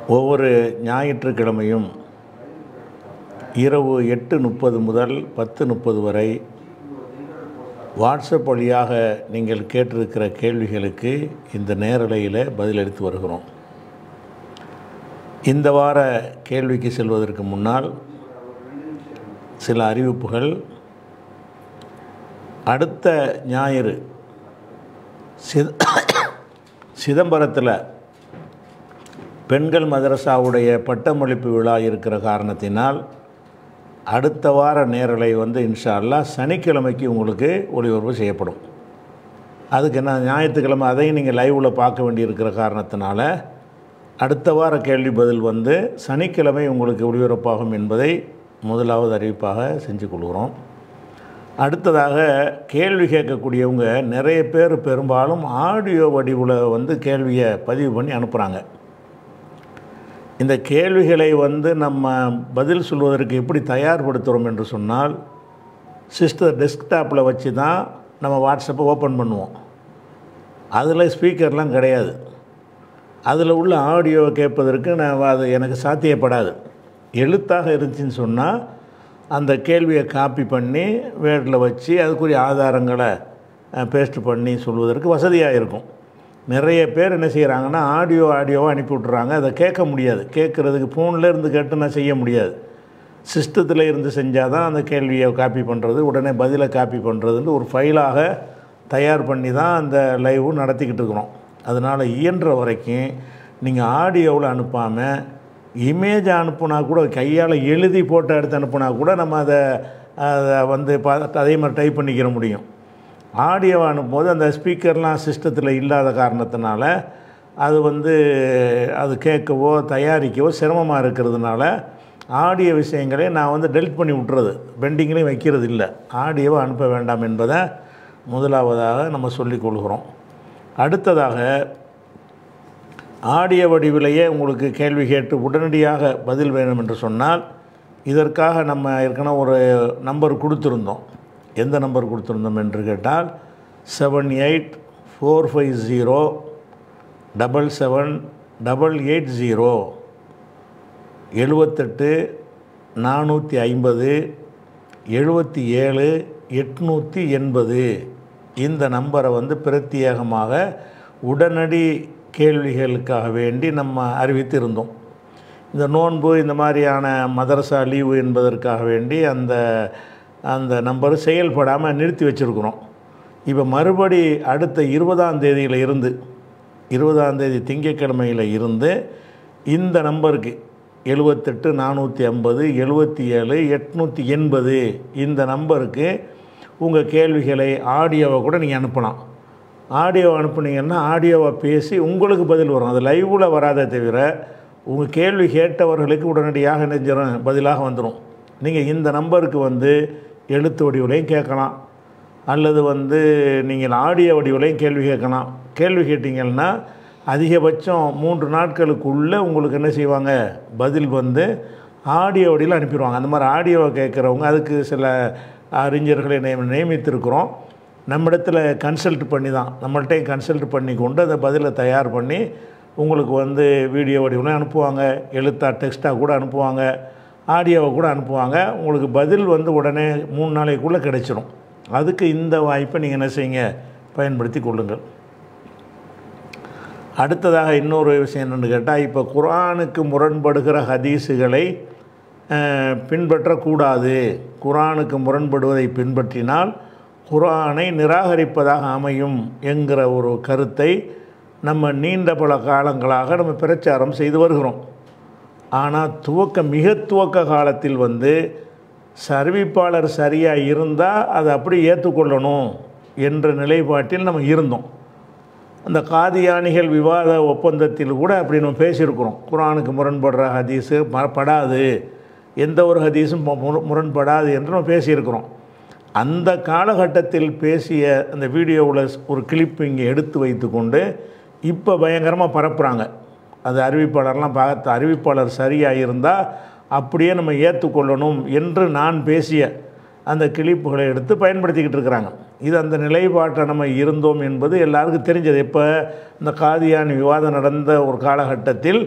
ஒவ்வொரு ஞாயிற்றுக்கிழமையும் இரவு எட்டு முப்பது முதல் பத்து முப்பது வரை வாட்ஸ்அப் வழியாக நீங்கள் கேட்டிருக்கிற கேள்விகளுக்கு இந்த நேரலையில் பதிலளித்து வருகிறோம் இந்த வார கேள்விக்கு செல்வதற்கு முன்னால் சில அறிவிப்புகள் அடுத்த ஞாயிறு சித சிதம்பரத்தில் பெண்கள் மதரசாவுடைய பட்டமளிப்பு விழா இருக்கிற காரணத்தினால் அடுத்த வார நேரலை வந்து இன்ஷா அல்லாஹ் சனிக்கிழமைக்கு உங்களுக்கு ஒளிபரப்பு செய்யப்படும் அதுக்கு என்ன ஞாயிற்றுக்கிழமை அதையும் நீங்கள் லைவில் பார்க்க வேண்டியிருக்கிற காரணத்தினால அடுத்த வார கேள்வி பதில் வந்து சனிக்கிழமை உங்களுக்கு ஒளிபரப்பாகும் என்பதை முதலாவது அறிவிப்பாக செஞ்சு கொள்கிறோம் அடுத்ததாக கேள்வி கேட்கக்கூடியவங்க நிறைய பேர் பெரும்பாலும் ஆடியோ வடிவில் வந்து கேள்வியை பதிவு பண்ணி அனுப்புகிறாங்க இந்த கேள்விகளை வந்து நம்ம பதில் சொல்வதற்கு எப்படி தயார்படுத்துகிறோம் என்று சொன்னால் சிஸ்டர் டெஸ்க்டாப்பில் வச்சு தான் நம்ம வாட்ஸ்அப்பை ஓப்பன் பண்ணுவோம் அதில் ஸ்பீக்கர்லாம் கிடையாது அதில் உள்ள ஆடியோவை கேட்பதற்கு நான் அது எனக்கு சாத்தியப்படாது எழுத்தாக இருந்துச்சுன்னு சொன்னால் அந்த கேள்வியை காப்பி பண்ணி வேர்டில் வச்சு அதுக்குரிய ஆதாரங்களை பேஸ்ட் பண்ணி சொல்வதற்கு வசதியாக இருக்கும் நிறைய பேர் என்ன செய்கிறாங்கன்னா ஆடியோ ஆடியோவை அனுப்பி விட்றாங்க அதை கேட்க முடியாது கேட்குறதுக்கு ஃபோனில் இருந்து கேட்டு நான் செய்ய முடியாது சிஸ்டத்தில் இருந்து செஞ்சால் தான் அந்த கேள்வியை காப்பி பண்ணுறது உடனே பதிலை காப்பி பண்ணுறதுன்னு ஒரு ஃபைலாக தயார் பண்ணி தான் அந்த லைவும் நடத்திக்கிட்டு இருக்கிறோம் அதனால் இயன்ற வரைக்கும் நீங்கள் ஆடியோவில் அனுப்பாமல் இமேஜ் அனுப்புனா கூட கையால் எழுதி போட்டோ எடுத்து அனுப்புனா கூட நம்ம அதை அதை வந்து பா அதே மாதிரி டைப் பண்ணிக்கிற முடியும் ஆடியோவை அனுப்பும்போது அந்த ஸ்பீக்கர்லாம் சிஸ்டத்தில் இல்லாத காரணத்தினால அது வந்து அது கேட்கவோ தயாரிக்கவோ சிரமமாக இருக்கிறதுனால ஆடியோ விஷயங்களே நான் வந்து டெலிட் பண்ணி விட்டுறது பெண்டிங்லேயும் வைக்கிறது இல்லை ஆடியோவை அனுப்ப வேண்டாம் என்பதை முதலாவதாக நம்ம சொல்லிக் கொள்கிறோம் அடுத்ததாக ஆடியோ வடிவிலேயே உங்களுக்கு கேள்வி கேட்டு உடனடியாக பதில் வேணும் என்று சொன்னால் இதற்காக நம்ம ஏற்கனவே ஒரு நம்பர் கொடுத்துருந்தோம் எந்த நம்பர் கொடுத்துருந்தோம் என்று கேட்டால் seven eight four five zero double seven double eight zero எழுபத்தெட்டு நானூற்றி ஐம்பது எழுபத்தி ஏழு எட்நூற்றி எண்பது இந்த நம்பரை வந்து பிரத்யேகமாக உடனடி கேள்விகளுக்காக வேண்டி நம்ம அறிவித்து இருந்தோம் இந்த நோன்பு இந்த மாதிரியான மதரசா லீவு என்பதற்காக வேண்டி அந்த அந்த நம்பர் செயல்படாமல் நிறுத்தி வச்சுருக்குறோம் இப்போ மறுபடி அடுத்த இருபதாம் தேதியில் இருந்து இருபதாம் தேதி திங்கட்கிழமையில் இருந்து இந்த நம்பருக்கு எழுபத்தெட்டு நானூற்றி ஐம்பது எழுபத்தி ஏழு எட்நூற்றி எண்பது இந்த நம்பருக்கு உங்கள் கேள்விகளை ஆடியோவை கூட நீங்கள் அனுப்பலாம் ஆடியோ அனுப்புனீங்கன்னா ஆடியோவை பேசி உங்களுக்கு பதில் வரும் அது லைவில் வராதே தவிர உங்கள் கேள்வி கேட்டவர்களுக்கு உடனடியாக நெஞ்சிடும் பதிலாக வந்துடும் நீங்கள் இந்த நம்பருக்கு வந்து எழுத்து வடிவிலையும் கேட்கலாம் அல்லது வந்து நீங்கள் ஆடியோ வடிவிலையும் கேள்வி கேட்கலாம் கேள்வி கேட்டிங்கன்னா அதிகபட்சம் மூன்று நாட்களுக்குள்ளே உங்களுக்கு என்ன செய்வாங்க பதில் வந்து ஆடியோ வடிவில் அனுப்பிடுவாங்க அந்த மாதிரி ஆடியோவை கேட்குறவங்க அதுக்கு சில அறிஞர்களை நியமி நியமித்திருக்கிறோம் நம்மிடத்தில் கன்சல்ட் பண்ணி தான் நம்மள்கிட்டையும் கன்சல்ட் பண்ணி கொண்டு அந்த பதிலை தயார் பண்ணி உங்களுக்கு வந்து வீடியோ வடிவில் அனுப்புவாங்க எழுத்தாக டெக்ஸ்ட்டாக கூட அனுப்புவாங்க ஆடியோவை கூட அனுப்புவாங்க உங்களுக்கு பதில் வந்து உடனே மூணு நாளைக்குள்ளே கிடைச்சிரும் அதுக்கு இந்த வாய்ப்பை நீங்கள் என்ன செய்யுங்க பயன்படுத்தி கொள்ளுங்கள் அடுத்ததாக இன்னொரு விஷயம் என்னென்னு கேட்டால் இப்போ குரானுக்கு முரண்படுகிற ஹதீஸுகளை பின்பற்றக்கூடாது குரானுக்கு முரண்படுவதை பின்பற்றினால் குரானை நிராகரிப்பதாக அமையும் என்கிற ஒரு கருத்தை நம்ம நீண்ட பல காலங்களாக நம்ம பிரச்சாரம் செய்து வருகிறோம் ஆனால் துவக்க மிக துவக்க காலத்தில் வந்து அறிவிப்பாளர் சரியாக இருந்தால் அதை அப்படி ஏற்றுக்கொள்ளணும் என்ற நிலைப்பாட்டில் நம்ம இருந்தோம் அந்த காதியானிகள் விவாத ஒப்பந்தத்தில் கூட அப்படி நம்ம பேசியிருக்கிறோம் குரானுக்கு முரண்படுற ஹதீஸு படாது எந்த ஒரு ஹதீஸும் முரண்படாது என்று நம்ம பேசியிருக்கிறோம் அந்த காலகட்டத்தில் பேசிய அந்த வீடியோவில் ஒரு கிளிப் இங்கே எடுத்து வைத்து கொண்டு இப்போ பயங்கரமாக பரப்புகிறாங்க அது அறிவிப்பாளர்லாம் பார்த்து அறிவிப்பாளர் சரியாக இருந்தால் அப்படியே நம்ம ஏற்றுக்கொள்ளணும் என்று நான் பேசிய அந்த கிளிப்புகளை எடுத்து பயன்படுத்திக்கிட்டு இருக்கிறாங்க இது அந்த நிலைப்பாட்டை நம்ம இருந்தோம் என்பது எல்லாருக்கும் தெரிஞ்சது இப்போ இந்த காதியான் விவாதம் நடந்த ஒரு காலகட்டத்தில்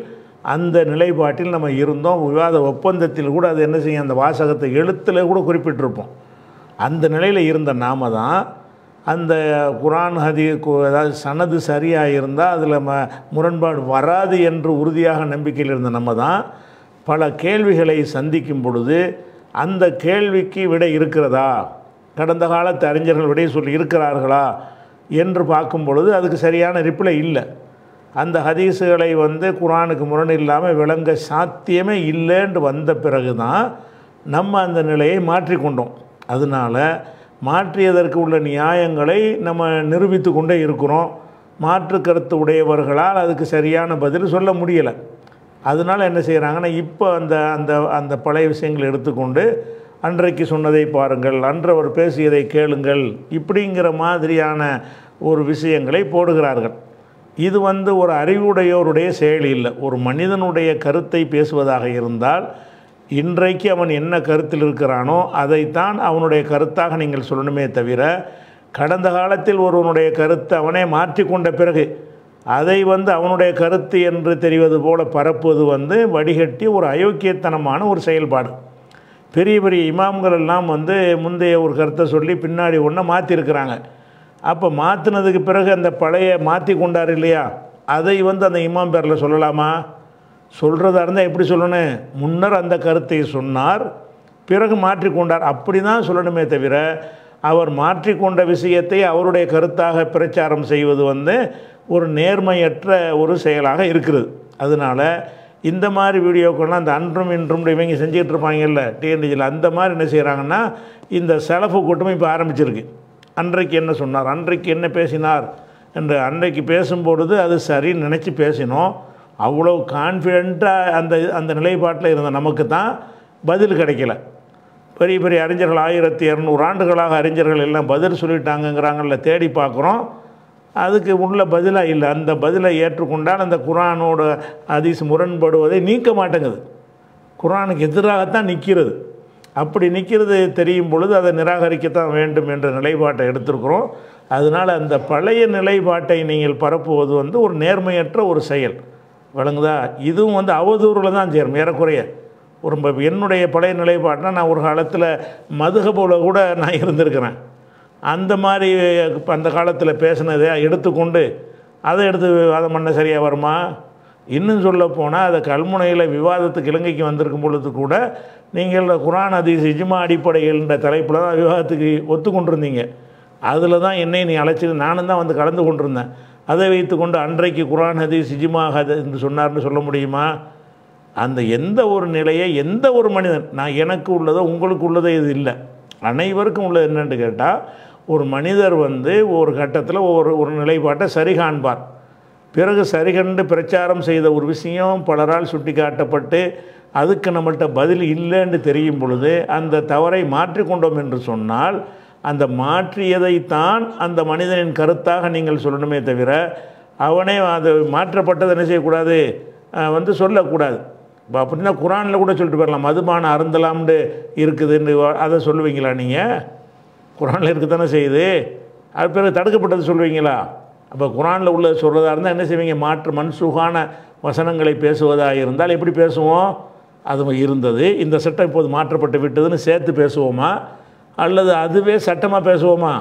அந்த நிலைப்பாட்டில் நம்ம இருந்தோம் விவாத ஒப்பந்தத்தில் கூட அது என்ன செய்யும் அந்த வாசகத்தை எழுத்தில் கூட குறிப்பிட்டிருப்போம் அந்த நிலையில் இருந்த நாம தான் அந்த குரான் ஹதி கு- அதாவது சனது சரியாக இருந்தால் அதில் ம முரண்பாடு வராது என்று உறுதியாக நம்பிக்கையில் இருந்த நம்ம தான் பல கேள்விகளை சந்திக்கும் பொழுது அந்த கேள்விக்கு விடை இருக்கிறதா கடந்த காலத்து அறிஞர்கள் விடை சொல்லி இருக்கிறார்களா என்று பார்க்கும் பொழுது அதுக்கு சரியான ரிப்ளை இல்லை அந்த ஹதீஸுகளை வந்து குரானுக்கு முரண் இல்லாமல் விளங்க சாத்தியமே இல்லைன்னு வந்த பிறகு தான் நம்ம அந்த நிலையை மாற்றிக்கொண்டோம் அதனால் மாற்றியதற்கு உள்ள நியாயங்களை நம்ம நிரூபித்து கொண்டே இருக்கிறோம் மாற்று கருத்து உடையவர்களால் அதுக்கு சரியான பதில் சொல்ல முடியலை அதனால் என்ன செய்கிறாங்கன்னா இப்போ அந்த அந்த அந்த பழைய விஷயங்களை எடுத்துக்கொண்டு அன்றைக்கு சொன்னதை பாருங்கள் அன்றவர் பேசியதை கேளுங்கள் இப்படிங்கிற மாதிரியான ஒரு விஷயங்களை போடுகிறார்கள் இது வந்து ஒரு அறிவுடையோருடைய செயல் இல்லை ஒரு மனிதனுடைய கருத்தை பேசுவதாக இருந்தால் இன்றைக்கு அவன் என்ன கருத்தில் இருக்கிறானோ அதைத்தான் அவனுடைய கருத்தாக நீங்கள் சொல்லணுமே தவிர கடந்த காலத்தில் ஒருவனுடைய கருத்தை அவனே மாற்றிக்கொண்ட பிறகு அதை வந்து அவனுடைய கருத்து என்று தெரிவது போல பரப்புவது வந்து வடிகட்டி ஒரு அயோக்கியத்தனமான ஒரு செயல்பாடு பெரிய பெரிய இமாம்கள் எல்லாம் வந்து முந்தைய ஒரு கருத்தை சொல்லி பின்னாடி ஒன்றை மாற்றிருக்கிறாங்க அப்போ மாற்றினதுக்கு பிறகு அந்த பழைய மாற்றி கொண்டார் இல்லையா அதை வந்து அந்த இமாம் பேரில் சொல்லலாமா சொல்கிறதா இருந்தால் எப்படி சொல்லணும் முன்னர் அந்த கருத்தை சொன்னார் பிறகு மாற்றிக்கொண்டார் அப்படி தான் சொல்லணுமே தவிர அவர் மாற்றிக்கொண்ட விஷயத்தை அவருடைய கருத்தாக பிரச்சாரம் செய்வது வந்து ஒரு நேர்மையற்ற ஒரு செயலாக இருக்கிறது அதனால் இந்த மாதிரி வீடியோக்கள்லாம் அந்த அன்றும் இன்றும் இவங்க செஞ்சுட்டு இருப்பாங்கல்ல டிஎன்டிஜியில் அந்த மாதிரி என்ன செய்கிறாங்கன்னா இந்த செலவு கூட்டமும் இப்போ ஆரம்பிச்சிருக்கு அன்றைக்கு என்ன சொன்னார் அன்றைக்கு என்ன பேசினார் என்று அன்றைக்கு பேசும்பொழுது அது சரின்னு நினச்சி பேசினோம் அவ்வளோ கான்ஃபிடெண்ட்டாக அந்த அந்த நிலைப்பாட்டில் இருந்த நமக்கு தான் பதில் கிடைக்கல பெரிய பெரிய அறிஞர்கள் ஆயிரத்தி இரநூறு ஆண்டுகளாக அறிஞர்கள் எல்லாம் பதில் சொல்லிட்டாங்கங்கிறாங்கல்ல தேடி பார்க்குறோம் அதுக்கு உள்ள பதிலாக இல்லை அந்த பதிலை ஏற்றுக்கொண்டால் அந்த குரானோட அதிஸ் முரண்படுவதை நீக்க மாட்டேங்குது குரானுக்கு எதிராகத்தான் நிற்கிறது அப்படி நிற்கிறது தெரியும் பொழுது அதை நிராகரிக்கத்தான் வேண்டும் என்ற நிலைப்பாட்டை எடுத்திருக்கிறோம் அதனால் அந்த பழைய நிலைப்பாட்டை நீங்கள் பரப்புவது வந்து ஒரு நேர்மையற்ற ஒரு செயல் விளங்குதா இதுவும் வந்து அவதூறில் தான் சேரும் ஏறக்குறைய ஒரு ம- என்னுடைய பழைய நிலைப்பாட்டினா நான் ஒரு காலத்தில் மதுக போல கூட நான் இருந்திருக்கிறேன் அந்த மாதிரி இப்ப அந்த காலத்தில் பேசினதை எடுத்துக்கொண்டு அதை எடுத்து விவாதம் பண்ண சரியாக வருமா இன்னும் சொல்ல போனால் அதை கல்முனையில் விவாதத்துக்கு இலங்கைக்கு வந்திருக்கும் பொழுது கூட நீங்கள் குரான் அதீஸ் இஜ்மா அடிப்படைகள்ன்ற தலைப்பில் தான் விவாதத்துக்கு ஒத்துக்கொண்டிருந்தீங்க அதில் தான் என்னை நீ அழைச்சிட்டு நானும் தான் வந்து கலந்து கொண்டிருந்தேன் அதை வைத்துக்கொண்டு அன்றைக்கு குரான் ஹதீஸ் இஜ்மா ஹத என்று சொன்னார்னு சொல்ல முடியுமா அந்த எந்த ஒரு நிலையை எந்த ஒரு மனிதன் நான் எனக்கு உள்ளதோ உங்களுக்கு உள்ளதோ இது இல்லை அனைவருக்கும் உள்ளது என்னன்னு கேட்டால் ஒரு மனிதர் வந்து ஒரு கட்டத்தில் ஒரு ஒரு நிலைப்பாட்டை சரி காண்பார் பிறகு சரிகண்டு பிரச்சாரம் செய்த ஒரு விஷயம் பலரால் சுட்டிக்காட்டப்பட்டு அதுக்கு நம்மள்ட்ட பதில் இல்லைன்னு தெரியும் பொழுது அந்த தவறை மாற்றிக்கொண்டோம் என்று சொன்னால் அந்த மாற்றியதைத்தான் அந்த மனிதனின் கருத்தாக நீங்கள் சொல்லணுமே தவிர அவனே அது மாற்றப்பட்டதை என்ன செய்யக்கூடாது அஹ், வந்து சொல்லக்கூடாது இப்போ அப்படின்னா குரானில் கூட சொல்லிட்டு போயிடலாம் மதுபான அருந்தலாம்னு இருக்குதுன்னு அதை சொல்லுவீங்களா நீங்கள் குரானில் இருக்க தானே செய்யுது அது பிறகு தடுக்கப்பட்டது சொல்லுவீங்களா அப்போ குரானில் உள்ள சொல்கிறதா இருந்தால் என்ன செய்வீங்க மாற்று மன்சூகான வசனங்களை பேசுவதாக இருந்தால் எப்படி பேசுவோம் அது இருந்தது இந்த சட்டம் இப்போது மாற்றப்பட்டு விட்டதுன்னு சேர்த்து பேசுவோமா அல்லது அதுவே சட்டமாக பேசுவோமா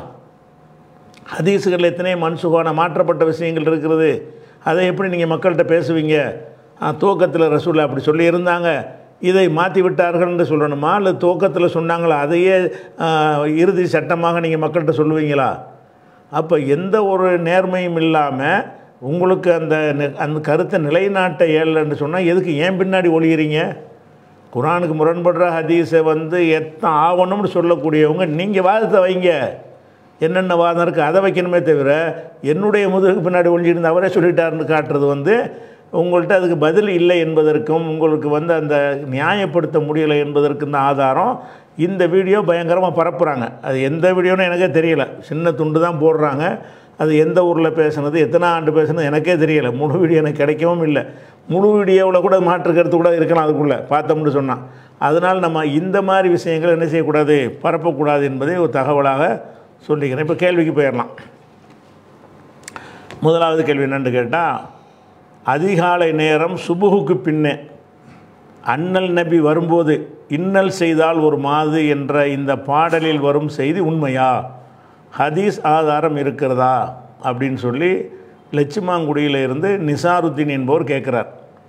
ஹதீஸுகள் எத்தனை மன்சுகான மாற்றப்பட்ட விஷயங்கள் இருக்கிறது அதை எப்படி நீங்கள் மக்கள்கிட்ட பேசுவீங்க ஆ, துவக்கத்தில் ரசூல் அப்படி சொல்லி இருந்தாங்க இதை மாற்றி விட்டார்கள்னு சொல்லணுமா இல்லை துவக்கத்தில் சொன்னாங்களா அதையே ஆ, இறுதி சட்டமாக நீங்கள் மக்கள்கிட்ட சொல்லுவீங்களா அப்போ எந்த ஒரு நேர்மையும் இல்லாமல் உங்களுக்கு அந்த நெ- அந்த கருத்தை நிலைநாட்ட இயலன்னு சொன்னால் எதுக்கு ஏன் பின்னாடி ஒழிகிறீங்க குரானுக்கு முரண்படுற ஹதீஸை வந்து எத்தனை ஆவணும்னு சொல்லக்கூடியவங்க நீங்கள் வாதத்தை வைங்க என்னென்ன வாதம் இருக்குது அதை வைக்கணுமே தவிர என்னுடைய முதுகுக்கு பின்னாடி ஒழிஞ்சிருந்து அவரே சொல்லிட்டாருன்னு காட்டுறது வந்து உங்கள்கிட்ட அதுக்கு பதில் இல்லை என்பதற்கும் உங்களுக்கு வந்து அந்த நியாயப்படுத்த முடியலை என்பதற்கும் தான் ஆதாரம் இந்த வீடியோ பயங்கரமாக பரப்புகிறாங்க அது எந்த வீடியோன்னு எனக்கே தெரியல சின்ன துண்டு தான் போடுறாங்க அது எந்த ஊரில் பேசுனது எத்தனை ஆண்டு பேசுனது எனக்கே தெரியல முழு வீடியோ எனக்கு கிடைக்கவும் இல்லை முழு வீடியோவில் கூட மாற்று கருத்து கூட இருக்கலாம் அதுக்குள்ளே பார்த்தோம்னு சொன்னான் அதனால் நம்ம இந்த மாதிரி விஷயங்களை என்ன செய்யக்கூடாது பரப்பக்கூடாது என்பதை ஒரு தகவலாக சொல்லிக்கிறேன் இப்போ கேள்விக்கு போயிடலாம் முதலாவது கேள்வி என்னன்னு கேட்டால் அதிகாலை நேரம் சுபுகுக்கு பின்னே அண்ணல் நபி வரும்போது இன்னல் செய்தால் ஒரு மாது என்ற இந்த பாடலில் வரும் செய்தி உண்மையா ஹதீஸ் ஆதாரம் இருக்கிறதா அப்படின்னு சொல்லி லட்சுமாங்குடியில் இருந்து நிசாருத்தீன் என்பவர் கேட்குறார்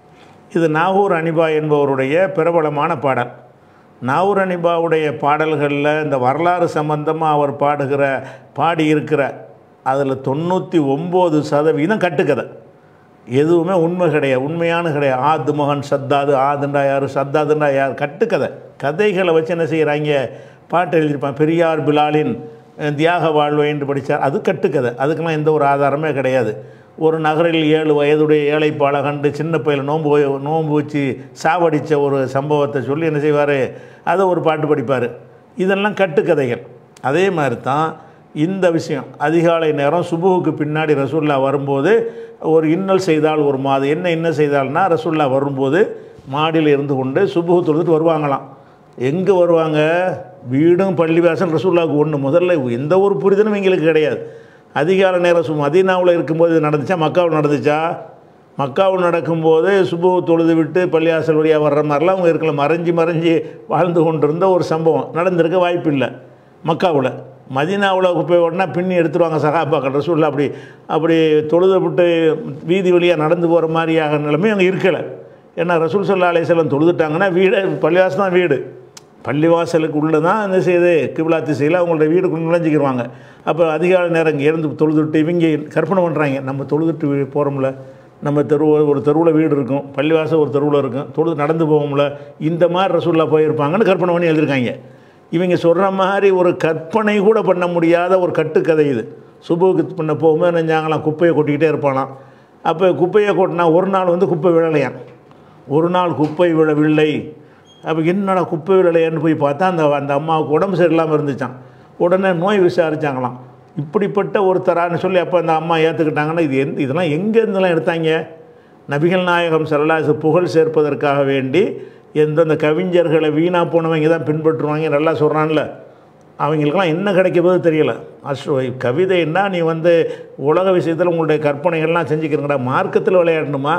இது நாகூர் அனிபா என்பவருடைய பிரபலமான பாடல் நாகூர் அனிபாவுடைய பாடல்களில் இந்த வரலாறு சம்பந்தமாக அவர் பாடுகிற பாடியிருக்கிற அதில் தொண்ணூற்றி ஒம்பது சதவீதம் கட்டுக்கதை எதுவுமே உண்மை கிடையாது உண்மையான கிடையாது ஆது மகன் சத்தாது ஆதுண்டா யார் சத்தாதுண்டா யார் கட்டுக்கதை கதைகளை வச்சு என்ன செய்கிறாங்க பாட்டு எழுதியிருப்பான் பெரியார் பிலாலின் அஹ், தியாக வாழ்வை என்று படித்தார் அது கட்டுக்கதை அதுக்கெல்லாம் எந்த ஒரு ஆதாரமே கிடையாது ஒரு நகரில் ஏழு வயதுடைய ஏழை கண்டு சின்ன பையில நோன்பு வை- நோன்பு வச்சு சாவடித்த ஒரு சம்பவத்தை சொல்லி என்ன செய்வார் அதை ஒரு பாட்டு படிப்பார் இதெல்லாம் கட்டுக்கதைகள் அதே மாதிரி தான் இந்த விஷயம் அதிகாலை நேரம் சுபுவுக்கு பின்னாடி ரசூல்லா வரும்போது ஒரு இன்னல் செய்தால் ஒரு மாதம் என்ன இன்னல் செய்தால்னா ரசூல்லா வரும்போது மாடியில் இருந்து கொண்டு சுபுகு தொழுதுட்டு வருவாங்களாம் எங்கே வருவாங்க வீடும் பள்ளிவாசல் ரசூல்லாவுக்கு ஒன்று முதல்ல எந்த ஒரு புரிதலும் எங்களுக்கு கிடையாது அதிகாலை நேரம் சு மதீனாவில் இருக்கும்போது இது நடந்துச்சா மக்காவில் நடந்துச்சா மக்காவில் நடக்கும்போது சுபு தொழுது விட்டு பள்ளிவாசல் வழியாக வர்ற மாதிரிலாம் அவங்க இருக்கல மறைஞ்சு மறைஞ்சு வாழ்ந்து கொண்டிருந்த ஒரு சம்பவம் நடந்திருக்க வாய்ப்பு இல்லை மக்காவில் மதீனாவில் குப்பை உடனே பின்னி எடுத்துருவாங்க சகாபாக்கள் ரசூல்லா அப்படி அப்படி தொழுது விட்டு வீதி வழியாக நடந்து போகிற மாதிரியாக நிலைமை அங்கே இருக்கலை ஏன்னா ரசூல் சல்லா அலிஸ்லாம் தொழுதுட்டாங்கன்னா வீடு பள்ளிவாசல் தான் வீடு பள்ளிவாசலுக்கு உள்ளே தான் என்ன செய்யுது கிபிலா திசையில் அவங்களோட வீடுக்குள்ள நுழைஞ்சிக்கிருவாங்க அப்போ அதிகாலை நேரம் இங்கே இருந்து தொழுதுட்டு இவங்க கற்பனை பண்ணுறாங்க நம்ம தொழுதுட்டு வீ- போகிறோம்ல நம்ம தெரு ஒரு தெருவில் வீடு இருக்கும் பள்ளிவாசல் ஒரு தெருவில் இருக்கும் தொழுது நடந்து போவோம்ல இந்த மாதிரி ரசூல்லா போயிருப்பாங்கன்னு கற்பனை பண்ணி எழுதியிருக்காங்க இவங்க சொல்கிற மாதிரி ஒரு கற்பனை கூட பண்ண முடியாத ஒரு கட்டுக்கதை இது சுபுக்கு பண்ண போகும்போது நினைஞ்சாங்களாம் குப்பையை கொட்டிக்கிட்டே இருப்பானாம் அப்போ குப்பையை கொட்டினா ஒரு நாள் வந்து குப்பை விழலையாம் ஒரு நாள் குப்பை விழவில்லை அப்போ என்னடா குப்பை விழலையான்னு போய் பார்த்தா அந்த அந்த அம்மாவுக்கு உடம்பு சரியில்லாமல் இருந்துச்சான் உடனே நோய் விசாரிச்சாங்களாம் இப்படிப்பட்ட ஒருத்தரான்னு சொல்லி அப்போ அந்த அம்மா ஏற்றுக்கிட்டாங்கன்னா இது எந்த இதெல்லாம் எங்கேருந்துலாம் எடுத்தாங்க நபிகள் நாயகம் சரலாசு புகழ் சேர்ப்பதற்காக வேண்டி எந்தெந்த கவிஞர்களை வீணாக போனவங்க தான் பின்பற்றுவாங்க நல்லா சொல்கிறான்ல அவங்களுக்கெல்லாம் என்ன கிடைக்க போது தெரியல அஸ்ரோ கவிதைன்னா நீ வந்து உலக விஷயத்தில் உங்களுடைய கற்பனைகள்லாம் செஞ்சுக்கிறீங்கடா மார்க்கத்தில் விளையாடணுமா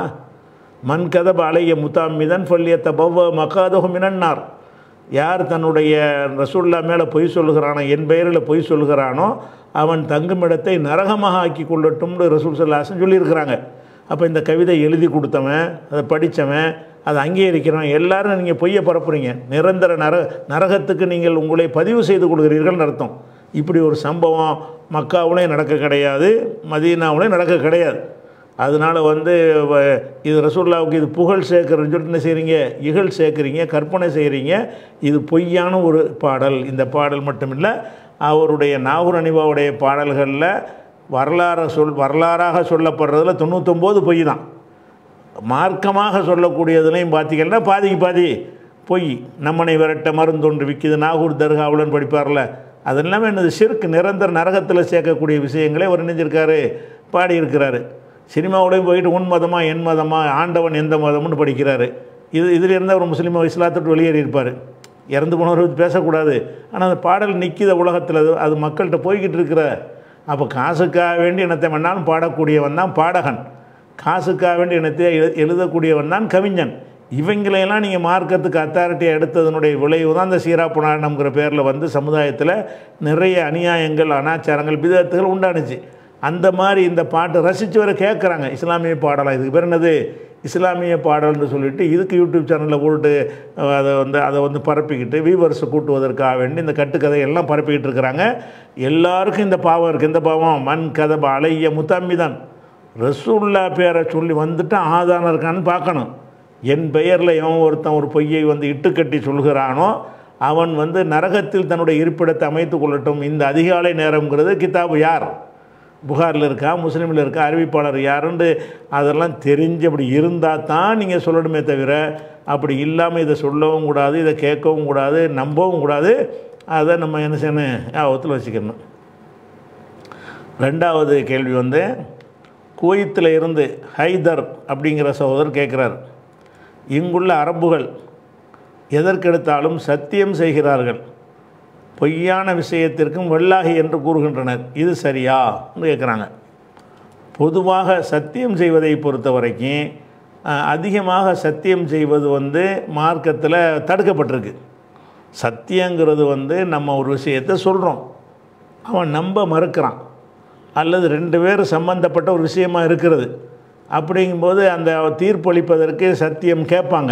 மண் கதப அலைய முத்தாமிதன் சொல்லியத்த பவ்வ மக்காதகு மினன்னார் யார் தன்னுடைய ரசூல்லா மேலே பொய் சொல்லுகிறானோ என் பெயரில் பொய் சொல்லுகிறானோ அவன் தங்குமிடத்தை நரகமாக ஆக்கி கொள்ளட்டும்னு ரசூல் சல்லாசன் சொல்லியிருக்கிறாங்க அப்போ இந்த கவிதை எழுதி கொடுத்தவன் அதை படித்தவன் அதை அங்கீகரிக்கிறவன் எல்லாரும் நீங்கள் பொய்யை பரப்புறீங்க நிரந்தர நர நரகத்துக்கு நீங்கள் உங்களை பதிவு செய்து கொள்கிறீர்கள்னு அர்த்தம் இப்படி ஒரு சம்பவம் மக்காவுலேயும் நடக்க கிடையாது மதீனாவுலேயும் நடக்க கிடையாது அதனால் வந்து வ- இது ரசூல்லாவுக்கு இது புகழ் சேர்க்குறன்னு சொல்லிட்டு என்ன செய்கிறீங்க இகழ் சேர்க்குறீங்க கற்பனை செய்கிறீங்க இது பொய்யான ஒரு பாடல் இந்த பாடல் மட்டுமில்லை அவருடைய நாகூர் அனிபாவுடைய பாடல்களில் வரலாறு சொல் வரலாறாக சொல்லப்படுறதுல தொண்ணூத்தொம்பது பொய் தான் மார்க்கமாக சொல்லக்கூடியதுலையும் பார்த்தீங்கன்னா பாதிக்கு பாதி பொய் நம்மனை விரட்ட மருந்தொன்று விற்கிது நாகூர் தர்காவுலன்னு படிப்பார்ல அது எல்லாமே என்னது சிறுக்கு நிரந்தர நரகத்தில் சேர்க்கக்கூடிய விஷயங்களே அவர் நினைஞ்சிருக்காரு பாடியிருக்கிறாரு சினிமாவுலேயும் போயிட்டு உன் மதமா என் மதமா ஆண்டவன் எந்த மதம்னு படிக்கிறாரு இது இதில் இருந்தால் ஒரு முஸ்லீம் இஸ்லாத்துட்டு வெளியேறி இருப்பார் இறந்து போனவர் பத்தி பேசக்கூடாது ஆனால் அந்த பாடல் நிற்கித உலகத்தில் அது அது மக்கள்கிட்ட போய்கிட்டு இருக்கிற அப்போ காசுக்காக வேண்டி என்னத்தை வேணாலும் பாடக்கூடியவன் தான் பாடகன் காசுக்காக வேண்டி என்னத்தை எழு- எழுதக்கூடியவன் தான் கவிஞன் இவங்களையெல்லாம் நீங்கள் மார்க்கத்துக்கு அத்தாரிட்டியாக எடுத்ததனுடைய விளைவு தான் இந்த சீரா புராணம்ங்கிற பேரில் வந்து சமுதாயத்தில் நிறைய அநியாயங்கள் அனாச்சாரங்கள் விதத்துகள் உண்டானுச்சு அந்த மாதிரி இந்த பாட்டை ரசித்து வர கேட்குறாங்க இஸ்லாமிய பாடலாம் இதுக்கு பேர் என்னது இஸ்லாமிய பாடல்னு சொல்லிட்டு இதுக்கு யூடியூப் சேனலில் போட்டு அஹ், அதை வந்து அதை வந்து பரப்பிக்கிட்டு வியூவர்ஸை கூட்டுவதற்காக வேண்டி இந்த கட்டுக்கதை எல்லாம் பரப்பிக்கிட்டு இருக்கிறாங்க எல்லாருக்கும் இந்த பாவம் இருக்குது இந்த பாவம் மண் கதப அலைய முத்தம்மிதான் ரசூல்லா பேரை சொல்லி வந்துட்டு ஆதாரம் இருக்கான்னு பார்க்கணும் என் பெயரில் எவன் ஒருத்தன் ஒரு பொய்யை வந்து இட்டுக்கட்டி சொல்கிறானோ அவன் வந்து நரகத்தில் தன்னுடைய இருப்பிடத்தை அமைத்து கொள்ளட்டும் இந்த அதிகாலை நேரம்ங்கிறது கிதாபு யார் புகாரில் இருக்கா முஸ்லீமில் இருக்கா அறிவிப்பாளர் யாருன்னு அதெல்லாம் தெரிஞ்சு அப்படி இருந்தால் தான் நீங்கள் சொல்லணுமே தவிர அப்படி இல்லாமல் இதை சொல்லவும் கூடாது இதை கேட்கவும் கூடாது நம்பவும் கூடாது அதை நம்ம என்ன செய்யணும் ஞாபகத்தில் வச்சுக்கணும் ரெண்டாவது கேள்வி வந்து குவைத்தில் இருந்து ஹைதர் அப்படிங்கிற சகோதரர் கேட்குறார் இங்குள்ள அரபுகள் எதற்கெடுத்தாலும் சத்தியம் செய்கிறார்கள் பொய்யான விஷயத்திற்கும் வெள்ளாகி என்று கூறுகின்றனர் இது சரியா என்று கேட்குறாங்க பொதுவாக சத்தியம் செய்வதை பொறுத்த வரைக்கும் அஹ், அதிகமாக சத்தியம் செய்வது வந்து மார்க்கத்தில் தடுக்கப்பட்டிருக்கு சத்தியங்கிறது வந்து நம்ம ஒரு விஷயத்தை சொல்கிறோம் அவன் நம்ப மறுக்கிறான் அல்லது ரெண்டு பேரும் சம்பந்தப்பட்ட ஒரு விஷயமா இருக்கிறது அப்படிங்கும்போது அந்த தீர்ப்பளிப்பதற்கு சத்தியம் கேட்பாங்க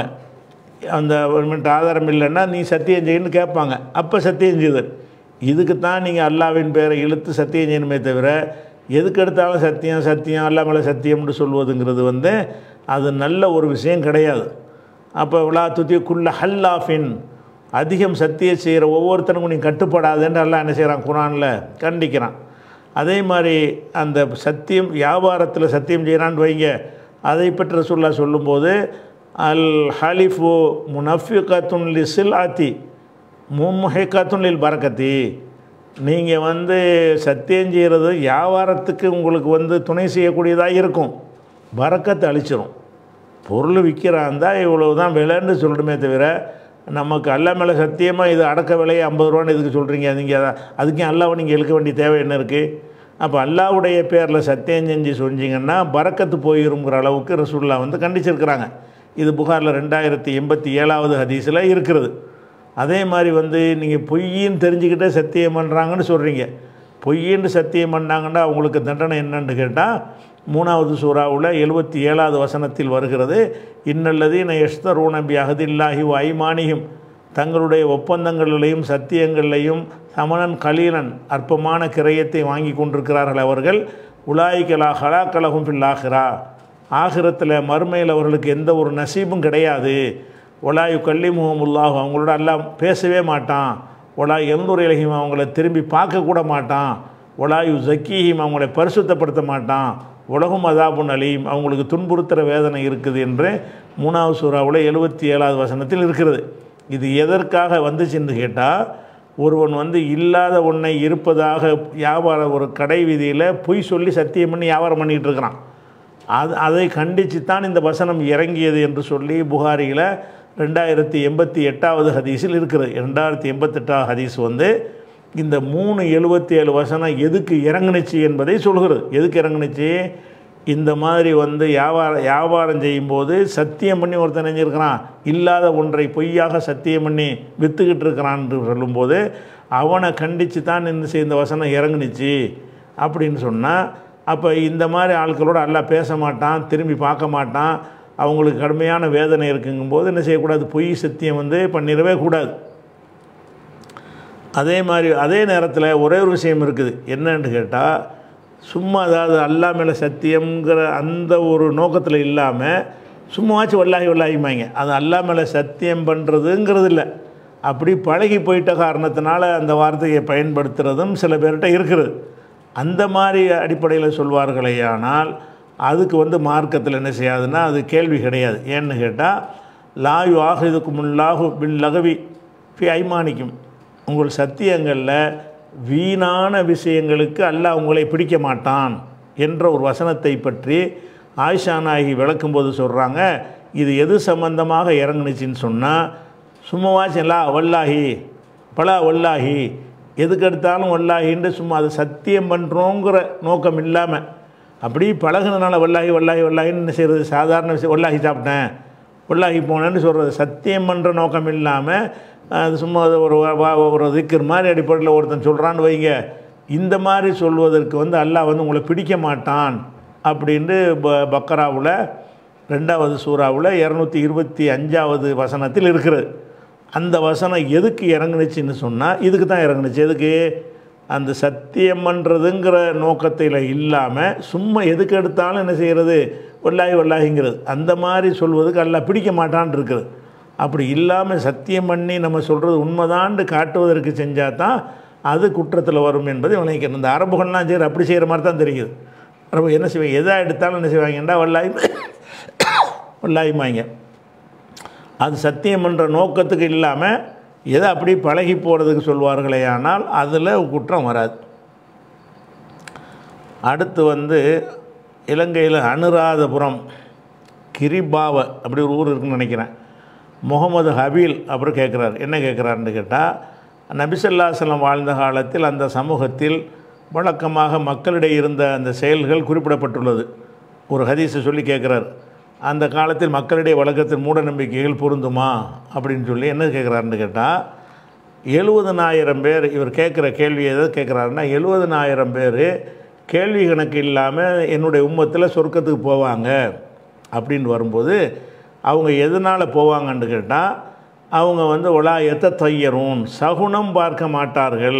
அந்த உன்கிட்ட ஆதாரம் இல்லைன்னா நீ சத்தியம் செய்யணும்னு கேட்பாங்க அப்போ சத்தியம் செய்தல் இதுக்கு தான் நீங்கள் அல்லாவின் பேரை இழுத்து சத்தியம் செய்யணுமே தவிர எதுக்கு எடுத்தாலும் சத்தியம் சத்தியம் அல்லா மேலே சத்தியம்னு சொல்வதுங்கிறது வந்து அது நல்ல ஒரு விஷயம் கிடையாது அப்போ விழா துத்தி குள்ள ஹல்லாஃபின் அதிகம் சத்தியம் செய்கிற ஒவ்வொருத்தனுக்கும் நீ கட்டுப்படாதுன்னு எல்லாம் என்ன செய்கிறான் குரானில் கண்டிக்கிறான் அதே மாதிரி அந்த சத்தியம் வியாபாரத்தில் சத்தியம் செய்கிறான்னு வைங்க அதை பற்றி ரசூல்லா சொல்லும்போது அல் ஹலிஃபு முனஃபிகத்துன் லிசில் ஆத்தி மும்ஹிகத்துன் லில் பரக்கத்தி நீங்கள் வந்து சத்தியம் செய்கிறது வியாபாரத்துக்கு உங்களுக்கு வந்து துணை செய்யக்கூடியதாக இருக்கும் பறக்கத்தை அழிச்சிரும் பொருள் விற்கிறாந்தா இவ்வளவு தான் விலைன்னு சொல்லணுமே தவிர நமக்கு அல்லா மேலே சத்தியமாக இது அடக்க விலையை ஐம்பது ரூபான்னு இதுக்கு சொல்கிறீங்க நீங்கள் அதுக்கும் அல்லாவை நீங்கள் இழுக்க வேண்டிய தேவை என்ன இருக்குது அப்போ அல்லாவுடைய பேரில் சத்தியம் செஞ்சு சொன்னீங்கன்னா பறக்கத்து போயிருங்கிற அளவுக்கு ரசூல்லா வந்து கண்டிச்சிருக்கிறாங்க இது புகாரில் ரெண்டாயிரத்தி எண்பத்தி ஏழாவது ஹதீஸில் இருக்கிறது அதே மாதிரி வந்து நீங்கள் பொய்யின்னு தெரிஞ்சுக்கிட்டே சத்தியம் பண்ணுறாங்கன்னு சொல்கிறீங்க பொய்யின்னு சத்தியம் பண்ணாங்கன்னா அவங்களுக்கு தண்டனை என்னன்னு கேட்டால் மூணாவது சூறாவில் எழுபத்தி ஏழாவது வசனத்தில் வருகிறது இன்னல்லதீன எஸ்தரூன பி அகதில்லாஹி ஐமானியும் தங்களுடைய ஒப்பந்தங்களிலையும் சத்தியங்களிலையும் சமணன் கலீலன் அற்பமான கிரயத்தை வாங்கி கொண்டிருக்கிறார்கள் அவர்கள் உலாய்கலா ஹலாக்கலகும் பில்லாகிறா ஆகிரத்தில் மறுமையில் அவர்களுக்கு எந்த ஒரு நசீபும் கிடையாது ஒலாயு கள்ளி முகமுல்லாஹு அவங்களோட எல்லாம் பேசவே மாட்டான் ஒலா எந்தூரையிலையும் அவங்கள திரும்பி பார்க்கக்கூட மாட்டான் ஒலாயு ஜக்கீஹிம் அவங்களை பரிசுத்தப்படுத்த மாட்டான் உலகம் அதாபுன் அலீம் அவங்களுக்கு துன்புறுத்துகிற வேதனை இருக்குது என்று மூணாவது சூறாவில் எழுபத்தி ஏழாவது வசனத்தில் இருக்கிறது இது எதற்காக வந்துச்சுன்னு கேட்டால் ஒருவன் வந்து இல்லாத ஒன்றை இருப்பதாக வியாபார ஒரு கடை வீதியில் பொய் சொல்லி சத்தியம் பண்ணி வியாபாரம் பண்ணிகிட்டு இருக்கிறான் அது அதை கண்டித்து தான் இந்த வசனம் இறங்கியது என்று சொல்லி புகாரியில் ரெண்டாயிரத்தி எண்பத்தி எட்டாவது ஹதீஸில் இருக்கிறது ரெண்டாயிரத்தி எண்பத்தெட்டாவது ஹதீஸ் வந்து இந்த மூணு எழுபத்தி ஏழு வசனம் எதுக்கு இறங்குனுச்சு என்பதை சொல்கிறது எதுக்கு இறங்குனுச்சு இந்த மாதிரி வந்து வியாபார வியாபாரம் செய்யும்போது சத்தியம் பண்ணி ஒருத்தன் நினைஞ்சிருக்கிறான் இல்லாத ஒன்றை பொய்யாக சத்தியம் பண்ணி விற்றுக்கிட்டு இருக்கிறான்னு சொல்லும்போது அவனை கண்டித்து தான் இந்த செய்- இந்த வசனம் இறங்குனுச்சு அப்படின்னு சொன்னால் அப்போ இந்த மாதிரி ஆட்களோட எல்லாம் பேச மாட்டான் திரும்பி பார்க்க மாட்டான் அவங்களுக்கு கடுமையான வேதனை இருக்குங்கும்போது என்ன செய்யக்கூடாது பொய் சத்தியம் வந்து பண்ணிடவே கூடாது அதே மாதிரி அதே நேரத்தில் ஒரே ஒரு விஷயம் இருக்குது என்னன்னு கேட்டால் சும்மா அதாவது அல்லா மேலே சத்தியம்ங்கிற அந்த ஒரு நோக்கத்தில் இல்லாமல் சும்மாவாச்சும் வல்லாகி வல்லாகிமாங்க அது அல்லா மேலே சத்தியம் பண்ணுறதுங்கிறது இல்லை அப்படி பழகி போயிட்ட காரணத்தினால அந்த வார்த்தையை பயன்படுத்துகிறதும் சில பேர்கிட்ட இருக்குது அந்த மாதிரி அடிப்படையில் சொல்வார்களேயானால் அதுக்கு வந்து மார்க்கத்தில் என்ன செய்யாதுன்னா அது கேள்வி கிடையாது ஏன்னு கேட்டால் லாயு ஆகுதுக்கு முல்லாகு பின் லகவி ஃபி ஐமானிக்கும் உங்கள் சத்தியங்களில் வீணான விஷயங்களுக்கு அல்லாஹ் உங்களை பிடிக்க மாட்டான் என்ற ஒரு வசனத்தை பற்றி ஆயிஷா நாயகி விளக்கும்போது சொல்கிறாங்க இது எது சம்பந்தமாக இறங்குனுச்சின்னு சொன்னால் சும்மாவாச்சும் லா வல்லாஹி பலா வல்லாஹி எதுக்கு எடுத்தாலும் வல்லாஹின்னு சும்மா அது சத்தியம் பண்ணுறோங்கிற நோக்கம் இல்லாமல் அப்படி பழகுனதுனால வல்லாஹி வல்லாஹி வல்லாஹின்னு என்ன செய்கிறது சாதாரண விஷயம் வல்லாஹி சாப்பிட்டேன் வல்லாஹி போனேன்னு சொல்கிறது சத்தியம் பண்ணுற நோக்கம் இல்லாமல் அது சும்மா அது ஒரு வா- வா- ஒரு திக்கர் மாதிரி அடிப்படையில் ஒருத்தன் சொல்கிறான்னு வைங்க இந்த மாதிரி சொல்வதற்கு வந்து அல்லாஹ் வந்து உங்களை பிடிக்க மாட்டான் அப்படின்ட்டு ப பக்கராவில் ரெண்டாவது சூறாவில் இரநூத்தி இருபத்தி அஞ்சாவது வசனத்தில் இருக்கிறது அந்த வசனம் எதுக்கு இறங்குனுச்சுன்னு சொன்னால் இதுக்கு தான் இறங்குனுச்சு எதுக்கு அந்த சத்தியம் பண்ணுறதுங்கிற நோக்கத்தில் இல்லாமல் சும்மா எதுக்கு எடுத்தாலும் என்ன செய்கிறது வல்லாஹி வல்லாஹிங்கிறது அந்த மாதிரி சொல்வதுக்கு எல்லாம் பிடிக்க மாட்டான் இருக்குது அப்படி இல்லாமல் சத்தியம் பண்ணி நம்ம சொல்கிறது உண்மைதான்னு காட்டுவதற்கு செஞ்சால் தான் அது குற்றத்தில் வரும் என்பதை விளைவிக்கணும் இந்த அரபுகள்லாம் சரி அப்படி செய்கிற மாதிரி தான் தெரியுது அரபு என்ன செய்வாங்க எதை எடுத்தாலும் என்ன செய்வாங்கண்டா வல்லாய் வல்லாயுமாங்க அது சத்தியம் என்ற நோக்கத்துக்கு இல்லாமல் எதை அப்படி பழகி போகிறதுக்கு சொல்வார்களே ஆனால் அதில் குற்றம் வராது அடுத்து வந்து இலங்கையில் அனுராதபுரம் கிரிபாவ அப்படி ஒரு ஊர் இருக்குன்னு நினைக்கிறேன் முகமது ஹபீல் அப்புறம் கேட்குறாரு என்ன கேட்குறாருன்னு கேட்டால் நபிசல்லாசலம் வாழ்ந்த காலத்தில் அந்த சமூகத்தில் வழக்கமாக மக்களிடையே இருந்த அந்த செயல்கள் குறிப்பிடப்பட்டுள்ளது ஒரு ஹதீஸை சொல்லி கேட்குறார் அந்த காலத்தில் மக்களிடையே வழக்கத்தில் மூட நம்பிக்கைகள் பொருந்துமா அப்படின்னு சொல்லி என்ன கேட்குறாருன்னு கேட்டால் எழுபதனாயிரம் பேர் இவர் கேட்குற கேள்வி எதை கேட்குறாருன்னா எழுபதனாயிரம் பேர் கேள்வி கணக்கு இல்லாமல் என்னுடைய உம்மத்தில் சொர்க்கத்துக்கு போவாங்க அப்படின்னு வரும்போது அவங்க எதனால் போவாங்கன்னு கேட்டால் அவங்க வந்து உலாயத்தை தையரும் சகுனம் பார்க்க மாட்டார்கள்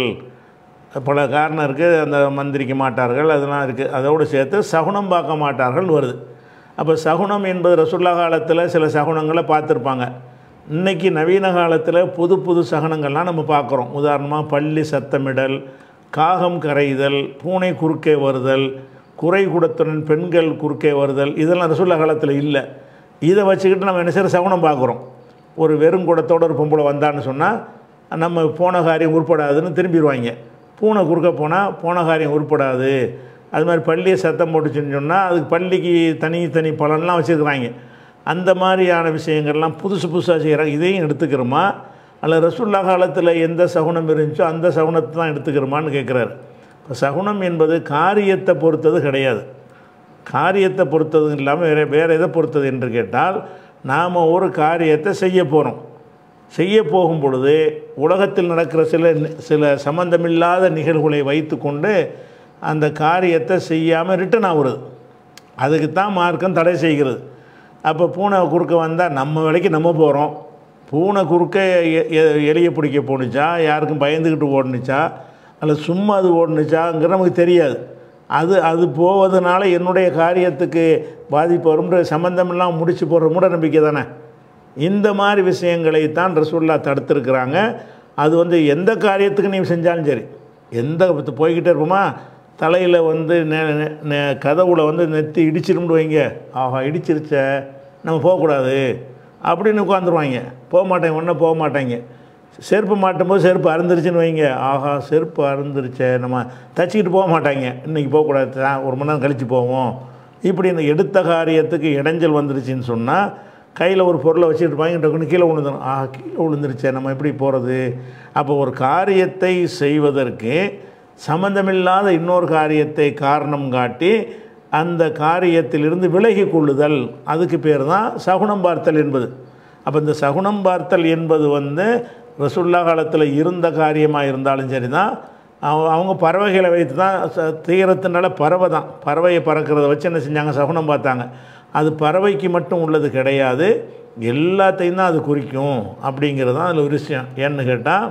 பல காரணம் இருக்குது அந்த மந்திரிக்க மாட்டார்கள் அதெல்லாம் இருக்குது அதோடு சேர்த்து சகுனம் பார்க்க மாட்டார்கள் வருது அப்போ சகுனம் என்பது ரசுல்லா காலத்தில் சில சகுனங்களை பார்த்துருப்பாங்க இன்றைக்கி நவீன காலத்தில் புது புது சகனங்கள்லாம் நம்ம பார்க்குறோம் உதாரணமாக பள்ளி சத்தமிடல் காகம் கரைதல் பூனை குறுக்கே வருதல் குறை குடத்துடன் பெண்கள் குறுக்கே வருதல் இதெல்லாம் ரசுல்லா காலத்தில் இல்லை இதை வச்சுக்கிட்டு நம்ம என்ன செய்கிற சகுனம் பார்க்குறோம் ஒரு வெறும் குடத்தோட ஒரு பொம்பளை வந்தான்னு சொன்னால் நம்ம போன காரியம் உருப்படாதுன்னு திரும்பிடுவாங்க பூனை குறுக்க போனால் போன காரியம் உருப்படாது அது மாதிரி பள்ளியை சத்தம் போட்டுச்சுன்னு சொன்னால் அதுக்கு பள்ளிக்கு தனி தனி பலன்லாம் வச்சுருக்குறாங்க அந்த மாதிரியான விஷயங்கள்லாம் புதுசு புதுசாக செய்கிறாங்க இதையும் எடுத்துக்கிறோமா அல்ல ரசுல்லா காலத்தில் எந்த சகுனம் இருந்துச்சோ அந்த சகுனத்தை தான் எடுத்துக்கிறோமான்னு கேட்குறாரு இப்போ சகுனம் என்பது காரியத்தை பொறுத்தது கிடையாது காரியத்தை பொறுத்தது இல்லாமல் வேறு வேறு எதை பொறுத்தது என்று கேட்டால் நாம் ஒரு காரியத்தை செய்ய போகிறோம் செய்ய போகும் பொழுது உலகத்தில் நடக்கிற சில சில சம்பந்தமில்லாத நிகழ்வுகளை வைத்துக்கொண்டு அந்த காரியத்தை செய்யாமல் ரிட்டன் ஆகுறது அதுக்கு தான் மார்க்கம் தடை செய்கிறது அப்போ பூனை குறுக்க வந்தால் நம்ம வேலைக்கு நம்ம போகிறோம் பூனை குறுக்க எ- எ- எலியை பிடிக்க போணுச்சா யாருக்கும் பயந்துக்கிட்டு ஓடுனுச்சா அல்ல சும்மா அது ஓடுனுச்சாங்கிற நமக்கு தெரியாது அது அது போவதனால என்னுடைய காரியத்துக்கு பாதிப்பு வரும்ன்ற சம்மந்தமெல்லாம் முடிச்சு போடுற மூட நம்பிக்கை தானே இந்த மாதிரி விஷயங்களை தான் ரசூல்லா தடுத்திருக்கிறாங்க அது வந்து எந்த காரியத்துக்கு நீ செஞ்சாலும் சரி எந்த இப்ப போய்கிட்டே இருப்போமா தலையில் வந்து நெ நெ- நெ- கதவுல வந்து நெத்தி இடிச்சிரும்னு வைங்க ஆஹா இடிச்சிருச்ச நம்ம போகக்கூடாது அப்படின்னு உட்காந்துருவாங்க போக மாட்டாங்க ஒன்றும் போக மாட்டாங்க செருப்பு மாட்டும் போது செருப்பு அறுந்துருச்சுன்னு வைங்க ஆஹா செருப்பு அறுந்துருச்சே நம்ம தச்சிக்கிட்டு போக மாட்டாங்க இன்றைக்கி போகக்கூடாது சா- ஒரு மணி நேரம் கழித்து போவோம் இப்படி இந்த எடுத்த காரியத்துக்கு இடைஞ்சல் வந்துருச்சுன்னு சொன்னால் கையில் ஒரு பொருளை வச்சுட்டு இருப்பாங்க டக்குன்னு கீழே விழுந்துடும் ஆ கீழே விழுந்துருச்சே நம்ம எப்படி போகிறது அப்போ ஒரு காரியத்தை செய்வதற்கு சம்பந்தமில்லாத இன்னொரு காரியத்தை காரணம் காட்டி அந்த காரியத்திலிருந்து விலகி கொள்ளுதல் அதுக்கு பேர் தான் சகுனம் பார்த்தல் என்பது அப்போ இந்த சகுனம் பார்த்தல் என்பது வந்து ரசுல்லா காலத்தில் இருந்த காரியமாக இருந்தாலும் சரி தான் அவ- அவங்க பறவைகளை வைத்து தான் ச- தீரத்தினால பறவை தான் பறவையை பறக்கிறத வச்சு என்ன செஞ்சாங்க சகுனம் பார்த்தாங்க அது பறவைக்கு மட்டும் உள்ளது கிடையாது எல்லாத்தையும் தான் அது குறிக்கும் அப்படிங்கிறது தான் அதில் ஒரு விஷயம் ஏன்னு கேட்டால்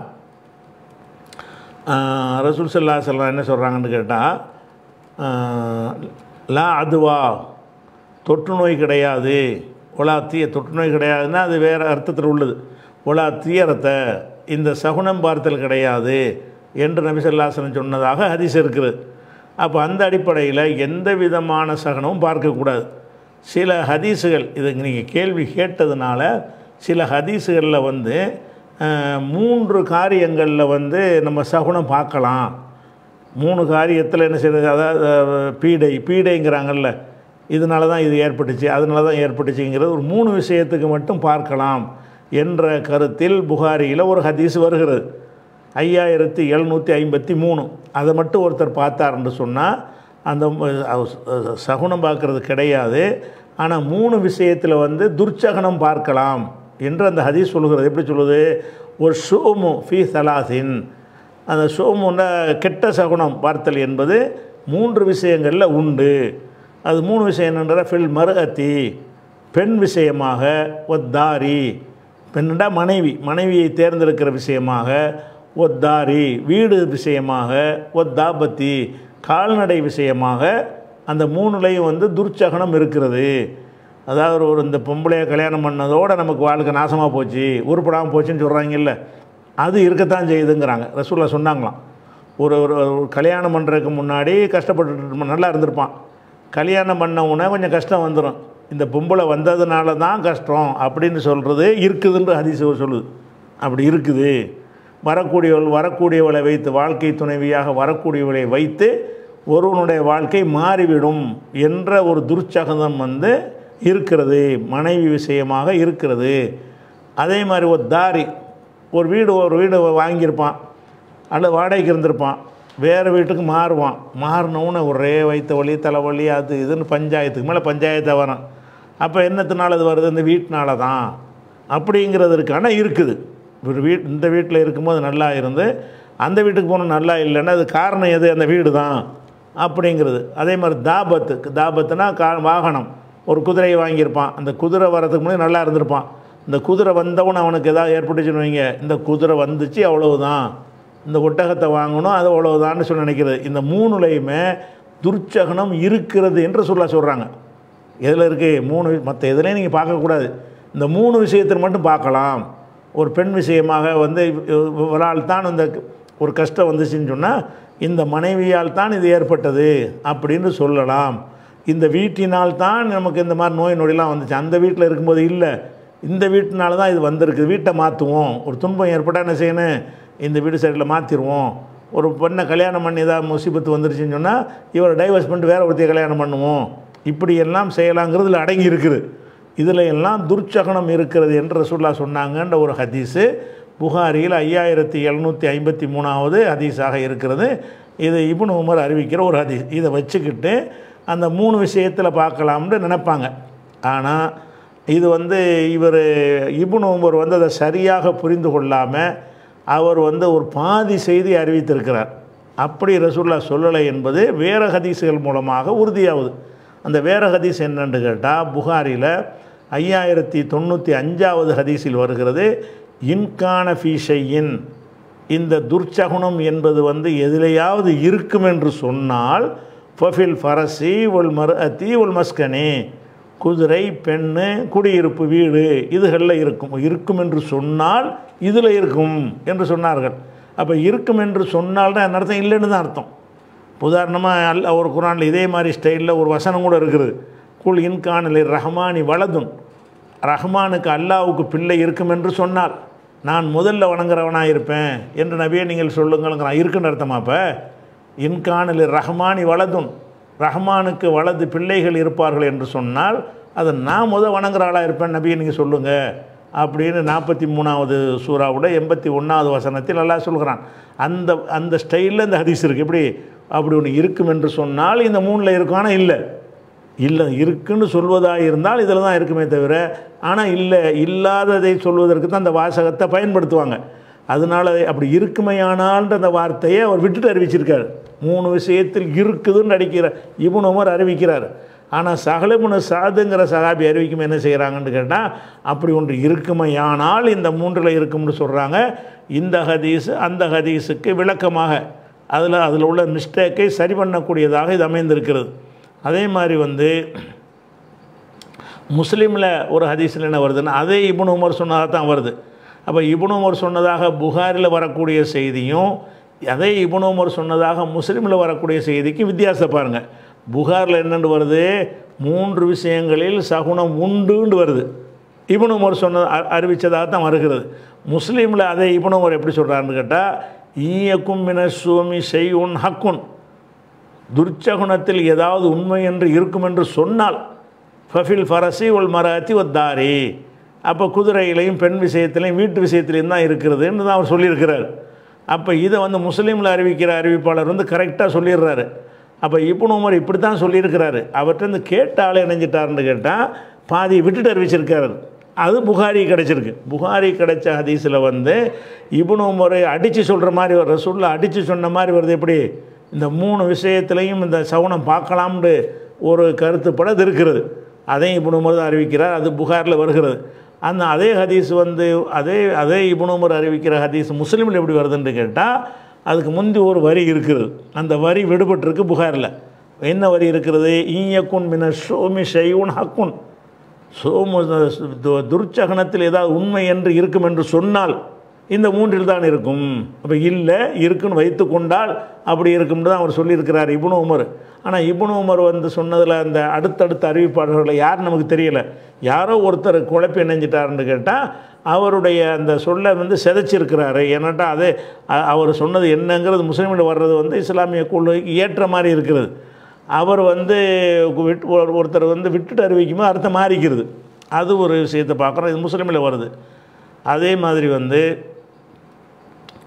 ரசூல் சல்லா சொல்லா என்ன சொல்கிறாங்கன்னு கேட்டால் லா அதுவா தொற்று நோய் கிடையாது ஒலா தீய தொற்று நோய் கிடையாதுன்னா அது வேறு அர்த்தத்தில் உள்ளது ஒலா தீயரத்தை இந்த சகுனம் பார்த்தல் கிடையாது என்று நபிசல்லாசனம் சொன்னதாக ஹதீஸ் இருக்குது அப்போ அந்த அடிப்படையில் எந்த விதமான சகனமும் பார்க்கக்கூடாது சில ஹதீஸுகள் இதுக்கு நீங்கள் கேள்வி கேட்டதுனால சில ஹதீஸுகளில் வந்து அஹ், மூன்று காரியங்களில் வந்து நம்ம சகுனம் பார்க்கலாம் மூணு காரியத்தில் என்ன செய்யறது அதாவது அஹ், பீடை பீடைங்கிறாங்கல்ல இதனால தான் இது ஏற்பட்டுச்சு அதனால தான் ஏற்பட்டுச்சுங்கிறது ஒரு மூணு விஷயத்துக்கு மட்டும் பார்க்கலாம் என்ற கருத்தில் புகாரியில் ஒரு ஹதீஸ் வருகிறது ஐயாயிரத்தி எழுநூற்றி ஐம்பத்தி மூணு அதை மட்டும் ஒருத்தர் பார்த்தாருன்னு சொன்னால் அந்த ம- அஹ் சகுனம் பார்க்கறது கிடையாது ஆனால் மூணு விஷயத்தில் வந்து துர்ச்சகனம் பார்க்கலாம் என்று அந்த ஹதீஸ் சொல்லுகிறது எப்படி சொல்லுது ஒரு ஷோமு ஃபி சலாசின் அந்த ஷோமுன்னா கெட்ட சகுனம் பார்த்தல் என்பது மூன்று விஷயங்களில் உண்டு அது மூணு விஷயம் என்னன்ற ஃபில் மருகத்தி பெண் விஷயமாக ஒத்தாரி பெண்ணா மனைவி மனைவியை தேர்ந்தெடுக்கிற விஷயமாக ஒத்தாரி வீடு விஷயமாக ஒத்தாபத்தி கால்நடை விஷயமாக அந்த மூணுலையும் வந்து துர்ச்சகனம் இருக்கிறது அதாவது ஒரு இந்த பொம்பளையை கல்யாணம் பண்ணதோடு நமக்கு வாழ்க்கை நாசமாக போச்சு உருப்படாமல் போச்சுன்னு சொல்கிறாங்கல்ல அது இருக்கத்தான் செய்யுதுங்கிறாங்க ரசூல்லா சொன்னாங்களாம் ஒரு ஒரு ஒரு கல்யாணம் பண்ணுறதுக்கு முன்னாடி கஷ்டப்பட்டு நல்லா இருந்திருப்பான் கல்யாணம் பண்ண உடனே கொஞ்சம் கஷ்டம் வந்துடும் இந்த பொம்பளை வந்ததுனால தான் கஷ்டம் அப்படின்னு சொல்கிறது இருக்குதுன்ற ஹதீஸ் சொல்லுது அப்படி இருக்குது வரக்கூடியவள் வரக்கூடியவளை வைத்து வாழ்க்கை துணைவியாக வரக்கூடியவளை வைத்து ஒருவனுடைய வாழ்க்கை மாறிவிடும் என்ற ஒரு துர்ச்சகதம் வந்து இருக்கிறது மனைவி விஷயமாக இருக்கிறது அதே மாதிரி ஒரு தாரி ஒரு வீடு ஒரு வீடு வாங்கியிருப்பான் அல்லது வாடகைக்கு இருந்திருப்பான் வேறு வீட்டுக்கு மாறுவான் மாறினவுன்னு ஒரே வயிற்று வலி தலைவலி அது இதுன்னு பஞ்சாயத்துக்கு மேலே பஞ்சாயத்தை வரும் அப்போ என்னத்தினால அது வருது இந்த வீட்டினால தான் அப்படிங்கிறது இருக்கு ஆனால் இருக்குது ஒரு வீட் இந்த வீட்டில் இருக்கும்போது நல்லா இருந்து அந்த வீட்டுக்கு போகணும் நல்லா இல்லைன்னா அது காரணம் எது அந்த வீடு தான் அப்படிங்கிறது அதே மாதிரி தாபத்து தாபத்துனா கா வாகனம் ஒரு குதிரையை வாங்கியிருப்பான் அந்த குதிரை வரதுக்கு முன்னாடி நல்லா இருந்திருப்பான் இந்த குதிரை வந்தவன் அவனுக்கு எதாவது ஏற்பட்டுச்சுன்னு வைங்க இந்த குதிரை வந்துச்சு அவ்வளவுதான் இந்த ஒட்டகத்தை வாங்கணும் அது அவ்வளவுதான்னு சொல்லி நினைக்கிறது இந்த மூணுலையுமே துர்ச்சகனம் இருக்கிறது என்று சொல்ல சொல்கிறாங்க எதில் இருக்குது மூணு மற்ற எதுலேயும் நீங்கள் பார்க்கக்கூடாது இந்த மூணு விஷயத்தில் மட்டும் பார்க்கலாம் ஒரு பெண் விஷயமாக வந்து இவரால் தான் இந்த ஒரு கஷ்டம் வந்துச்சுன்னு சொன்னால் இந்த மனைவியால் தான் இது ஏற்பட்டது அப்படின்னு சொல்லலாம் இந்த வீட்டினால் தான் நமக்கு இந்த மாதிரி நோய் நொடிலாம் வந்துச்சு அந்த வீட்டில் இருக்கும்போது இல்லை இந்த வீட்டினால தான் இது வந்திருக்கு வீட்டை மாற்றுவோம் ஒரு துன்பம் ஏற்பட்டால் என்ன செய்யணும் இந்த வீடு சைடில் மாற்றிடுவோம் ஒரு பெண்ணை கல்யாணம் பண்ணி ஏதாவது முசிபத்து வந்துருச்சுன்னு சொன்னால் இவரை டைவர்ஸ் பண்ணிட்டு வேறு ஒருத்தைய கல்யாணம் பண்ணுவோம் இப்படி எல்லாம் செய்யலாங்கிறதுல அடங்கி இருக்குது இதில் எல்லாம் துர்ச்சகனம் இருக்கிறது என்று ரசூல்லா சொன்னாங்கன்ற ஒரு ஹதீஸு புகாரியில் ஐயாயிரத்தி எழுநூற்றி ஐம்பத்தி மூணாவது ஹதீஸாக இருக்கிறது இது இப்னு உமர் அறிவிக்கிற ஒரு ஹதீஸ் இதை வச்சுக்கிட்டு அந்த மூணு விஷயத்தில் பார்க்கலாம்னு நினைப்பாங்க ஆனால் இது வந்து இவர் இப்னு உமர் வந்து அதை சரியாக புரிந்து கொள்ளாமல் அவர் வந்து ஒரு பாதி செய்தி அறிவித்திருக்கிறார் அப்படி ரசூல்லா சொல்லலை என்பது வேறு ஹதீஸுகள் மூலமாக உறுதியாகுது அந்த வேறு ஹதீஸ் என்னன்னு கேட்டால் புகாரில் ஐயாயிரத்தி தொண்ணூற்றி அஞ்சாவது ஹதீஸில் வருகிறது இன்கான ஃபீஷையின் இந்த துர்ச்சகுணம் என்பது வந்து எதிலையாவது இருக்கும் என்று சொன்னால் ஃபஃபில் ஃபரசி ஒல் மர் அத்தி ஒல் மஸ்கனே குதிரை பெண்ணு குடியிருப்பு வீடு இதுகளில் இருக்கும் இருக்கும் என்று சொன்னால் இதில் இருக்கும் என்று சொன்னார்கள் அப்போ இருக்கும் என்று சொன்னால் தான் அர்த்தம் இல்லைன்னு தான் அர்த்தம் உதாரணமாக அல்ல ஒரு குரானில் இதே மாதிரி ஸ்டைலில் ஒரு வசனம் கூட இருக்குது குல் இன்கானில் ரஹ்மானி வலதுன் ரஹ்மானுக்கு அல்லாவுக்கு பிள்ளை இருக்கும் என்று சொன்னால் நான் முதல்ல வணங்குறவனாக இருப்பேன் என்று நபியை நீங்கள் சொல்லுங்கிறான் இருக்குன்னு அர்த்தமா இப்போ இன்கானில் ரஹ்மானி வலதுன் ரஹ்மானுக்கு வலது பிள்ளைகள் இருப்பார்கள் என்று சொன்னால் அதை நான் முதல் வணங்குற ஆளாக இருப்பேன் நபியை நீங்கள் சொல்லுங்கள் அப்படின்னு நாற்பத்தி மூணாவது சூறாவோட எண்பத்தி ஒன்றாவது வசனத்தில் அல்லாஹ் சொல்கிறான் அந்த அந்த ஸ்டைலில் இந்த ஹதீஸ் இருக்குது எப்படி அப்படி ஒன்று இருக்கும் என்று சொன்னால் இந்த மூணில் இருக்கும் ஆனால் இல்லை இல்லை இருக்குன்னு சொல்வதாக இருந்தால் இதில் தான் இருக்குமே தவிர ஆனால் இல்லை இல்லாததை சொல்வதற்கு தான் அந்த வாசகத்தை பயன்படுத்துவாங்க அதனால் அப்படி இருக்குமையானால்ன்ற அந்த வார்த்தையை அவர் விட்டுட்டு அறிவிச்சிருக்கார் மூணு விஷயத்தில் இருக்குதுன்னு அடிக்கிறார் இவன் உமர் அறிவிக்கிறார் ஆனால் சகலமுன சாதுங்கிற சகாபி அறிவிக்கும் என்ன செய்கிறாங்கன்னு கேட்டால் அப்படி ஒன்று இருக்குமையானால் இந்த மூன்றில் இருக்கும்னு சொல்கிறாங்க இந்த ஹதீஸ் அந்த ஹதீஸுக்கு விளக்கமாக அதில் அதில் உள்ள மிஸ்டேக்கை சரி பண்ணக்கூடியதாக இது அமைந்திருக்கிறது அதே மாதிரி வந்து முஸ்லீமில் ஒரு ஹதீஸில் என்ன வருதுன்னா அதே இபுன் உமர் சொன்னதாக தான் வருது அப்போ இபுன் உமர் சொன்னதாக புகாரில் வரக்கூடிய செய்தியும் அதே இபுன் உமர் சொன்னதாக முஸ்லீமில் வரக்கூடிய செய்திக்கு வித்தியாசம் பாருங்கள் புகாரில் என்னென்று வருது மூன்று விஷயங்களில் சகுனம் உண்டுன்னு வருது இபுன் உமர் சொன்ன அறிவித்ததாக தான் வருகிறது முஸ்லீமில் அதே இபுன் உமர் எப்படி சொல்கிறாருன்னு கேட்டால் ஈயக்கும் மின சோமி செய்யுன் ஹக்குன் துர்ச்சகுணத்தில் ஏதாவது உண்மை என்று இருக்கும் என்று சொன்னால் ஃபஃபில் ஃபரசி உல் மராத்தி ஒத்தாரி அப்போ குதிரையிலையும் பெண் விஷயத்திலையும் வீட்டு விஷயத்திலையும் தான் இருக்கிறதுன்னு தான் அவர் சொல்லியிருக்கிறார் அப்போ இதை வந்து முஸ்லீமில் அறிவிக்கிற அறிவிப்பாளர் வந்து கரெக்டாக சொல்லிடுறாரு அப்போ இப்னு உமர் இப்படி தான் சொல்லியிருக்கிறாரு அவர்கிட்ட கேட்ட ஆள் இணைஞ்சிட்டாருன்னு கேட்டால் பாதி விட்டுட்டு அறிவிச்சிருக்காரு அது புகாரி கிடச்சிருக்கு புகாரி கிடைச்ச ஹதீஸில் வந்து இப்னு உமரை அடித்து சொல்கிற மாதிரி ஒரு ரசூலில் அடித்து சொன்ன மாதிரி வருது எப்படி இந்த மூணு விஷயத்துலையும் இந்த சவுனம் பார்க்கலாம்னு ஒரு கருத்துப்பட அது இருக்கிறது அதையும் இப்னு உமர் தான் அறிவிக்கிறார் அது புகாரில் வருகிறது அந்த அதே ஹதீஸ் வந்து அதே அதே இப்னு உமர் அறிவிக்கிற ஹதீஸ் முஸ்லீமில் எப்படி வருதுன்னு கேட்டால் அதுக்கு முந்தி ஒரு வரி இருக்கிறது அந்த வரி விடுபட்டிருக்கு புகாரில் என்ன வரி இருக்கிறது ஈயக்குன் மின ஷோமி ஷையுன் ஹக்குன் சோமு து- துர்ச்சகனத்தில் ஏதாவது உண்மை என்று இருக்கும் என்று சொன்னால் இந்த மூன்றில் தான் இருக்கும் அப்போ இல்லை இருக்குன்னு வைத்து கொண்டால் அப்படி இருக்கும்னு தான் அவர் சொல்லியிருக்கிறார் இப்னு உமர் ஆனால் இப்னு உமர் வந்து சொன்னதில் அந்த அடுத்தடுத்த அறிவிப்பாளர்களை யார் நமக்கு தெரியல யாரோ ஒருத்தர் குழப்பி இணைஞ்சிட்டாருன்னு கேட்டால் அவருடைய அந்த சொல்லை வந்து சிதைச்சிருக்கிறாரு ஏன்னாட்டா அது அ- அவர் சொன்னது என்னங்கிறது முஸ்லீமில் வர்றது வந்து இஸ்லாமிய கொள்கைக்கு ஏற்ற மாதிரி இருக்கிறது அவர் வந்து விட்டு ஒரு- ஒருத்தர் வந்து விட்டுட்டு அறிவிக்கும்போது அர்த்தம் மாறிக்கிறது அது ஒரு விஷயத்தை பார்க்குறோம் இது முஸ்லீமில் வருது அதே மாதிரி வந்து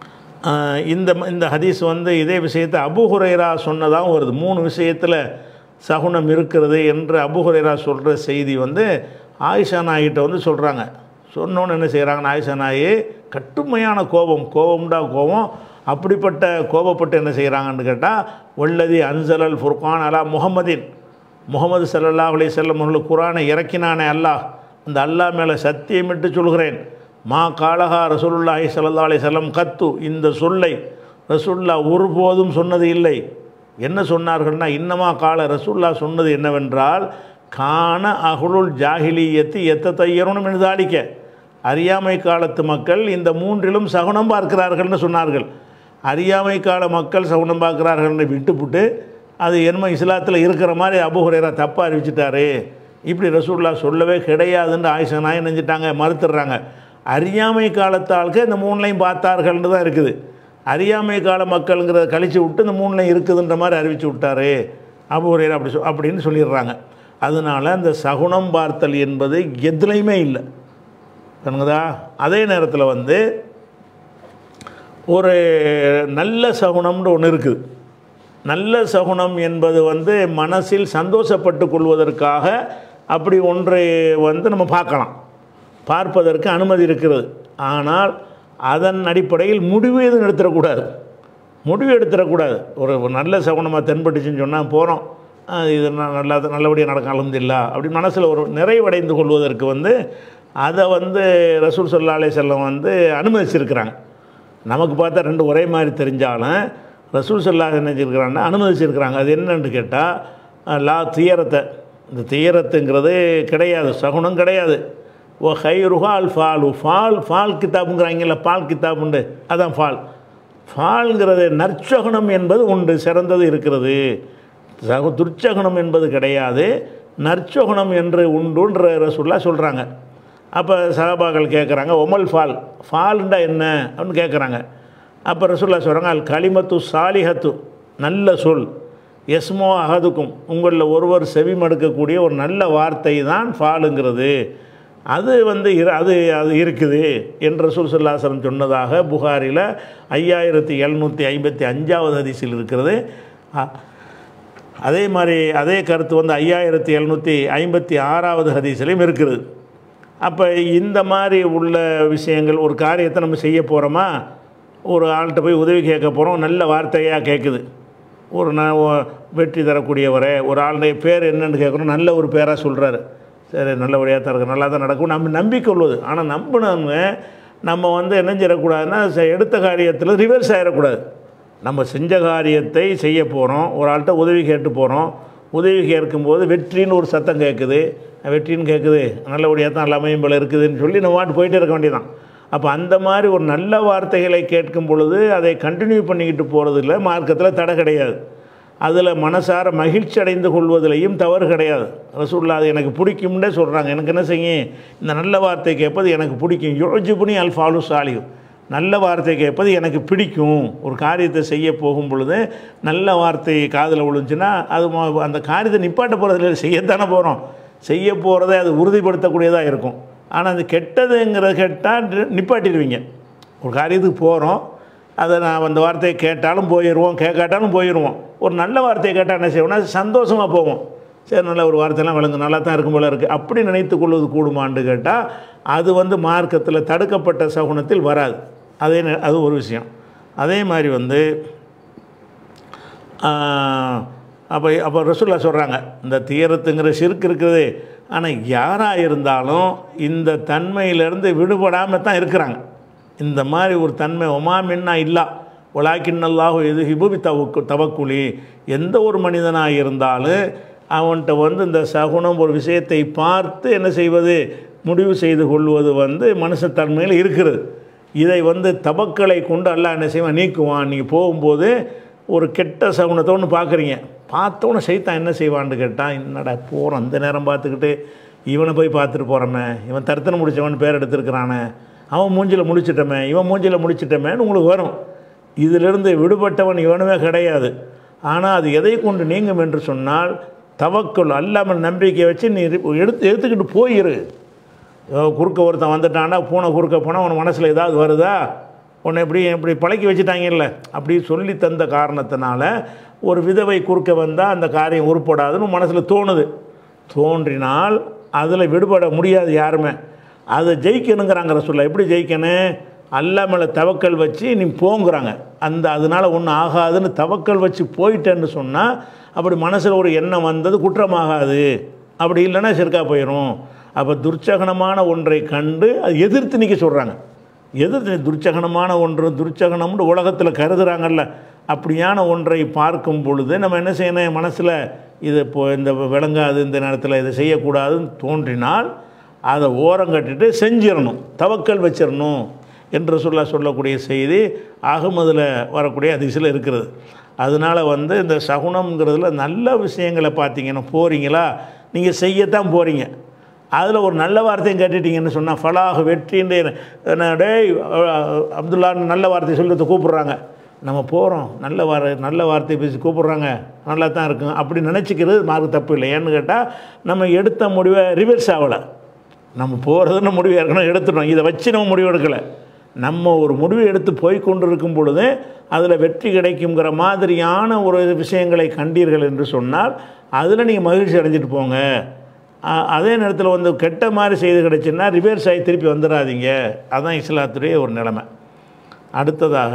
ஆஹ் இந்த இந்த ஹதீஸ் வந்து இதே விஷயத்தை அபு ஹுரைரா சொன்னதாகவும் வருது மூணு விஷயத்தில் சகுனம் இருக்கிறது என்று அபு ஹுரைரா சொல்கிற செய்தி வந்து ஆயிஷா நாயிட்ட வந்து சொல்கிறாங்க சொன்னோன்னு என்ன செய்கிறாங்கன்னு ஆயிஷா நாயி கட்டுமையான கோபம் கோபம்டா கோபம் அப்படிப்பட்ட கோபப்பட்டு என்ன செய்கிறாங்கன்னு கேட்டால் வல்லதி அன்சலல் ஃபுர்கான் அலா முகமதின் முகமது சல்லல்லாஹ் அலைஹி வஸல்லம் அவர்கள் குரானை இறக்கினானே அல்லாஹ் அந்த அல்லாஹ் மேலே சத்தியமிட்டு சொல்கிறேன் மா காலஹா ரசூலுல்லாஹி ஸல்லல்லாஹு அலைஹி வஸல்லம் கத்து இந்த சொல்லை ரசூல்லா ஒருபோதும் சொன்னது இல்லை என்ன சொன்னார்கள்னா இன்னமா கால ரசூல்லா சொன்னது என்னவென்றால் கான அகுலுல் ஜாஹிலியத்து எத்த தையரணும் என்று அறியாமை காலத்து மக்கள் இந்த மூன்றிலும் சகுனம் பார்க்கிறார்கள்னு சொன்னார்கள் அறியாமை கால மக்கள் சகுனம் பார்க்கிறார்கள்னு விட்டுப்புட்டு அது என்னமோ இஸ்லாத்தில் இருக்கிற மாதிரி அபு ஹுரைரா தப்பாக அறிவிச்சிட்டாரு இப்படி ரசூல்லா சொல்லவே கிடையாதுன்னு ஆயிஷா நாய் நினைஞ்சிட்டாங்க மறுத்துடுறாங்க அறியாமை காலத்து ஆளுக்கு இந்த மூணுலையும் பார்த்தார்கள்னு தான் இருக்குது அறியாமை கால மக்களுங்கிறத கழிச்சு விட்டு இந்த மூணுலையும் இருக்குதுன்ற மாதிரி அறிவிச்சு விட்டாரு அபு ஹுரைரா அப்படி சொ அப்படின்னு சொல்லிடுறாங்க அதனால் அந்த சகுனம் பார்த்தல் என்பது எதுலேயுமே இல்லை கணுங்கதா அதே நேரத்தில் வந்து ஒரு நல்ல சகுனம்னு ஒன்று இருக்குது நல்ல சகுனம் என்பது வந்து மனசில் சந்தோஷப்பட்டு கொள்வதற்காக அப்படி ஒன்றை வந்து நம்ம பார்க்கலாம் பார்ப்பதற்கு அனுமதி இருக்கிறது ஆனால் அதன் அடிப்படையில் முடிவு எதுவும் எடுத்துடக்கூடாது முடிவு எடுத்துடக்கூடாது ஒரு ஒரு நல்ல சகுனமாக தென்பட்டுச்சுன்னு சொன்னால் போகிறோம் இது ந- நல்லா நல்லபடியாக நடக்கும் அலமதுல்லா அப்படி மனசில் ஒரு நிறைவடைந்து கொள்வதற்கு வந்து அதை வந்து ரசூல் சல்லா அலைஹி செல்லம் வந்து அனுமதிச்சிருக்கிறாங்க நமக்கு பார்த்தா ரெண்டு ஒரே மாதிரி தெரிஞ்சாலும் ரசூல் சல்லா என்ன செஞ்சிருக்கிறாங்கன்னா அனுமதிச்சிருக்கிறாங்க அது என்னன்னு கேட்டால் லா துயரத்தை இந்த துயரத்துங்கிறது கிடையாது சகுனம் கிடையாது ஓ ஹைருஹா அல் ஃபாலு ஃபால் ஃபால் கித்தாப்புங்கிறாங்கல்ல பால் கித்தாப்புண்டு அதான் ஃபால் ஃபால்ங்கிறது நற்சகுனம் என்பது உண்டு சிறந்தது இருக்கிறது சகு துர்ச்சகுனம் என்பது கிடையாது நற்சகுனம் என்று உண்டுன்ற ரசூல்லா சொல்கிறாங்க அப்போ சஹாபாக்கள் கேட்குறாங்க ஒமல் ஃபால் ஃபால்ண்டா என்ன அப்படின்னு கேட்குறாங்க அப்போ ரசூல்லா சொல்கிறாங்க அல் கலிமத்து சாலிஹத்து நல்ல சொல் எஸ்மோ அகதுக்கும் உங்களில் ஒருவர் செவிமடுக்கக்கூடிய ஒரு நல்ல வார்த்தை தான் ஃபாலுங்கிறது அது வந்து இரு அது அது இருக்குது என்று ரசூல் சொல்லாசலம் சொன்னதாக புகாரில் ஐயாயிரத்தி எழுநூற்றி ஐம்பத்தி அஞ்சாவது ஹதீஸில் இருக்கிறது அ- அதே மாதிரி அதே கருத்து வந்து ஐயாயிரத்தி எழுநூற்றி ஐம்பத்தி ஆறாவது ஹதீஸ்லையும் இருக்குது அப்போ இந்த மாதிரி உள்ள விஷயங்கள் ஒரு காரியத்தை நம்ம செய்ய போகிறோமா ஒரு ஆள்கிட்ட போய் உதவி கேட்க போகிறோம் நல்ல வார்த்தையாக கேட்குது ஒரு ந ஒ- வெற்றி தரக்கூடியவரே ஒரு ஆளுடைய பேர் என்னன்னு கேட்குறோம் நல்ல ஒரு பேராக சொல்கிறாரு சரி நல்லபடியாக தான் இருக்கு நல்லா தான் நடக்கும் நம்ம நம்பிக்கை உள்ளது ஆனால் நம்பினவங்க நம்ம வந்து என்ன செய்யக்கூடாதுன்னா செ- எடுத்த காரியத்தில் ரிவர்ஸ் ஆகிடக்கூடாது நம்ம செஞ்ச காரியத்தை செய்ய போகிறோம் ஒரு ஆள்கிட்ட உதவி கேட்டு போகிறோம் உதவி கேட்கும்போது வெற்றின்னு ஒரு சத்தம் கேட்குது வெற்றின்னு கேட்குது நல்லபடியாக தான் எல்லாமே போல இருக்குதுன்னு சொல்லி நம்ம வாட்டு போயிட்டே இருக்க வேண்டியதான் அப்போ அந்த மாதிரி ஒரு நல்ல வார்த்தைகளை கேட்கும் பொழுது அதை கண்டினியூ பண்ணிக்கிட்டு போகிறதுல மார்க்கத்தில் தடை கிடையாது அதில் மனசார மகிழ்ச்சி அடைந்து கொள்வதிலையும் தவறு கிடையாது ரசூல்லா அது எனக்கு பிடிக்கும்னே சொல்கிறாங்க எனக்கு என்ன செய்யும் இந்த நல்ல வார்த்தை கேட்பது எனக்கு பிடிக்கும் யோஜிபுனி அல் ஃபாலு சாலியும் நல்ல வார்த்தை கேட்பது எனக்கு பிடிக்கும் ஒரு காரியத்தை செய்ய போகும் பொழுது நல்ல வார்த்தை காதில் விழுந்துச்சுன்னா அது மொ- அந்த காரியத்தை நிப்பாட்ட போகிறதுல செய்யத்தானே போகிறோம் செய்ய போகிறதை அது உறுதிப்படுத்தக்கூடியதாக இருக்கும் ஆனால் அது கெட்டதுங்கிறத கேட்டால் நிப்பாட்டிடுவீங்க ஒரு காரியத்துக்கு போகிறோம் அதை நான் அந்த வார்த்தையை கேட்டாலும் போயிடுவோம் கேட்காட்டாலும் போயிடுவோம் ஒரு நல்ல வார்த்தையை கேட்டால் என்ன செய்வோம்னா சந்தோஷமாக போவோம் சரி நல்ல ஒரு வார்த்தையெல்லாம் விளங்கு நல்லா தான் இருக்கும் போல இருக்குது அப்படி நினைத்து கொள்வது கூடுமான்னு கேட்டால் அது வந்து மார்க்கத்தில் தடுக்கப்பட்ட சகுனத்தில் வராது அதே நே- அது ஒரு விஷயம் அதே மாதிரி வந்து அப்போ அப்போ ரசூல்லா சொல்கிறாங்க இந்த தீரத்துங்கிற சிறுக்கு இருக்குது ஆனால் யாராக இருந்தாலும் இந்த தன்மையிலேருந்து விடுபடாமல் தான் இருக்கிறாங்க இந்த மாதிரி ஒரு தன்மை ஒமாமின்னா இல்லா உலாக்கின்னல்லாஹு எது ஹிபுபி தவக்கு தவக்குழி எந்த ஒரு மனிதனாக இருந்தாலும் அவன்கிட்ட வந்து இந்த சகுனம் ஒரு விஷயத்தை பார்த்து என்ன செய்வது முடிவு செய்து கொள்வது வந்து மனுஷத்தன்மையில் இருக்கிறது இதை வந்து தபக்களை கொண்டு அல்லாஹ் என்ன செய்வான் நீக்குவான் நீங்கள் போகும்போது ஒரு கெட்ட சகுனத்தை ஒன்று பார்க்குறீங்க பார்த்தோன்னே சைத்தான் என்ன செய்வான்னு கேட்டான் என்னடா போகிறோம் அந்த நேரம் பார்த்துக்கிட்டு இவனை போய் பார்த்துட்டு போகிறோமே இவன் தருத்தனை முடிச்சவன் பேர் எடுத்திருக்கிறானே அவன் மூஞ்சில் முடிச்சிட்டமே இவன் மூஞ்சில் முடிச்சிட்டமேன்னு உங்களுக்கு வரும் இதிலிருந்து விடுபட்டவன் இவனுமே கிடையாது ஆனால் அது எதை கொண்டு நீங்கும் என்று சொன்னால் தவக்குள் அல்லாமல் நம்பிக்கை வச்சு நீ எடுத்து எடுத்துக்கிட்டு போயிரு ஏதோ குறுக்க ஒருத்தன் வந்துட்டான்னா பூனை குறுக்க போனால் உன் மனசில் ஏதாவது வருதா உன்னை எப்படி இப்படி பழக்கி வச்சுட்டாங்கல்ல அப்படி சொல்லி தந்த காரணத்தினால ஒரு விதவை குறுக்க வந்தால் அந்த காரியம் உருப்படாதுன்னு மனசில் தோணுது தோன்றினால் அதில் விடுபட முடியாது யாருமே அதை ஜெயிக்கணுங்கிறாங்க ரசூல்லா எப்படி ஜெயிக்கணும் அல்லா மேலே தவக்கல் வச்சு நீ போங்கிறாங்க அந்த அதனால் ஒன்றும் ஆகாதுன்னு தவக்கல் வச்சு போயிட்டேன்னு சொன்னால் அப்படி மனசில் ஒரு எண்ணம் வந்தது குற்றமாகாது அப்படி இல்லைன்னா சிறுக்கா போயிடும் அப்போ துர்ச்சகனமான ஒன்றை கண்டு அது எதிர்த்து நிற்க சொல்கிறாங்க எதிர்த்து துர்ச்சகனமான ஒன்று துர்ச்சகனம்னு உலகத்தில் கருதுகிறாங்கல்ல அப்படியான ஒன்றை பார்க்கும் பொழுது நம்ம என்ன செய்யணும் மனசில் இது இப்போ இந்த விளங்காது இந்த நேரத்தில் இதை செய்யக்கூடாதுன்னு தோன்றினால் அதை ஓரம் கட்டிட்டு செஞ்சிடணும் தவக்கல் வச்சிடணும் என்று சொல்ல சொல்லக்கூடிய செய்தி அகமதில் வரக்கூடிய அதிசயில் இருக்கிறது அதனால் வந்து இந்த சகுனம்ங்கிறதுல நல்ல விஷயங்களை பார்த்தீங்கன்னா போகிறீங்களா நீங்கள் செய்யத்தான் போகிறீங்க அதில் ஒரு நல்ல வார்த்தையும் கேட்டுட்டீங்கன்னு சொன்னால் ஃபலாக வெற்றின்னு என்ன, டேய் அப்துல்லான்னு நல்ல வார்த்தை சொல்லிட்டு கூப்பிட்றாங்க நம்ம போகிறோம் நல்ல வார நல்ல வார்த்தை பேசி கூப்பிட்றாங்க நல்லா தான் இருக்கும் அப்படி நினச்சிக்கிறது மார்க்கு தப்பு இல்லை ஏன்னு கேட்டால் நம்ம எடுத்த முடிவை ரிவர்ஸ் ஆகலை நம்ம போகிறதுன்னு முடிவு ஏற்கனவே எடுத்துட்டோம் இதை வச்சு நம்ம முடிவு எடுக்கலை நம்ம ஒரு முடிவு எடுத்து போய் கொண்டு இருக்கும் பொழுது அதில் வெற்றி கிடைக்குங்கிற மாதிரியான ஒரு விஷயங்களை கண்டீர்கள் என்று சொன்னால் அதில் நீங்கள் மகிழ்ச்சி அடைஞ்சிட்டு போங்க அ- அதே நேரத்தில் வந்து கெட்ட மாதிரி செய்து கிடைச்சுன்னா ரிவர்ஸ் ஆகி திருப்பி வந்துடாதீங்க அதுதான் இஸ்லாத்துடைய ஒரு நிலைமை அடுத்ததாக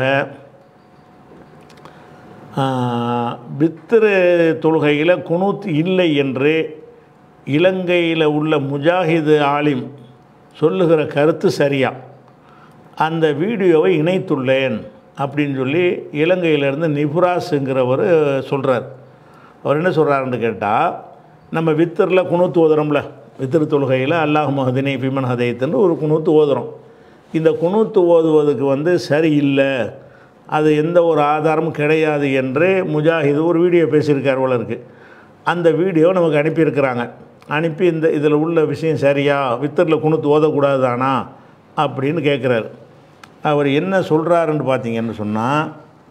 பித்திரு தொழுகையில் குனூத் இல்லை என்று இலங்கையில் உள்ள முஜாஹிது ஆலிம் சொல்லுகிற கருத்து சரியா அந்த வீடியோவை இணைத்துள்ளேன் அப்படின்னு சொல்லி இலங்கையிலேருந்து நிபுராஸுங்கிறவர் சொல்கிறார் அவர் என்ன சொல்கிறாருன்னு கேட்டால் நம்ம வித்தரில் குணூத்து ஓதுறோம்ல வித்திரு தொழுகையில் அல்லாஹ் மஹதினி ஃபிமன் ஹதைத்துன்னு ஒரு குணூத்து ஓதுறோம் இந்த குணூத்து ஓதுவதுக்கு வந்து சரியில்லை அது எந்த ஒரு ஆதாரமும் கிடையாது என்று முஜாஹிது ஒரு வீடியோ பேசியிருக்கார் போல இருக்கு அந்த வீடியோ நமக்கு அனுப்பியிருக்கிறாங்க அனுப்பி இந்த இதில் உள்ள விஷயம் சரியா வித்தரில் குணூத்து ஓதக்கூடாது தானா அப்படின்னு கேட்குறாரு அவர் என்ன சொல்கிறாருன்னு பார்த்தீங்கன்னு சொன்னால்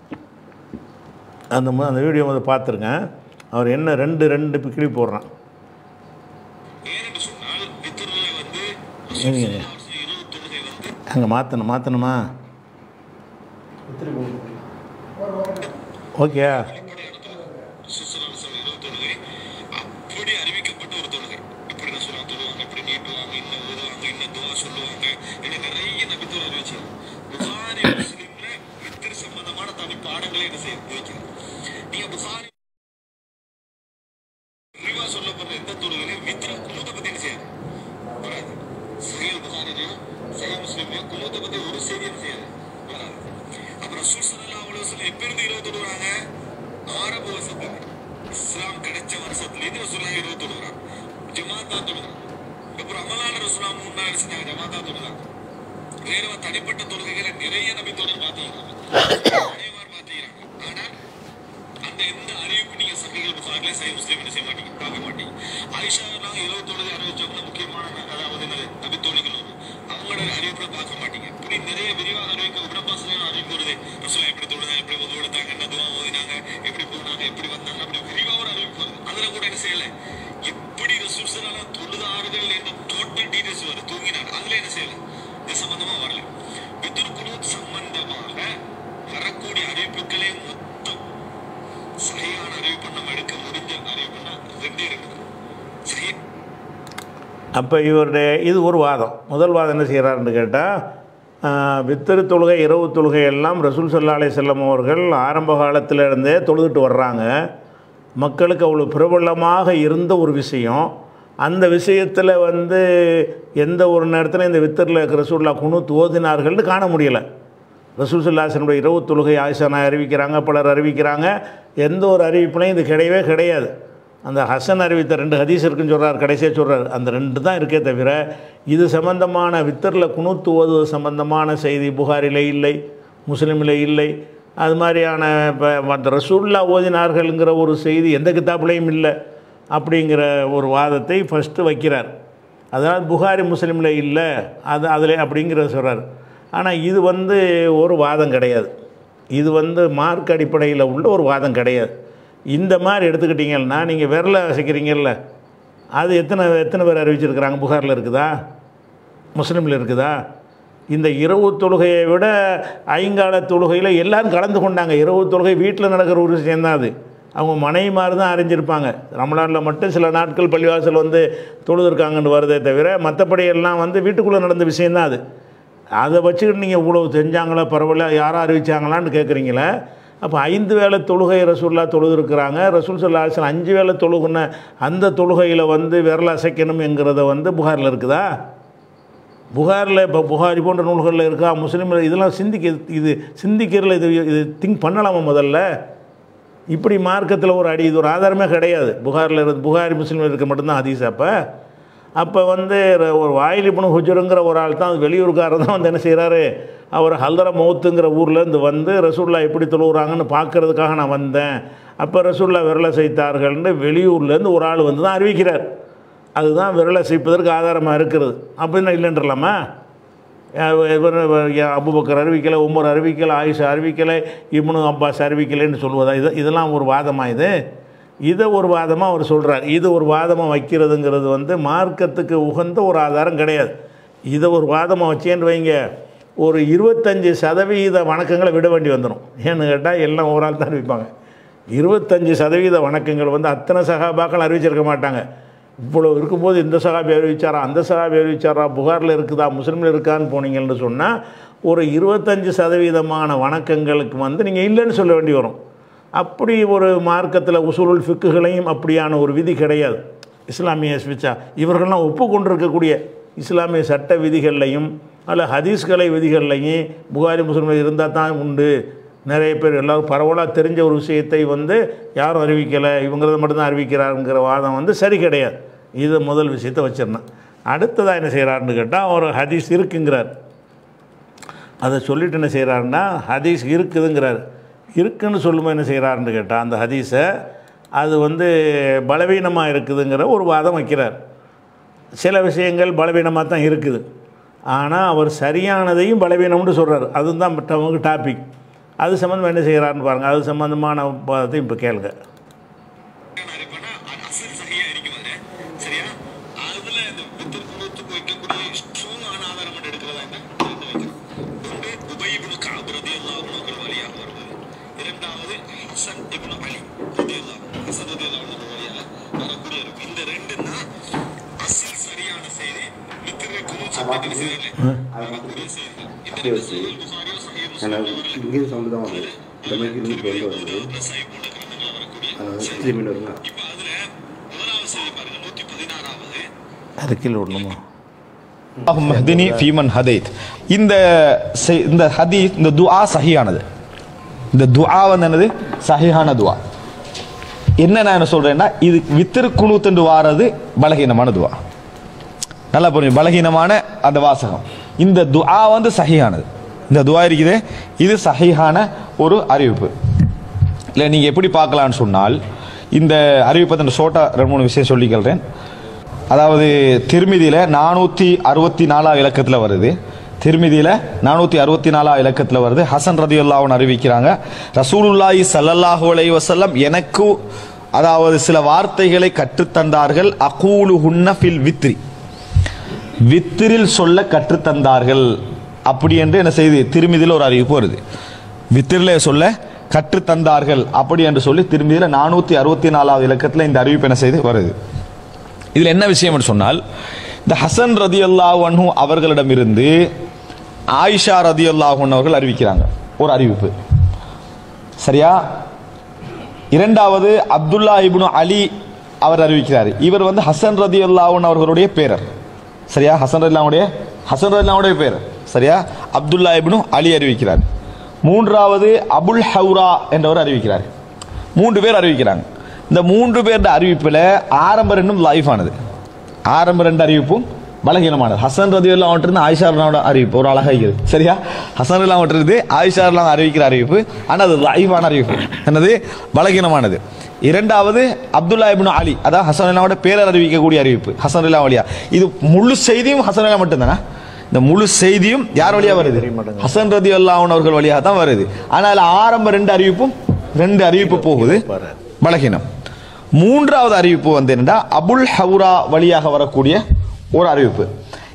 அந்த மு- அந்த வீடியோ வந்து பார்த்துருங்க அவர் என்ன ரெண்டு ரெண்டு கிளி போடுறான் ஏனென்று சொன்னால் பித்ருல வந்து ஏங்க இருபது தொழுகை வந்து அங்கே மாற்றணும் மாற்றணுமா ஓகே சுசலால் சொல்ல இருபது தொழுகை அப்படி அறிவிக்கப்பட்ட ஒரு தொழுகை இப்படி நான் சொல்லுவாங்க தொழுவாங்க இப்படி நீட்டுவாங்க இன்னும் ஓதுவாங்க இன்னும் துவா சொல்லுவாங்க என நிறைய நபித்துவம் அறிவிச்சாங்க புகாரி முஸ்லீம்ல வித்திரு சம்பந்தமான தனி பாடங்களை என்ன செய்ய வைக்கிறது நீங்க புகாரி விரிவா சொல்லப்படுற எந்த தொழுகையிலும் வித்திர குமுத்தை பத்தி என்ன செய்யாது வராது சஹீல் புகாரிலையும் சஹீல் முஸ்லீம்லையும் குமுத்தை பத்தி ஒரு செய்தி என்ன செய்யாது வராது அப்புறம் சுசல்லா அவ்வளவு சொல்ல எப்ப இருந்து இருபது தொழுகிறாங்க ஆரம்ப வருஷத்துல இஸ்லாம் கிடைச்ச வருஷத்துல இருந்து சொல்ல இருபது தொழுகிறாங்க ஜமாத்தா தொழுகிறாங்க அப்புறம் அமலான ரசுலா மூணு நாள் செஞ்சாங்க ஜமாத்தா தொழுகிறாங்க வேற தனிப்பட்ட தொழுகைகளை நிறைய நபி தொடர் பார்த்துக்கிறாங்க அனைவரும் பார்த்துக்கிறாங்க ஆனால் அந்த எந்த அறிவிப்பு நீங்க சஹீல் புகாரிலே சஹீல் முஸ்லீம் என்ன செய்ய மாட்டீங்க பார்க்க மாட்டீங்க ஆயிஷா நாங்க இருபது தொழுகை அறிவிச்சவங்க முக்கியமான அதாவது என்னது நபி தோழிகள் வரும் அவங்களோட அறிவிப்புல பார்க்க மாட்டீங்க இப்படி நிறைய விரிவாக அறிவிக்க உடம்பாசனையும் அறிவிப்பு வருது ரசூலா எப்படி தொழுதாங்க எப்படி உதவு எடுத்தாங்க என்ன துவா ஓதினாங்க எப்படி போனாங்க எப்படி வந்தாங்க அப்படி விரிவாக ஒரு அறிவிப்பு வருது அதுல கூட என்ன செய்யல எப்படி ரசூல் சலால தொழுதார்கள் என்ற டோட்டல் டீடைல்ஸ் வருது தூங்கினாங்க அதுல என்ன செய்யல இது சம்பந்தமா வரல பித்ரு சம்பந்தமாக வரக்கூடிய அறிவிப்புகளே மொத்தம் சரியான அறிவிப்பு நம்ம எடுக்க முடிஞ்ச அறிவிப்புனா ரெண்டே இருக்குது சரி அப்போ இவருடைய இது ஒரு வாதம் முதல் வாதம் என்ன செய்கிறாருன்னு கேட்டால் வித்திரு தொழுகை இரவு தொழுகை எல்லாம் ரசூல் சல்லா அலைஹி செல்லம் அவர்கள் ஆரம்ப காலத்துல இருந்தே தொழுதுட்டு வர்றாங்க மக்களுக்கு அவ்வளோ பிரபலமாக இருந்த ஒரு விஷயம் அந்த விஷயத்தில் வந்து எந்த ஒரு நேரத்தில் இந்த வித்தரில் ரசூல்லா குணூத் ஓதினார்கள்னு காண முடியலை ரசூல் சல்லாசனுடைய இரவு தொழுகை ஆயிஷானா அறிவிக்கிறாங்க பலர் அறிவிக்கிறாங்க எந்த ஒரு அறிவிப்புலையும் இது கிடையவே கிடையாது அந்த ஹசன் அறிவித்த ரெண்டு ஹதீஸ் இருக்குன்னு சொல்கிறார் கடைசியாக சொல்கிறார் அந்த ரெண்டு தான் இருக்கே தவிர இது சம்பந்தமான வித்தரில் குணூத்து ஓதுவது சம்பந்தமான செய்தி புகாரில் இல்லை முஸ்லீமில் இல்லை அது மாதிரியான இப்போ அந்த ரசூல்லா ஓதினார்கள்ங்கிற ஒரு செய்தி எந்த கித்தாப்புலையும் இல்லை அப்படிங்கிற ஒரு வாதத்தை ஃபஸ்ட்டு வைக்கிறார் அதனால் புகாரி முஸ்லீமில் இல்லை அது அதில் அப்படிங்கிறத சொல்கிறார் ஆனால் இது வந்து ஒரு வாதம் கிடையாது இது வந்து மார்க் அடிப்படையில் உள்ள ஒரு வாதம் கிடையாது இந்த மாதிரி எடுத்துக்கிட்டிங்கன்னா நீங்கள் விரல அசைக்கிறீங்கல்ல அது எத்தனை எத்தனை பேர் அறிவிச்சிருக்கிறாங்க புகாரில் இருக்குதா முஸ்லீமில் இருக்குதா இந்த இரவு தொழுகையை விட ஐங்கால தொழுகையில் எல்லாரும் கலந்து கொண்டாங்க இரவு தொழுகை வீட்டில் நடக்கிற ஒரு விஷயம் தான் அது அவங்க மனைவிமார் தான் அறிஞ்சிருப்பாங்க ரமலானில் மட்டும் சில நாட்கள் பள்ளிவாசல் வந்து தொழுதுருக்காங்கன்னு வருதே தவிர மற்றபடி எல்லாம் வந்து வீட்டுக்குள்ளே நடந்த விஷயந்தான் அது அதை வச்சுக்கிட்டு நீங்கள் இவ்வளவு செஞ்சாங்களா பரவாயில்ல யாரும் அறிவிச்சாங்களான்னு கேட்குறீங்களே அப்போ ஐந்து வேளை தொழுகை ரசூல்லா தொழுதுருக்குறாங்க ரசூல் சல்லா அலிஸ்லாம் அஞ்சு வேளை தொழுகுன அந்த தொழுகையில் வந்து விரல் அசைக்கணும்ங்கிறத வந்து புகாரில் இருக்குதா புகாரில் இப்போ புகாரி போன்ற நூல்களில் இருக்கா முஸ்லீமில் இதெல்லாம் சிந்திக்க இது சிந்திக்கிறதுல இது இது திங்க் பண்ணலாமா முதல்ல இப்படி மார்க்கத்தில் ஒரு அடி இது ஒரு ஆதாரமே கிடையாது புகாரில் இருந்து புகாரி முஸ்லீம் இருக்க மட்டும்தான் ஹதீஸ் அப்போ அப்போ வந்து ர- ஒரு வாயிலிபுனு ஹுஜருங்கிற ஒரு ஆள் தான் அது வெளியூர்காரர் தான் வந்து என்ன செய்கிறாரு அவர் ஹல்தர மௌத்துங்கிற ஊர்லேருந்து வந்து ரசூல்லா எப்படி தொழுகிறாங்கன்னு பார்க்கறதுக்காக நான் வந்தேன் அப்போ ரசூல்லா விரலை செய்தார்கள்னு வெளியூர்லேருந்து ஒரு ஆள் வந்து தான் அறிவிக்கிறார் அதுதான் விரலை செய்ப்பதற்கு ஆதாரமாக இருக்கிறது அப்படின்னு இல்லைன்றலாமா இவர் அபுபக்கர் அறிவிக்கலை உமர் அறிவிக்கலை ஆயிஷா அறிவிக்கலை இப்னு அப்பாஸ் அறிவிக்கலைன்னு சொல்வதா இது இதெல்லாம் ஒரு வாதமாக இது இதை ஒரு வாதமாக அவர் சொல்கிறார் இது ஒரு வாதமாக வைக்கிறதுங்கிறது வந்து மார்க்கத்துக்கு உகந்த ஒரு ஆதாரம் கிடையாது இதை ஒரு வாதமாக வச்சேன்னு வைங்க ஒரு இருபத்தஞ்சி சதவீத வணக்கங்களை விட வேண்டி வந்துடும் ஏன்னு கேட்டால் எல்லாம் ஒரு ஆள் தான் அறிவிப்பாங்க இருபத்தஞ்சி சதவீத வணக்கங்கள் வந்து அத்தனை சகாபாக்கள் அறிவிச்சிருக்க மாட்டாங்க இவ்வளோ இருக்கும்போது இந்த சகாபி அறிவிச்சாரா அந்த சகாபி அறிவிச்சாரா புகாரில் இருக்குதா முஸ்லீமில் இருக்கான்னு போனீங்கன்னு சொன்னால் ஒரு இருபத்தஞ்சி சதவீதமான வணக்கங்களுக்கு வந்து நீங்கள் இல்லைன்னு சொல்ல வேண்டி வரும் அப்படி ஒரு மார்க்கத்தில் உசூலுல் ஃபிக்குகளையும் அப்படியான ஒரு விதி கிடையாது இஸ்லாமிய ஸ்விச்சா இவர்கள்லாம் ஒப்புக்கொண்டிருக்கக்கூடிய இஸ்லாமிய சட்ட விதிகள்லையும் அல்ல ஹதீஸ்கலை விதிகள்லையும் புகாரி முஸ்லீமில் இருந்தால் தான் உண்டு நிறைய பேர் எல்லாரும் பரவலாக தெரிஞ்ச ஒரு விஷயத்தை வந்து யாரும் அறிவிக்கலை இவங்கிறத மட்டும்தான் அறிவிக்கிறாருங்கிற வாதம் வந்து சரி கிடையாது இது முதல் விஷயத்தை வச்சிருந்தேன் அடுத்ததாக என்ன செய்கிறாருன்னு கேட்டால் ஒரு ஹதீஸ் இருக்குங்கிறார் அதை சொல்லிட்டு என்ன செய்கிறாருன்னா ஹதீஸ் இருக்குதுங்கிறார் இருக்குன்னு சொல்லும்போது என்ன செய்கிறாருன்னு கேட்டால் அந்த ஹதீஸை அது வந்து பலவீனமாக இருக்குதுங்கிற ஒரு வாதம் வைக்கிறார் சில விஷயங்கள் பலவீனமாக தான் இருக்குது ஆனால் அவர் சரியானதையும் பலவீனம்னு சொல்கிறார் அதுதான் நமக்கு டாபிக் அது சம்மந்தமாக என்ன செய்கிறாருன்னு பாருங்கள் அது சம்மந்தமான வாதத்தை இப்போ கேளுங்க நான் இருப்பேன்னா அது அசல் சரியா இருக்கும் அதுல சரியா அதுல இந்த வித்திரு குலத்துக்கு வைக்கக்கூடிய ஸ்ட்ராங்கான ஆதாரம் மட்டும் எடுக்கிறதா என்ன ரெண்டு வைக்கிறோம் ஒன்று உபய் இப்னு கஅப் ரலியல்லாஹு அன்ஹு வழியாக வருவது இரண்டாவது ஹசன் இப்னு அலி ரலியல்லாஹு ஹசன் ரலியல்லாஹு அன்ஹு வழியாக வரக்கூடிய இருக்கும் இந்த ரெண்டு தான் அசல் சரியான செய்தி வித்திரு குலு சம்பந்தத்தில் செய்தியில வரக்கூடிய செய்திகள் இந்த ரெண்டு சஹீஹ் புகாரியோ சஹீஹ் ஆனால் முஸ்லிம்ல வரல இங்கே சவுண்டு தான் வருது இந்த மாதிரி இருந்து வெளில வருது நசாய் போன்ற கிரந்தங்கள்ல வரக்கூடிய அதனால திரும்பி வருங்க இப்ப அதுல முதலாவது செய்தி பாருங்க நூத்தி பதினாறாவது அது கீழே விடணுமா அல்லாஹும் மஹ்தினி ஃபீமன் ஹதைத் இந்த செய்- இந்த ஹதீஸ் இந்த துஆ சஹியானது இந்த துஆ வந்து என்னது சஹிஹான துஆ என்ன நான் என்ன சொல்றேன்னா இது வித்திரு குணுத்துண்டு வாரது பலகீனமான துஆ நல்லா புரியும் பலகீனமான அந்த வாசகம் இந்த துஆ வந்து சஹிஹானது இந்த துஆ இருக்குது இது சஹிஹான ஒரு அறிவிப்பு இல்லை நீங்கள் எப்படி பார்க்கலான்னு சொன்னால் இந்த அறிவிப்பை இந்த ஷோட்டா ரெண்டு மூணு விஷயம் சொல்லிக்கிறேன் அதாவது திருமிதியில் நானூற்றி அறுபத்தி நாலா இலக்கத்தில் வருது திருமிதியில் நானூற்றி அறுபத்தி நாலா இலக்கத்தில் வருது ஹசன் ரதியுல்லாஹ்னு அறிவிக்கிறாங்க ரசூலுல்லாஹி ஸல்லல்லாஹு அலைஹி வஸல்லம் எனக்கு அதாவது சில வார்த்தைகளை கற்றுத்தந்தார்கள் அகூலு ஹுன்ன ஃபில் வித்ரி வித்திரில் சொல்ல கற்றுத்தந்தார்கள் அப்படி என்று என்ன செய்து திருமிதியில் ஒரு அறிவிப்பு வருது வித்திரிலே சொல்ல கற்றுத்தந்தார்கள் அப்படி என்று சொல்லி திருமிதியில் நானூற்றி அறுபத்தி நாலாவது இலக்கத்தில் இந்த அறிவிப்பு என்ன செய்து வருது இதில் என்ன விஷயம் என்று சொன்னால் இந்த ஹசன் ரதி அல்லாஹ் அவர்களிடமிருந்து ஆயிஷா ரதி அவர்கள் அறிவிக்கிறாங்க ஒரு அறிவிப்பு சரியா இரண்டாவது அப்துல்லா இப்னு அலி அவர் அறிவிக்கிறார் இவர் வந்து ஹசன் ரதி அல்லாஹன் அவர்களுடைய பேரர் சரியா ஹசன் ரதில்லாவுடைய ஹசன் ரதில்லாவுடைய பேரர் சரியா அப்துல்லா இப்னு அலி அறிவிக்கிறார் மூன்றாவது அபுல் ஹவுரா என்றவர் அறிவிக்கிறார் மூன்று பேர் அறிவிக்கிறாங்க இந்த மூன்று பேருடைய அறிவிப்பில் ஆரம்ப ரெண்டும் லைஃப் ஆனது ஆரம்ப ரெண்டு அறிவிப்பும் பலகீனமானது ஹசன் ரதி இருந்து ஆயிஷா ரலியல்லாஹு அன்ஹா அறிவிப்பு ஒரு அழகா இருக்குது சரியா ஹசன் ரதி இருந்து ஆயிஷா ரலியல்லாஹு அறிவிக்கிற அறிவிப்பு ஆனால் அது லைஃபான அறிவிப்பு என்னது பலகீனமானது இரண்டாவது அப்துல்லா இப்னு அலி அதான் ஹசன் அல்லாவோட பேரர் அறிவிக்கக்கூடிய அறிவிப்பு ஹசன் அல்லா வழியா இது முழு செய்தியும் ஹசன் அல்லா மட்டும்தானா இந்த முழு செய்தியும் யார் வழியா வருது ஹசன் ரதி அல்லாஹன் அவர்கள் வழியாக தான் வருது ஆனால் ஆரம்ப ரெண்டு அறிவிப்பும் ரெண்டு அறிவிப்பு போகுது பலகீனம் மூன்றாவது அறிவிப்பு வந்து என்னன்னா அபுல் ஹவுரா வழியாக வரக்கூடிய ஒரு அறிவிப்பு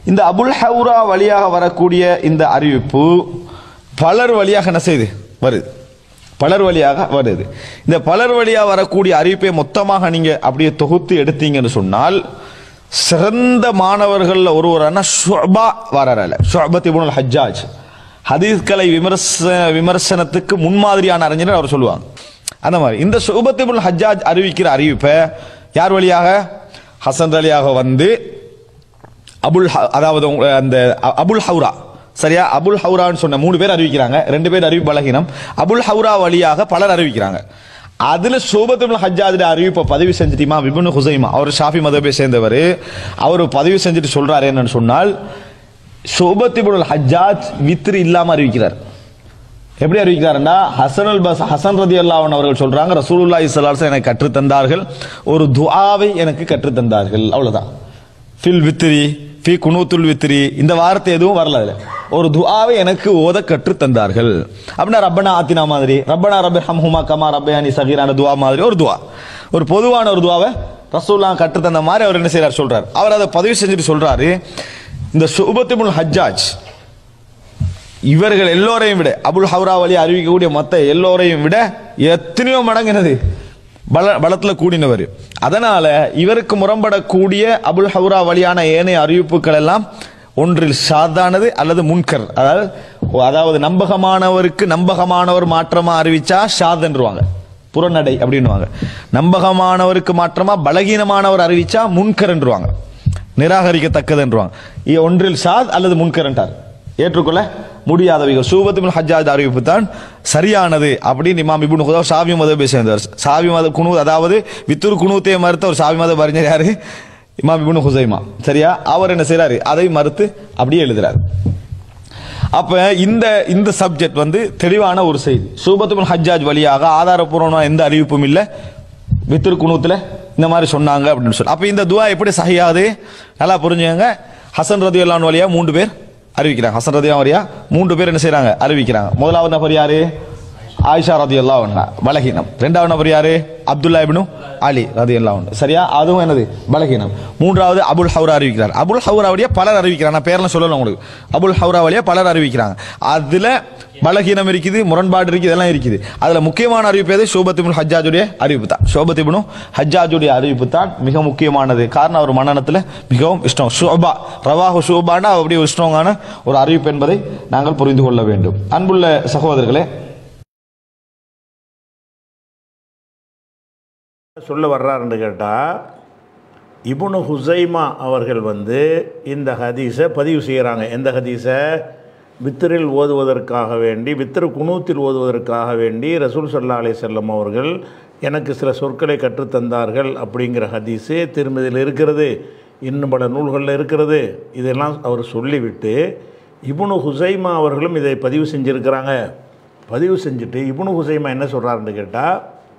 இந்த அபுல் ஹவுரா வழியாக வரக்கூடிய இந்த அறிவிப்பு பலர் வழியாக என்ன செய்யுது வருது பலர் வழியாக வருது இந்த பலர் வழியாக வரக்கூடிய அறிவிப்பை மொத்தமாக நீங்க அப்படியே தொகுத்து எடுத்தீங்கன்னு சொன்னால் சிறந்த மாணவர்கள்ல ஒருவரான ஷுபா வரால ஷுபத் இப்னுல் ஹஜ்ஜாஜ் ஹதீஸ்களை விமர்ச விமர்சனத்துக்கு முன்மாதிரியான அறிஞர் அவர் சொல்லுவாங்க அந்த மாதிரி இந்த ஷுபத் இப்னுல் ஹஜ்ஜாஜ் அறிவிக்கிற அறிவிப்பை யார் வழியாக ஹசன் வழியாக வந்து அபுல் ஹ- அதாவது உங்க- அந்த அ- அபுல் ஹவுரா சரியா அபுல் ஹவுரான்னு சொன்ன மூணு பேர் அறிவிக்கிறாங்க ரெண்டு பேர் அறிவிப்பு பலகீனம் அபுல் ஹவுரா வழியாக பலர் அறிவிக்கிறாங்க அதுல சோபத்துல் ஹஜ்ஜாஜ் அறிவிப்பை பதிவு செஞ்சுட்டிமா விபுனு ஹுசைமா அவர் ஷாஃபி மதபை சேர்ந்தவர் அவர் பதிவு செஞ்சுட்டு சொல்றாரு என்னன்னு சொன்னால் சோபத்திபுல் ஹஜ்ஜாஜ் வித்ரு இல்லாம அறிவிக்கிறார் எப்படி அறிவிக்கிறாருன்னா ஹசன் அல் பஸ் ஹசன் ரதி அல்லாஹன் அவர்கள் சொல்றாங்க ரசூலுல்லாஹி ஸல்லல்லாஹு அலைஹி வஸல்லம் எனக்கு கற்றுத் தந்தார்கள் ஒரு துஆவை எனக்கு கற்றுத் தந்தார்கள் அவ்வளவுதான் ஃபில் வித்ரி ஃபி குனூத்துல் வித்ரி இந்த வார்த்தை எதுவும் வரல அதுல ஒரு துஆவை எனக்கு ஓத கற்றுத் தந்தார்கள் அப்படின்னா ரப்பனா ஆத்தினா மாதிரி ரப்பனா ரப்பி ஹம்ஹுமா கமா ரப்பயானி சகீரான துஆ மாதிரி ஒரு துஆ ஒரு பொதுவான ஒரு துஆவை ரசூல்லா கற்றுத் தந்த மாதிரி அவர் என்ன செய்றார் சொல்றார் அவர் அதை பதிவு செஞ்சுட்டு சொல்றாரு இந்த சுபத்திமுல் ஹஜ்ஜாஜ் இவர்கள் எல்லோரையும் விட அபுல் ஹவுரா வழி அறிவிக்கக்கூடிய மத்த எல்லோரையும் விட எத்தனையோ மடங்கு என்னது பல பலத்துல கூடினவர் அதனால இவருக்கு முரண்படக்கூடிய அபுல் ஹவுரா வழியான ஏனைய அறிவிப்புகள் எல்லாம் ஒன்றில் ஷாதானது அல்லது முன்கர் அதாவது அதாவது நம்பகமானவருக்கு நம்பகமானவர் மாற்றமா அறிவிச்சா ஷாத்ன்றுவாங்க புறநடை அப்படின்னுவாங்க நம்பகமானவருக்கு மாற்றமா பலகீனமானவர் அறிவிச்சா முன்கர்ன்றுவாங்க நிராகரிக்கத்தக்கதுன்றுவாங்க இது ஒன்றில் ஷாத் அல்லது முன்கரன்ட்டார் ஏற்றுக்கொள்ள முடியாதவைகள் சூபத்துல் ஹஜ்ஜாஜ் அறிவிப்பு தான் சரியானது அப்படின்னு இமாம் இப்னு குதா சாவி மதபை சேர்ந்தவர் சாவி மத குனு அதாவது வித்துரு குனூத்தை மறுத்த ஒரு சாவி மத அறிஞர் யாரு இமாம் இப்னு ஹுசைமா சரியா அவர் என்ன செய்றாரு அதை மறுத்து அப்படியே எழுதுறாரு அப்ப இந்த இந்த சப்ஜெக்ட் வந்து தெளிவான ஒரு செய்தி சூபத்துல் ஹஜ்ஜாஜ் வழியாக ஆதாரப்பூர்வமான எந்த அறிவிப்பும் இல்லை வித்திரு குணூத்துல இந்த மாதிரி சொன்னாங்க அப்படின்னு சொல்லி அப்ப இந்த துவா எப்படி சஹியாது நல்லா புரிஞ்சுங்க ஹசன் ரதி அல்லான் வழியா மூன்று பேர் அறிவிக்கிறாங்க ஹசன் ரதி வழியா மூன்று பேர் என்ன செய்றாங்க அறிவிக்கிறாங்க முதலாவது நபர் யாரு ஆயிஷா ரதி அல்லா பலகீனம் ரெண்டாவது நபர் யாரு அப்துல்லா இப்னு அலி ரதி அல்லா சரியா அதுவும் என்னது பலகீனம் மூன்றாவது அபுல் ஹவுரா அறிவிக்கிறார் அபுல் ஹவுரா வழியா பலர் அறிவிக்கிறாங்க நான் பேர்லாம் சொல்லல உங்களுக்கு அபுல் ஹவுரா வழியா பலர் அறிவிக்கிறாங்க அதுல பலகீனம் இருக்குது முரண்பாடு இருக்குது இதெல்லாம் இருக்குது அதுல முக்கியமான அறிவிப்பு எது ஷோபத்திபுன் ஹஜ்ஜாஜுடைய அறிவிப்பு தான் ஷோபத்திபுனு ஹஜ்ஜாஜுடைய அறிவிப்பு தான் மிக முக்கியமானது காரணம் அவர் மன்னனத்துல மிகவும் இஷ்டம் ஷோபா ரவாஹு ஷோபானா அப்படி ஒரு ஸ்ட்ராங்கான ஒரு அறிவிப்பு என்பதை நாங்கள் புரிந்து கொள்ள வேண்டும் அன்புள்ள சகோதரர்களே சொல்ல வர்றாருன்னு கேட்டால் இப்னு ஹுசைமா அவர்கள் வந்து இந்த ஹதீஸை பதிவு செய்கிறாங்க எந்த ஹதீஸை வித்திரில் ஓதுவதற்காக வேண்டி வித்திரு குனூத்தில் ஓதுவதற்காக வேண்டி ரசூல் சல்லா அலைஹி செல்லம் அவர்கள் எனக்கு சில சொற்களை கற்றுத்தந்தார்கள் அப்படிங்கிற ஹதீஸு திருமதியில் இருக்கிறது இன்னும் பல நூல்களில் இருக்கிறது இதெல்லாம் அவர் சொல்லிவிட்டு இப்னு ஹுசைமா அவர்களும் இதை பதிவு செஞ்சுருக்கிறாங்க பதிவு செஞ்சுட்டு இப்னு ஹுசைமா என்ன சொல்கிறாருன்னு கேட்டால்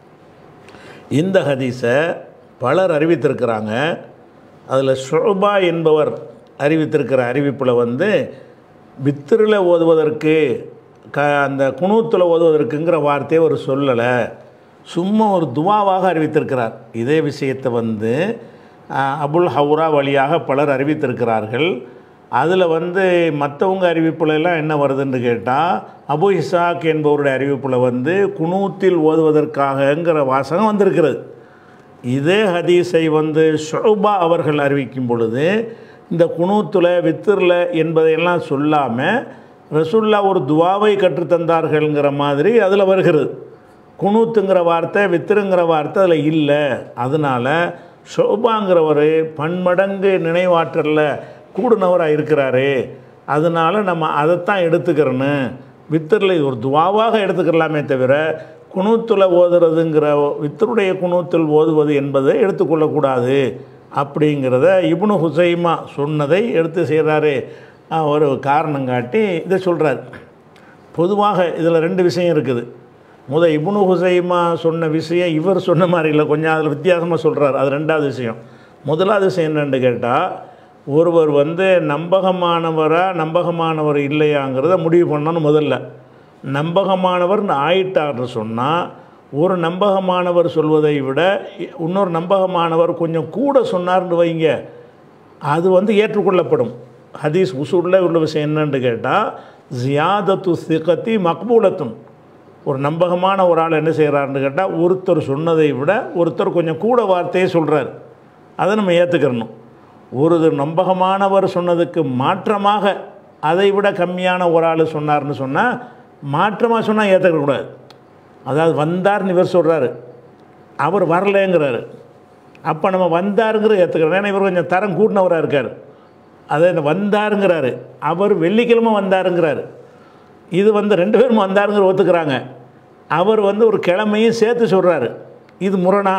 இந்த ஹதீஸை பலர் அறிவித்திருக்கிறாங்க அதில் ஷுபா என்பவர் அறிவித்திருக்கிற அறிவிப்பில் வந்து வித்திரில் ஓதுவதற்கு க அந்த குணூத்தில் ஓதுவதற்குங்கிற வார்த்தையை ஒரு சொல்லலை சும்மா ஒரு துவாவாக அறிவித்திருக்கிறார் இதே விஷயத்தை வந்து அஹ், அபுல் ஹவுரா வழியாக பலர் அறிவித்திருக்கிறார்கள் அதில் வந்து மற்றவங்க அறிவிப்புல எல்லாம் என்ன வருதுன்னு கேட்டால் அபு இசாக் என்பவருடைய அறிவிப்பில் வந்து குனூத்தில் ஓதுவதற்காகங்கிற வாசகம் வந்திருக்கிறது இதே ஹதீஸை வந்து ஷுபா அவர்கள் அறிவிக்கும் பொழுது இந்த குனூத்துல வித்திரில் என்பதையெல்லாம் சொல்லாமல் ரசுல்லா ஒரு துவாவை கற்றுத்தந்தார்கள்ங்கிற மாதிரி அதில் வருகிறது குனூத்துங்கிற வார்த்தை வித்திருங்கிற வார்த்தை அதில் இல்லை அதனால் ஷோபாங்கிறவர் பன்மடங்கு நினைவாற்றலில் கூடுனவராக இருக்கிறாரு அதனால் நம்ம அதைத்தான் எடுத்துக்கிறோன்னு வித்தரில் இது ஒரு துவாவாக எடுத்துக்கலாமே தவிர குணூத்தில் ஓதுறதுங்கிற வித்தருடைய குணூத்தில் ஓதுவது என்பதை எடுத்துக்கொள்ளக்கூடாது அப்படிங்கிறத இப்னு ஹுசைமா சொன்னதை எடுத்து செய்கிறாரு ஒரு காரணம் காட்டி இதை சொல்கிறார் பொதுவாக இதில் ரெண்டு விஷயம் இருக்குது முத இப்னு ஹுசைமா சொன்ன விஷயம் இவர் சொன்ன மாதிரி இல்லை கொஞ்சம் அதில் வித்தியாசமாக சொல்கிறார் அது ரெண்டாவது விஷயம் முதலாவது விஷயம் என்னன்னு கேட்டால் ஒருவர் வந்து நம்பகமானவரா நம்பகமானவர் இல்லையாங்கிறத முடிவு பண்ணணும் முதல்ல நம்பகமானவர்னு ஆயிட்டார்னு சொன்னால் ஒரு நம்பகமானவர் சொல்வதை விட இன்னொரு நம்பகமானவர் கொஞ்சம் கூட சொன்னார்னு வைங்க அது வந்து ஏற்றுக்கொள்ளப்படும் ஹதீஸ் உசூலில் உள்ள விஷயம் என்னன்னு கேட்டால் ஜியாதத்து சிகத்தி மக்பூலத்தும் ஒரு நம்பகமான ஒரு ஆள் என்ன செய்கிறாருன்னு கேட்டால் ஒருத்தர் சொன்னதை விட ஒருத்தர் கொஞ்சம் கூட வார்த்தையை சொல்கிறார் அதை நம்ம ஏற்றுக்கிறணும் ஒரு நம்பகமானவர் சொன்னதுக்கு மாற்றமாக அதை விட கம்மியான ஒரு ஆள் சொன்னார்னு சொன்னால் மாற்றமாக சொன்னால் ஏற்றுக்கக்கூடாது அதாவது வந்தார்னு இவர் சொல்கிறாரு அவர் வரலைங்கிறாரு அப்போ நம்ம வந்தாருங்கிற ஏற்றுக்கிறோம் ஏன்னா இவர் கொஞ்சம் தரம் கூட்டினவராக இருக்கார் அதை வந்தாருங்கிறாரு அவர் வெள்ளிக்கிழமை வந்தாருங்கிறாரு இது வந்து ரெண்டு பேரும் வந்தாருங்கிற ஒத்துக்கிறாங்க அவர் வந்து ஒரு கிழமையும் சேர்த்து சொல்கிறாரு இது முரணா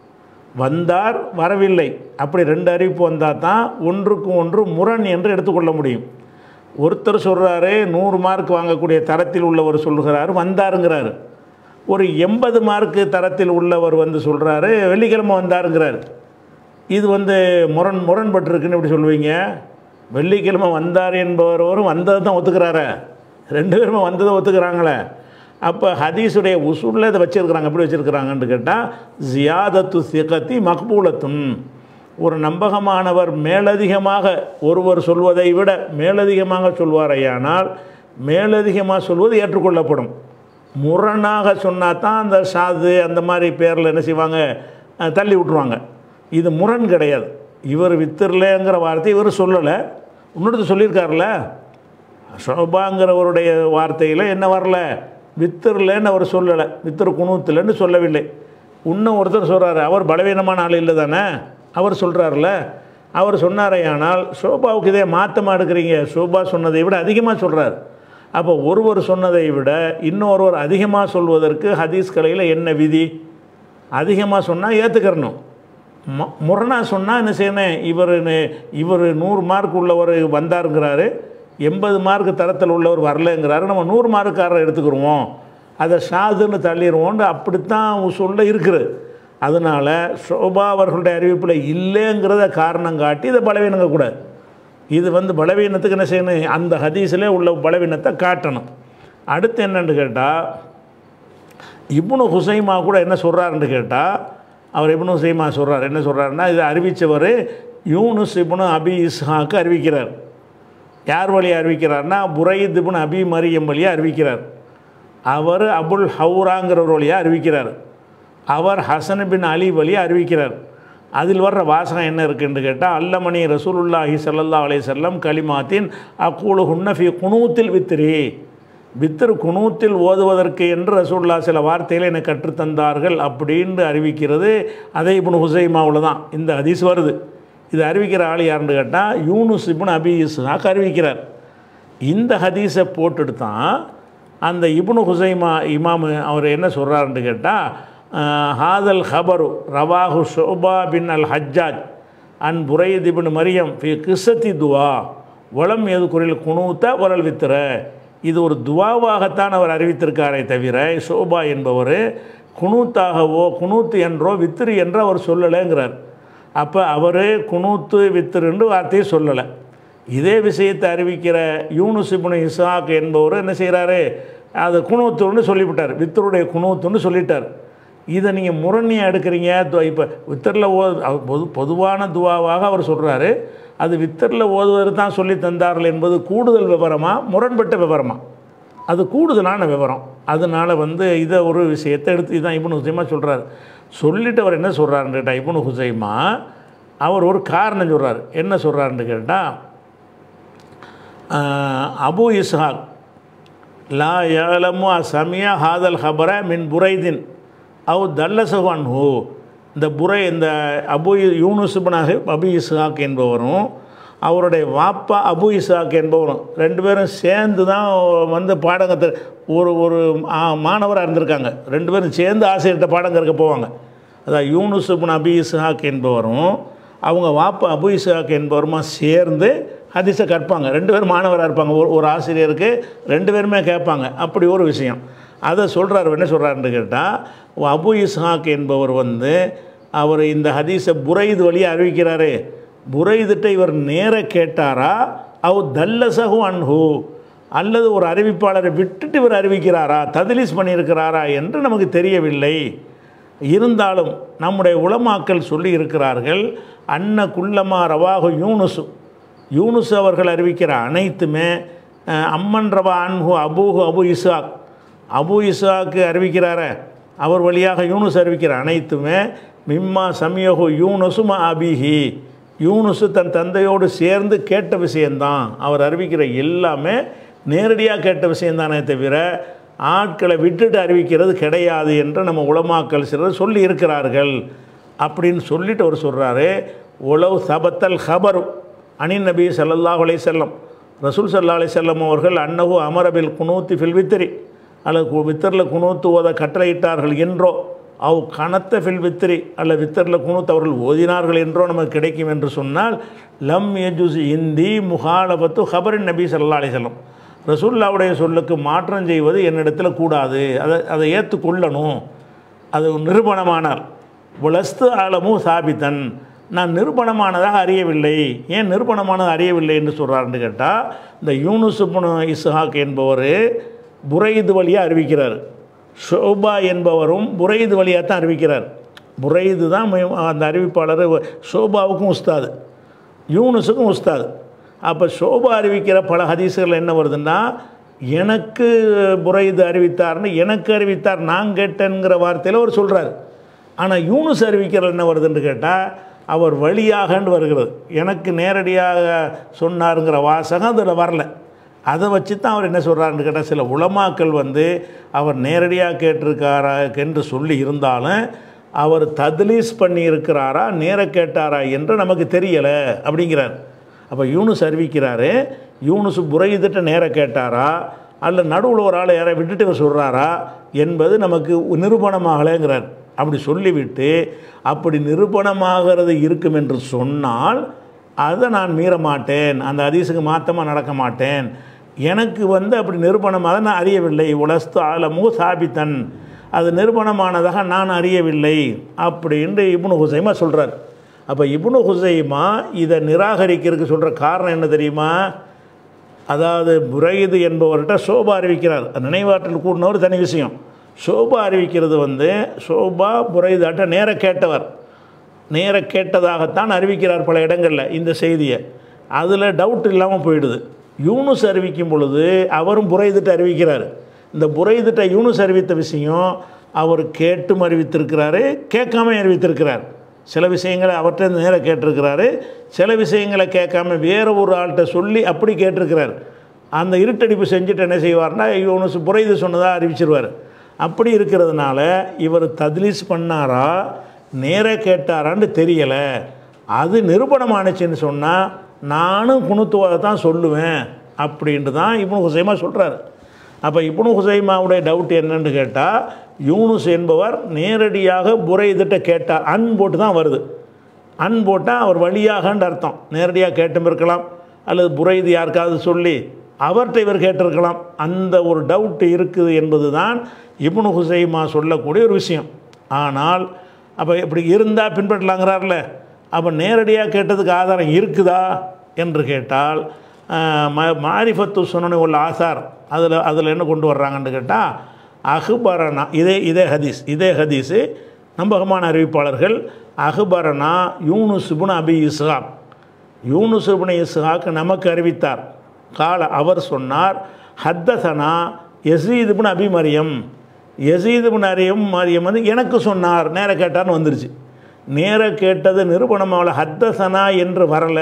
வந்தார் வரவில்லை அப்படி ரெண்டு அறிவிப்பு வந்தால் தான் ஒன்றுக்கு ஒன்று முரண் என்று எடுத்துக்கொள்ள முடியும் ஒருத்தர் சொல்கிறாரு நூறு மார்க் வாங்கக்கூடிய தரத்தில் உள்ளவர் சொல்கிறாரு வந்தாருங்கிறாரு ஒரு எண்பது மார்க்கு தரத்தில் உள்ளவர் வந்து சொல்கிறாரு வெள்ளிக்கிழமை வந்தாருங்கிறாரு இது வந்து முரண் முரண்பட்டிருக்குன்னு எப்படி சொல்லுவீங்க வெள்ளிக்கிழமை வந்தார் என்பவரும் வந்ததை தான் ஒத்துக்கிறாரு ரெண்டு பேருமே வந்ததை ஒத்துக்கிறாங்களே அப்போ ஹதீஸுடைய உசூலில் இதை வச்சுருக்கிறாங்க எப்படி வச்சுருக்கிறாங்கன்னு கேட்டால் ஜியாதத்து சிகத்தி மக்பூலத்துன் ஒரு நம்பகமானவர் மேலதிகமாக ஒருவர் சொல்வதை விட மேலதிகமாக சொல்வாரையானால் மேலதிகமாக சொல்வது ஏற்றுக்கொள்ளப்படும் முரணாக சொன்னால் தான் அந்த சாது அந்த மாதிரி பேரில் என்ன செய்வாங்க அஹ், தள்ளி விட்ருவாங்க இது முரண் கிடையாது இவர் வித்திரலேங்கிற வார்த்தை இவர் சொல்லலை இன்னொருத்தர் சொல்லியிருக்காருல்ல ஷோபாங்கிறவருடைய வார்த்தையில் என்ன வரல வித்திரலன்னு அவர் சொல்லலை வித்திர குணூத்துலன்னு சொல்லவில்லை இன்னும் ஒருத்தர் சொல்கிறாரு அவர் பலவீனமான ஆள் இல்லை தானே அவர் சொல்கிறாருல அவர் சொன்னாரையானால் ஷோபாவுக்கு இதே மாற்றமாக எடுக்கிறீங்க ஷோபா சொன்னதை விட அதிகமாக சொல்கிறார் அப்போ ஒருவர் சொன்னதை விட இன்னொருவர் அதிகமாக சொல்வதற்கு ஹதீஸ் கலையில் என்ன விதி அதிகமாக சொன்னால் ஏற்றுக்கிறணும் மு முரணா சொன்னால் என்ன செய்யணும் இவர் இவர் நூறு மார்க் உள்ளவர் வந்தாருங்கிறாரு எண்பது மார்க் தரத்தில் உள்ளவர் வரலங்கிறாரு நம்ம நூறு மார்க்காரரை எடுத்துக்கிருவோம் அதை ஷாதுன்னு தள்ளிடுவோம்னு அப்படித்தான் சொல்ல இருக்குது அதனால் ஷோபா அவர்களுடைய அறிவிப்பில் இல்லைங்கிறத காரணம் காட்டி இதை பலவீனங்க கூடாது இது வந்து பலவீனத்துக்கு என்ன செய்யணும் அந்த ஹதீஸில் உள்ள பலவீனத்தை காட்டணும் அடுத்து என்னன்னு கேட்டால் இப்னு ஹுசைமா கூட என்ன சொல்கிறாருன்னு கேட்டால் அவர் இப்னு ஹுசைமா சொல்கிறார் என்ன சொல்கிறாருன்னா இதை அறிவித்தவர் யூனுஸ் இப்னு அபி இஸ்ஹாக்கு அறிவிக்கிறார் யார் வழி அறிவிக்கிறார்னா புரைத் இப்னு அபி மரியம் வழியாக அறிவிக்கிறார் அவர் அபுல் ஹவுராங்கிறவர் வழியாக அறிவிக்கிறார் அவர் ஹசன் பின் அலி வழியாக அறிவிக்கிறார் அதில் வர்ற வாசகம் என்ன இருக்குன்னு கேட்டால் அல்லமணி ரசூலுல்லாஹி ஸல்லல்லாஹு அலைஹி வஸல்லம் கலிமாத்தின் அக்கூலு ஹுன்னஃபி குனூத்தில் வித்திரி வித்திரு குனூத்தில் ஓதுவதற்கு என்று ரசூல்லா சில வார்த்தைகளை எனக்கு கற்றுத்தந்தார்கள் அப்படின்னு அறிவிக்கிறது அதே இப்னு ஹுசைமாவில் தான் இந்த ஹதீஸ் வருது இது அறிவிக்கிற ஆள் யாருன்னு கேட்டால் யூனுஸ் இப்னு அபி இஸ்ஹாக் அறிவிக்கிறார் இந்த ஹதீஸை போட்டுட்டு தான் அந்த இப்னு ஹுசைமா இமாமு அவர் என்ன சொல்கிறாருன்னு கேட்டால் ஹாதல் ஹபரு ரவாஹு ஷோபா பின் அல் ஹஜ்ஜாஜ் அன் புரைத் இப்னு மரியம் ஃபி கிசத்தி துவா வளம் எது குரல் குணூத்த வளல் வித்திர இது ஒரு துவாவாகத்தான் அவர் அறிவித்திருக்காரே தவிர ஷோபா என்பவர் குணூத்தாகவோ குணூத்து என்றோ வித்திரு என்றோ அவர் சொல்லலைங்கிறார் அப்போ அவர் குணூத்து வித்திருன்னு வார்த்தையை சொல்லலை இதே விஷயத்தை அறிவிக்கிற யூனுஸ் இப்னு இசாக் என்பவர் என்ன செய்கிறாரு அது குணூத்துன்னு சொல்லிவிட்டார் வித்தருடைய குணூத்துன்னு சொல்லிட்டார் இதை நீங்கள் முரணியாக எடுக்கிறீங்க இப்போ வித்தரில் ஓ அவர் பொது பொதுவான துவாவாக அவர் சொல்கிறாரு அது வித்தரில் ஓதுவது தான் சொல்லி தந்தார்கள் என்பது கூடுதல் விவரமா முரண்பட்ட விவரமா அது கூடுதலான விவரம் அதனால் வந்து இதை ஒரு விஷயத்தை எடுத்து இதான் இப்னு ஹுசைமா சொல்கிறார் சொல்லிட்டு அவர் என்ன சொல்கிறாருன்னு கேட்டால் இப்னு ஹுசைமா அவர் ஒரு காரணம் சொல்கிறார் என்ன சொல்கிறாருன்னு கேட்டால் அபு இஸ்ஹாக் லா ஏலமு சமியா ஹாதல் ஹபர மின் புரைதின் அவ் தல்லசஹான் ஹோ இந்த புரை இந்த அபு யூனுசுபனாக அபு இஸ்ஹாக் என்பவரும் அவருடைய வாப்பா அபு இஸ்ஹாக் என்பவரும் ரெண்டு பேரும் சேர்ந்து தான் வந்து பாடங்கத்தை ஒரு ஒரு மாணவராக இருந்திருக்காங்க ரெண்டு பேரும் சேர்ந்து ஆசிரியர்கிட்ட பாடம் கற்க போவாங்க அதான் யூனுசுபன் அபி இஸ்ஹாக் என்பவரும் அவங்க வாப்பா அபு இஸ்ஹாக் என்பவருமா சேர்ந்து ஹதீஸை கற்பாங்க ரெண்டு பேரும் மாணவராக இருப்பாங்க ஒரு ஒரு ஆசிரியருக்கு ரெண்டு பேருமே கேட்பாங்க அப்படி ஒரு விஷயம் அதை சொல்கிறார் என்ன சொல்கிறாருன்னு கேட்டால் அபு இஸ்ஹாக் என்பவர் வந்து அவர் இந்த ஹதீஸை புரைது வழியாக அறிவிக்கிறாரு புரைதுட்ட இவர் நேர கேட்டாரா அவ் தல்லசகு அன்ஹு அல்லது ஒரு அறிவிப்பாளரை விட்டுட்டு இவர் அறிவிக்கிறாரா ததிலிஸ் பண்ணியிருக்கிறாரா என்று நமக்கு தெரியவில்லை இருந்தாலும் நம்முடைய உளமாக்கல் சொல்லி இருக்கிறார்கள் அன்ன குள்ளமா ரவாகு யூனுசு யூனுஸ் அவர்கள் அறிவிக்கிற அனைத்துமே அஹ், அம்மன் ரவா அன்ஹு அபூஹு அபு இசாக் அபு இசாக்கு அறிவிக்கிறாரே அவர் வழியாக யூனுஸ் அறிவிக்கிற அனைத்துமே மிம்மா சமியஹு யூனுசுமா அபிஹி யூனுசு தன் தந்தையோடு சேர்ந்து கேட்ட விஷயந்தான் அவர் அறிவிக்கிற எல்லாமே நேரடியாக கேட்ட விஷயந்தானே தவிர ஆட்களை விட்டுட்டு அறிவிக்கிறது கிடையாது என்று நம்ம உலமாக்கல் சிலர் சொல்லி இருக்கிறார்கள் அப்படின்னு சொல்லிட்டு அவர் சொல்கிறாரு உளவு சபத்தல் ஹபர் அனின் நபி ஸல்லல்லாஹு அலைஹி செல்லம் ரசூல் சல்லா அலைஹி செல்லம் அவர்கள் அன்னஹு அமரபில் குனூத்தி ஃபில் வித்திரி அல்லது கு- வித்தரில் குனூத்து ஓத கட்டளையிட்டார்கள் என்றோ அவ் கனத்த ஃபில் வித்திரி அல்ல வித்தரில் குனூத் அவர்கள் ஓதினார்கள் என்றோ நமக்கு கிடைக்கும் என்று சொன்னால் லம் யஜுஸ் இந்தி முகாலபத்து ஹபரின் நபி ஸல்லல்லாஹு அலைஹி வஸல்லம் ரசூல்லாவுடைய சொல்லுக்கு மாற்றம் செய்வது என்னிடத்தில் கூடாது அதை அதை ஏற்றுக்கொள்ளணும் அது நிரூபணமானால் உலஸ்து ஆலமு சாபித்தன் நான் நிரூபணமானதாக அறியவில்லை ஏன் நிரூபணமானது அறியவில்லை என்று சொல்கிறாருன்னு கேட்டால் இந்த யூனுசுபுன் இஸ்ஹாக் என்பவர் புரைது வழியாக அறிவிக்கிறார் ஷோபா என்பவரும் புரைது வழியாக தான் அறிவிக்கிறார் புரைது தான் மெ- அந்த அறிவிப்பாளர் ஷோபாவுக்கும் உஸ்தாது யூனுஸுக்கும் உஸ்தாது அப்போ ஷோபா அறிவிக்கிற பல ஹதீஸுகள் என்ன வருதுன்னா எனக்கு புரைது அறிவித்தார்னு எனக்கு அறிவித்தார் நான் கேட்டேங்கிற வார்த்தையில் அவர் சொல்கிறார் ஆனால் யூனுஸ் அறிவிக்கிறது என்ன வருதுன்னு கேட்டால் அவர் வழியாகன்னு வருகிறது எனக்கு நேரடியாக சொன்னாருங்கிற வாசகம் அதில் வரல அதை வச்சு தான் அவர் என்ன சொல்கிறாருன்னு கேட்டால் சில உலமாக்கள் வந்து அவர் நேரடியாக கேட்டிருக்காரா என்று சொல்லி இருந்தாலும் அவர் தத்லீஸ் பண்ணி இருக்கிறாரா நேர கேட்டாரா என்று நமக்கு தெரியலை அப்படிங்கிறார் அப்போ யூனுஸ் அறிவிக்கிறாரு யூனுஸ் புரையிட்ட நேர கேட்டாரா அல்ல நடுவில் ஒரு ஆளை யாரை விட்டுட்டு இவர் சொல்கிறாரா என்பது நமக்கு நிரூபணமாகலைங்கிறார் அப்படி சொல்லிவிட்டு அப்படி நிரூபணமாகிறது இருக்கும் என்று சொன்னால் அதை நான் மீற மாட்டேன் அந்த ஹதீஸுக்கு மாற்றமாக நடக்க மாட்டேன் எனக்கு வந்து அப்படி நிரூபணமாக நான் அறியவில்லை உலஸ்து ஆலமு சாபித்தன் அது நிரூபணமானதாக நான் அறியவில்லை அப்படின்னு இப்னு ஹுசைமா சொல்கிறார் அப்போ இப்னு ஹுசைமா இதை நிராகரிக்கிறதுக்கு சொல்கிற காரணம் என்ன தெரியுமா அதாவது புரைது என்பவர்கிட்ட சோபா அறிவிக்கிறார் நினைவாற்றல் கூடினவர் தனி விஷயம் சோபா அறிவிக்கிறது வந்து சோபா புரைதாட்ட நேர கேட்டவர் நேர கேட்டதாகத்தான் அறிவிக்கிறார் பல இடங்களில் இந்த செய்தியை அதில் டவுட் இல்லாமல் போயிடுது யூனுஸ் அறிவிக்கும் பொழுது அவரும் புரைதிட்டு அறிவிக்கிறார் இந்த புரைதிட்ட யூனுஸ் அறிவித்த விஷயம் அவர் கேட்டும் அறிவித்திருக்கிறாரு கேட்காம அறிவித்திருக்கிறார் சில விஷயங்களை அவர்கிட்ட நேராக கேட்டிருக்கிறாரு சில விஷயங்களை கேட்காம வேற ஒரு ஆள்கிட்ட சொல்லி அப்படி கேட்டிருக்கிறார் அந்த இருட்டடிப்பு செஞ்சுட்டு என்ன செய்வார்னா யூனுஸ் புரைது சொன்னதாக அறிவிச்சிருவார் அப்படி இருக்கிறதுனால இவர் தத்லீஸ் பண்ணாரா நேர கேட்டாரான்னு தெரியலை அது நிரூபணமானுச்சுன்னு சொன்னால் நானும் குணுத்துவதை தான் சொல்லுவேன் அப்படின்ட்டு தான் இப்னு ஹுசைமா சொல்கிறார் அப்போ இப்னு ஹுசைமாவுடைய டவுட் என்னன்னு கேட்டால் யூனுஸ் என்பவர் நேரடியாக புரைதிட்ட கேட்டார் அன் போட்டு தான் வருது அன் போட்டால் அவர் வழியாகன்ற அர்த்தம் நேரடியாக கேட்டும் இருக்கலாம் அல்லது புரைது யாருக்காவது சொல்லி அவர்கிட்ட இவர் கேட்டிருக்கலாம் அந்த ஒரு டவுட் இருக்குது என்பது தான் இப்னு ஹுசைமா சொல்லக்கூடிய ஒரு விஷயம் ஆனால் அப்போ இப்படி இருந்தால் பின்பற்றலாங்கிறார்ல அப்போ நேரடியாக கேட்டதுக்கு ஆதாரம் இருக்குதா என்று கேட்டால் ஆஹ், ம மாரிஃபத்து சுனனு உள்ள ஆசார் அதில் அதில் என்ன கொண்டு வர்றாங்கன்னு கேட்டால் அஹ்பரனா இதே இதே ஹதீஸ் இதே ஹதீஸு நம்பகமான அறிவிப்பாளர்கள் அஹ்பரனா யூனுசுபுன் அபி இஸ்ஹாக் யூனுசுபுன் இஸ்ஹாக் நமக்கு அறிவித்தார் கால அவர் சொன்னார் ஹத்தசனா யசீதுபுன் அபி மரியம் யசீதுபுன் அரியம் மரியம் வந்து எனக்கு சொன்னார் நேர கேட்டார்னு வந்துருச்சு நேர கேட்டது நிரூபணமாவல ஹத்தசனா என்று வரல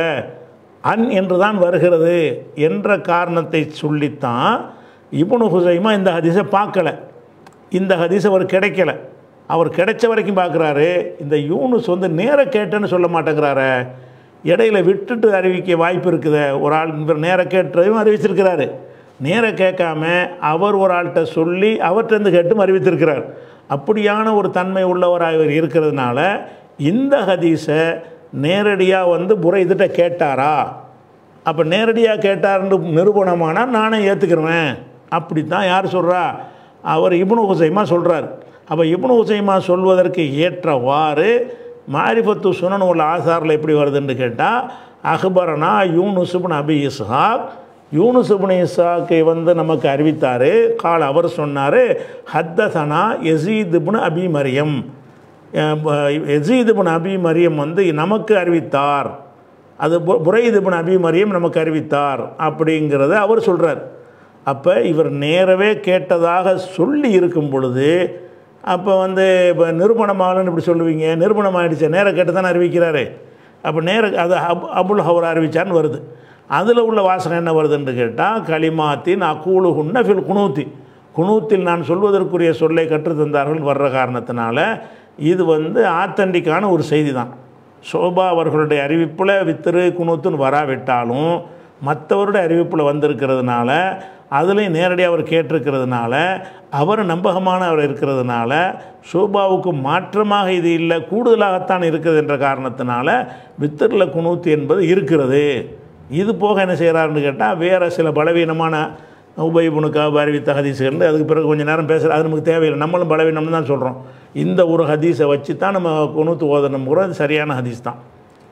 அன் என்று தான் வருகிறது என்ற காரணத்தை சொல்லித்தான் இப்னு ஹுசைமா இந்த ஹதீஸை பார்க்கல இந்த ஹதீஸ் அவர் கிடைக்கல அவர் கிடைச்ச வரைக்கும் பார்க்குறாரு இந்த யூனுஸ் வந்து நேர கேட்டேன்னு சொல்ல மாட்டேங்கிறாரு இடையில விட்டுட்டு அறிவிக்க வாய்ப்பு இருக்குது ஒரு ஆள் இவர் நேர கேட்டதையும் அறிவிச்சிருக்கிறாரு நேர கேட்காம அவர் ஒரு ஆள்கிட்ட சொல்லி அவர்கிட்டருந்து கேட்டும் அறிவித்திருக்கிறார் அப்படியான ஒரு தன்மை உள்ளவராக இவர் இருக்கிறதுனால இந்த ஹதீஸை நேரடியாக வந்து புரைதிட்ட கேட்டாரா அப்போ நேரடியாக கேட்டார்னு நிரூபணமானால் நானே ஏற்றுக்கிறேன் அப்படி தான் யார் சொல்கிறா அவர் இப்னு ஹுசைமா சொல்கிறார் அப்போ இப்னு ஹுசைமா சொல்வதற்கு ஏற்றவாறு மாரிஃபத்து சுனன் உள்ள ஆசாரில் எப்படி வருதுன்னு கேட்டால் அக்பரனா யூனுசுபின் அபி இஸ்ஹாக் யூனுசுபின் இஸ்ஹாக்கை வந்து நமக்கு அறிவித்தார் கால் அவர் சொன்னார் ஹத்தசனா யசீதுபின் அபி மரியம் எசீதுபின் அபி மரியம் வந்து நமக்கு அறிவித்தார் அது பு- புரைது இப்னு அபி மரியம் நமக்கு அறிவித்தார் அப்படிங்கிறத அவர் சொல்கிறார் அப்போ இவர் நேரவே கேட்டதாக சொல்லி இருக்கும் பொழுது அப்போ வந்து இப்போ நிரூபணமாகலன்னு இப்படி சொல்லுவீங்க நிரூபணம் ஆகிடுச்சு நேரம் கேட்டு தானே அறிவிக்கிறாரு அப்போ நேர அது அப் அபுல் ஹவர் அறிவிச்சான்னு வருது அதில் உள்ள வாசகம் என்ன வருதுன்னு கேட்டால் களிமாத்தின் அக்கூலு குன்ன ஃபில் குனூத்தி குனூத்தில் நான் சொல்வதற்குரிய சொல்லை கற்றுத்தந்தார்கள் வர்ற காரணத்தினால இது வந்து ஆத்தண்டிக்கான ஒரு செய்தி தான் சோபா அவர்களுடைய அறிவிப்பில் வித்திரு குனூத்துன்னு வராவிட்டாலும் மற்றவருடைய அறிவிப்பில் வந்திருக்கிறதுனால அதுலேயும் நேரடியாக அவர் கேட்டிருக்கிறதுனால அவர் நம்பகமானவர் இருக்கிறதுனால சோபாவுக்கு மாற்றமாக இது இல்லை கூடுதலாகத்தான் இருக்குது என்ற காரணத்தினால வித்தரில் குனூத்து என்பது இருக்கிறது இது போக என்ன செய்கிறாருன்னு கேட்டால் வேறு சில பலவீனமான உபயபுனுக்கா அறிவித்த ஹதீஸுகள் அதுக்கு பிறகு கொஞ்சம் நேரம் பேசுகிற அது நமக்கு தேவையில்லை நம்மளும் பலவீனம்னு தான் சொல்கிறோம் இந்த ஒரு ஹதீஸை வச்சு தான் நம்ம குனூத்து ஓதணும் கூட அது சரியான ஹதீஸ் தான்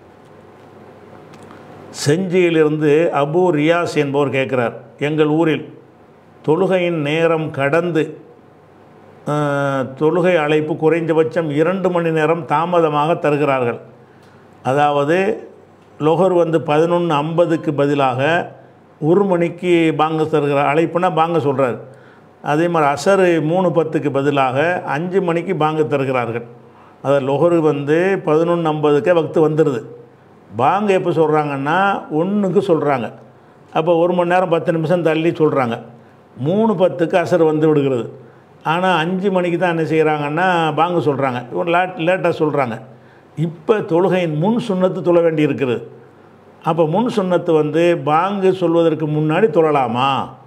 செஞ்சியிலிருந்து அபு ரியாஸ் என்பவர் கேட்குறார் எங்கள் ஊரில் தொழுகையின் நேரம் கடந்து அஹ், தொழுகை அழைப்பு குறைந்தபட்சம் இரண்டு மணி நேரம் தாமதமாக தருகிறார்கள் அதாவது லொஹர் வந்து பதினொன்று ஐம்பதுக்கு பதிலாக ஒரு மணிக்கு பாங்க தருகிறார் அழைப்புனா பாங்க சொல்கிறார் அதே மாதிரி அசரு மூணு பத்துக்கு பதிலாக அஞ்சு மணிக்கு பாங்க தருகிறார்கள் அதாவது லொஹரு வந்து பதினொன்று ஐம்பதுக்கே வக்து வந்துடுது பாங்க எப்போ சொல்கிறாங்கன்னா ஒன்றுக்கு சொல்கிறாங்க அப்போ ஒரு மணி நேரம் பத்து நிமிஷம் தள்ளி சொல்கிறாங்க மூணு பத்துக்கு அசர் வந்து விடுகிறது ஆனால் அஞ்சு மணிக்கு தான் என்ன செய்கிறாங்கன்னா பாங்க சொல்கிறாங்க இவன் லேட் லேட்டாக சொல்கிறாங்க இப்போ தொழுகையின் முன் சுண்ணத்து தொழ வேண்டி இருக்குது அப்போ முன் சுண்ணத்து வந்து பாங்கு சொல்வதற்கு முன்னாடி தொழலாமா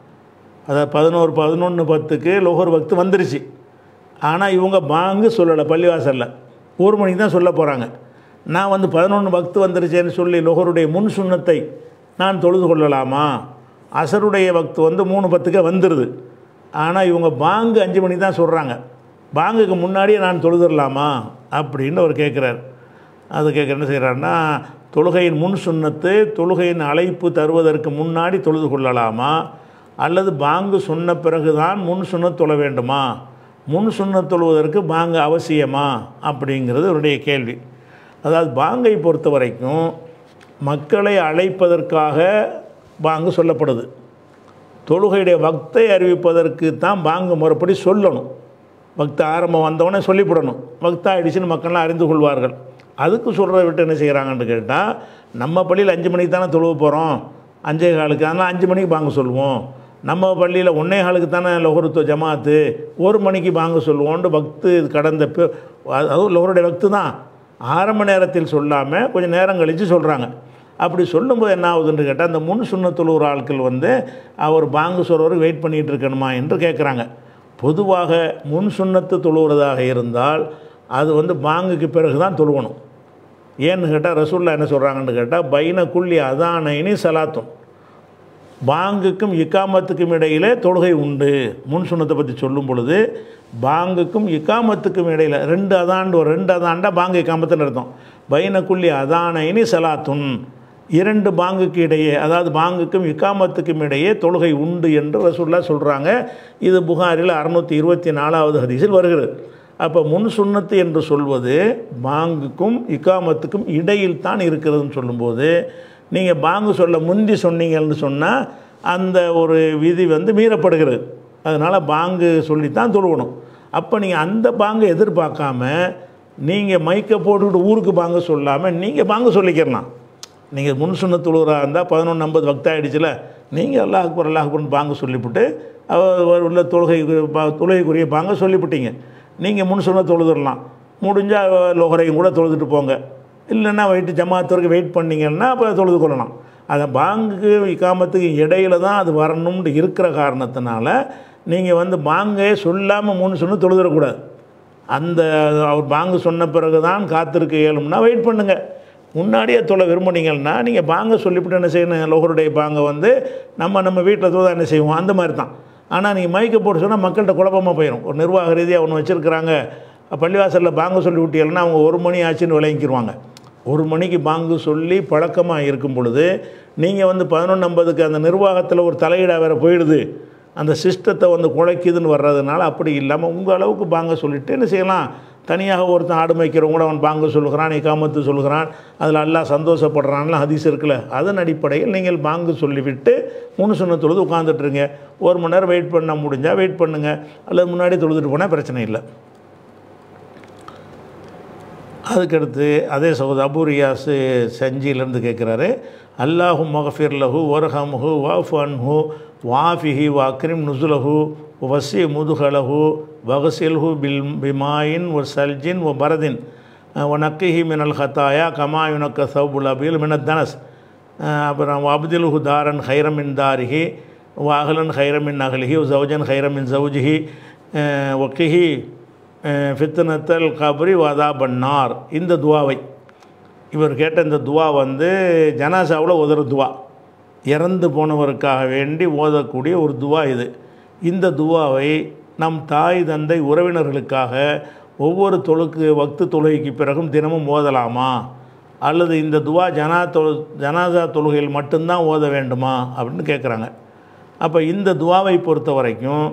அதாவது பதினோரு பதினொன்று பத்துக்கு லோகர் பக்து வந்துருச்சு ஆனால் இவங்க பாங்கு சொல்லலை பள்ளிவாசலில் ஒரு மணிக்கு தான் சொல்ல போகிறாங்க நான் வந்து பதினொன்று பக்து வந்துருச்சேன்னு சொல்லி லோகருடைய முன் சுண்ணத்தை நான் தொழுது கொள்ளலாமா அசருடைய பக்து வந்து மூணு பத்துக்கே வந்துடுது ஆனால் இவங்க பாங்கு அஞ்சு மணிக்கு தான் சொல்கிறாங்க பாங்குக்கு முன்னாடியே நான் தொழுதுடலாமா அப்படின்னு அவர் கேட்குறாரு அது கேட்க என்ன செய்கிறாருன்னா தொழுகையின் முன் சுண்ணத்து தொழுகையின் அழைப்பு தருவதற்கு முன்னாடி தொழுது கொள்ளலாமா அல்லது பாங்கு சொன்ன பிறகு தான் முன் சுண்ணத் தொழ வேண்டுமா முன் சுண்ணத் தொழுவதற்கு பாங்கு அவசியமா அப்படிங்கிறது அவருடைய கேள்வி அதாவது பாங்கை பொறுத்த வரைக்கும் மக்களை அழைப்பதற்காக பாங்கு சொல்லப்படுது தொழுகையுடைய வக்தை அறிவிப்பதற்கு தான் பாங்கு முறைப்படி சொல்லணும் பக்த ஆரம்பம் வந்தவொடனே சொல்லிவிடணும் பக்தா ஆயிடுச்சுன்னு மக்கள்லாம் அறிந்து கொள்வார்கள் அதுக்கு சொல்கிறத விட்டு என்ன செய்கிறாங்கன்னு கேட்டால் நம்ம பள்ளியில் அஞ்சு மணிக்கு தானே தொழுவ போகிறோம் அஞ்சே காலுக்கு அதனால் அஞ்சு மணிக்கு பாங்க சொல்லுவோம் நம்ம பள்ளியில் ஒன்றே காலுக்கு தானே லொஹருத்துவ ஜமாத்து ஒரு மணிக்கு பாங்க சொல்லுவோம்னு பக்து கடந்த பெ- அது- அதுவும் லொஹருடைய பக்து தான் ஆரம்ப நேரத்தில் சொல்லாமல் கொஞ்சம் நேரம் கழித்து சொல்கிறாங்க அப்படி சொல்லும்போது என்ன ஆகுதுன்னு கேட்டால் அந்த முன் சுண்ணத்தொழுவுற ஆட்கள் வந்து அவர் பாங்கு சொல்கிறவருக்கு வெயிட் பண்ணிகிட்டு இருக்கணுமா என்று கேட்குறாங்க பொதுவாக முன் சுண்ணத்து தொழுவுறதாக இருந்தால் அது வந்து பாங்குக்கு பிறகு தான் தொழுவணும் ஏன்னு கேட்டால் ரசூல்லா என்ன சொல்கிறாங்கன்னு கேட்டால் பைன குள்ளி அதானைனி சலாத்தும் பாங்குக்கும் இக்காமத்துக்கும் இடையிலே தொழுகை உண்டு முன் சுண்ணத்தை பற்றி சொல்லும் பொழுது பாங்குக்கும் இக்காமத்துக்கும் இடையில் ரெண்டு அதாண்டு ஒரு ரெண்டு அதாண்டா பாங்கு இக்காமத்துன்னு அர்த்தம் பைனக்குள்ளி அதானைனி சலாத்துன் இரண்டு பாங்குக்கு இடையே அதாவது பாங்குக்கும் இக்காமத்துக்கும் இடையே தொழுகை உண்டு என்று ரசூல்லா சொல்கிறாங்க இது புகாரில் அறுநூற்றி இருபத்தி நாலாவது ஹதீஸில் வருகிறது அப்போ முன் சுன்னத்து என்று சொல்வது பாங்குக்கும் இக்காமத்துக்கும் இடையில் தான் இருக்கிறதுன்னு சொல்லும்போது நீங்கள் பாங்கு சொல்ல முந்தி சொன்னீங்கன்னு சொன்னால் அந்த ஒரு விதி வந்து மீறப்படுகிறது அதனால் பாங்கு சொல்லித்தான் தொழுவணும் அப்போ நீங்கள் அந்த பாங்கை எதிர்பார்க்காம நீங்கள் மைக்கை போட்டுக்கிட்டு ஊருக்கு பாங்க சொல்லாமல் நீங்கள் பாங்க சொல்லிக்கிறலாம் நீங்கள் முன் சொன்ன தொழுகிறா இருந்தால் பதினொன்று ஐம்பது வக்த ஆகிடுச்சுல நீங்கள் அல்லாஹ் அக்பர் அல்லாஹ் அக்பர்னு பாங்க சொல்லிவிட்டு அவர் உள்ள தொழுகை பா- தொழுகைக்குரிய பாங்க சொல்லிவிட்டீங்க நீங்கள் முன் சொன்ன தொழுதுடலாம் முடிஞ்சால் லோகரையும் கூட தொழுதுட்டு போங்க இல்லைன்னா வெயிட்டு ஜமாத்திற்கு வெயிட் பண்ணீங்கன்னா அப்போ தொழுது கொள்ளலாம் அதை பாங்குக்கு இக்காமத்துக்கு இடையில தான் அது வரணும்னு இருக்கிற காரணத்தினால நீங்கள் வந்து பாங்கே சொல்லாமல் மூணு சொன்னு தொழுதுடக்கூடாது அந்த அவர் பாங்கு சொன்ன பிறகு தான் காத்திருக்க இயலும்னா வெயிட் பண்ணுங்கள் முன்னாடியே தொலை விரும்புனீங்கன்னா நீங்கள் பாங்க சொல்லிவிட்டு என்ன செய்யணும் லோகருடைய பாங்க வந்து நம்ம நம்ம வீட்டில் தொழுதா என்ன செய்வோம் அந்த மாதிரி தான் ஆனால் நீங்கள் மைக்கை போட்டு சொன்னால் மக்கள்கிட்ட குழப்பமாக போயிடும் ஒரு நிர்வாக ரீதியாக ஒன்று வச்சுருக்கிறாங்க பள்ளிவாசலில் பாங்க சொல்லி விட்டீங்கன்னா அவங்க ஒரு மணி ஆச்சுன்னு விளங்கிக்கிருவாங்க ஒரு மணிக்கு பாங்கு சொல்லி பழக்கமாக இருக்கும் பொழுது நீங்கள் வந்து பதினொன்று ஐம்பதுக்கு அந்த நிர்வாகத்தில் ஒரு தலையீடாக வேறு போயிடுது அந்த சிஸ்டத்தை வந்து குலைக்குதுன்னு வர்றதுனால அப்படி இல்லாமல் உங்கள் அளவுக்கு பாங்க சொல்லிட்டு என்ன செய்யலாம் தனியாக ஒருத்தன் ஆடு மேய்க்கிறவங்க கூட அவன் பாங்கு சொல்லுகிறான் இக்காமத்து சொல்லுகிறான் அதில் அல்லாஹ் சந்தோஷப்படுறான்லாம் ஹதீஸ் இருக்குல்ல அதன் அடிப்படையில் நீங்கள் பாங்கு சொல்லிவிட்டு மூணு சொன்ன தொழுது உட்காந்துட்ருங்க ஒரு மணி நேரம் வெயிட் பண்ண முடிஞ்சால் வெயிட் பண்ணுங்கள் அல்லது முன்னாடி தொழுதுட்டு போனால் பிரச்சனை இல்லை அதுக்கடுத்து அதே சகோதர அபு ரியாஸு செஞ்சியிலேருந்து கேட்குறாரு அல்லாஹு மகஃபிர் லஹு ஒர்ஹம்ஹு வாஃப் அன்ஹு வாஃபிஹி வாக்ரிம் நுசுலஹு வசி முதுகலஹு வகசில்ஹு பில் பிமாயின் ஒ சல்ஜின் ஒ பரதின் ஒ நக்கிஹி மினல் ஹத்தாயா கமா யுனக்க சவுபுல் அபில் மினத் தனஸ் அப்புறம் அப்தில்ஹு தாரன் ஹைரமின் தாரிஹி வாஹலன் ஹைரமின் அகலிஹி ஜவுஜன் ஹைரமின் ஜவுஜிஹி ஒக்கிஹி ஃபித்னத்தல் கபரி வாதா பன்னார் இந்த துவாவை இவர் கேட்ட இந்த துவா வந்து ஜனாசாவில் உதற துவா இறந்து போனவருக்காக வேண்டி ஓதக்கூடிய ஒரு துவா இது இந்த துவாவை நம் தாய் தந்தை உறவினர்களுக்காக ஒவ்வொரு தொழுக்கு வக்து தொழுகைக்கு பிறகும் தினமும் ஓதலாமா அல்லது இந்த துவா ஜனா தொழு ஜனாசா தொழுகையில் மட்டும்தான் ஓத வேண்டுமா அப்படின்னு கேட்குறாங்க அப்போ இந்த துவாவை பொறுத்த வரைக்கும்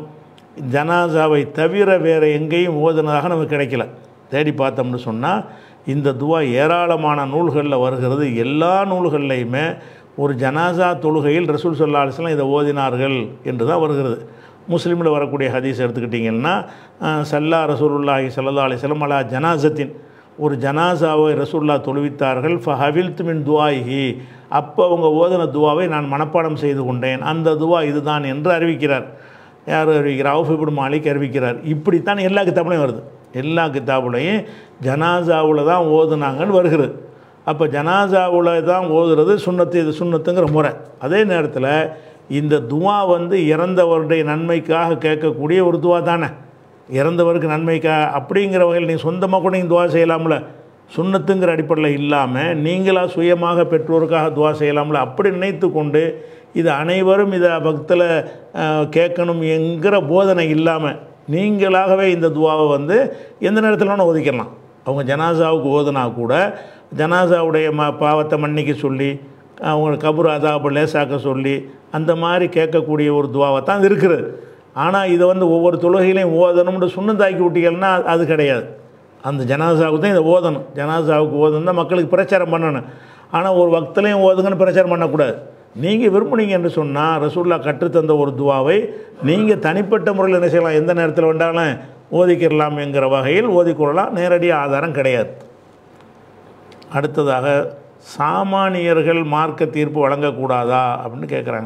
ஜனாசாவை தவிர வேறு எங்கேயும் ஓதுனதாக நமக்கு கிடைக்கல தேடி பார்த்தோம்னு சொன்னால் இந்த துவா ஏராளமான நூல்களில் வருகிறது எல்லா நூல்கள்லையுமே ஒரு ஜனாசா தொழுகையில் ரசூல் சொல்லா அலிஸ்லாம் இதை ஓதினார்கள் என்று தான் வருகிறது முஸ்லீமில் வரக்கூடிய ஹதீஸ் எடுத்துக்கிட்டிங்கன்னா அஹ், சல்லா ரசூலுல்லாஹி சல்லா அலிஸ்லாம் அலா ஜனாசத்தின் ஒரு ஜனாசாவை ரசூல்லா தொழுவித்தார்கள் ஃபஹவில்த் மின் துவாயிஹி அப்போ அவங்க ஓதின துவாவை நான் மனப்பாடம் செய்து கொண்டேன் அந்த துவா இதுதான் என்று அறிவிக்கிறார் யார் அறிவிக்கிறார் அவுஃபிபுடு மாலிக் அறிவிக்கிறார் இப்படித்தான் எல்லா கித்தாப்புலையும் வருது எல்லா கித்தாப்புலையும் ஜனாசாவில் தான் ஓதுனாங்கன்னு வருகிறது அப்போ ஜனாசாவில் தான் ஓதுறது சுண்ணத்து இது சுண்ணத்துங்கிற முறை அதே நேரத்தில் இந்த துவா வந்து இறந்தவருடைய நன்மைக்காக கேட்கக்கூடிய ஒரு துவா தானே இறந்தவருக்கு நன்மைக்கா அப்படிங்கிற வகையில் நீங்கள் சொந்தமாக கூட நீங்கள் துவா செய்யலாம்ல சுண்ணத்துங்கிற அடிப்படையில் இல்லாமல் நீங்களாக சுயமாக பெற்றோருக்காக துவா செய்யலாம்ல அப்படி நினைத்து கொண்டு இது அனைவரும் இதை பக்தில் கேட்கணும் என்கிற போதனை இல்லாமல் நீங்களாகவே இந்த துவாவை வந்து எந்த நேரத்தில் வேணால் ஒதுக்கிடலாம் அவங்க ஜனாசாவுக்கு ஓதுனா கூட ஜனாசாவுடைய ம பாவத்தை மன்னிக்க சொல்லி அவங்க கபூர் அதாபை லேசாக்க சொல்லி அந்த மாதிரி கேட்கக்கூடிய ஒரு துவாவை தான் இது இருக்குது ஆனால் இதை வந்து ஒவ்வொரு தொழுகையிலையும் ஓதணும்னு சுண்ணந்தாக்கி விட்டீங்கன்னா அது கிடையாது அந்த ஜனாசாவுக்கு தான் இதை ஓதணும் ஜனாசாவுக்கு ஓதணும் தான் மக்களுக்கு பிரச்சாரம் பண்ணணும் ஆனால் ஒரு வக்திலையும் ஓதுங்கன்னு பிரச்சாரம் பண்ணக்கூடாது நீங்கள் விரும்புனீங்க என்று சொன்னால் ரசூல்லா கற்றுத்தந்த ஒரு துவாவை நீங்கள் தனிப்பட்ட முறையில் என்ன செய்யலாம் எந்த நேரத்தில் வேண்டாலும் ஓதிக்கிடலாம் என்கிற வகையில் ஓதிக்கொள்ளலாம் நேரடி ஆதாரம் கிடையாது அடுத்ததாக சாமானியர்கள் மார்க்க தீர்ப்பு வழங்கக்கூடாதா அப்படின்னு கேட்குறாங்க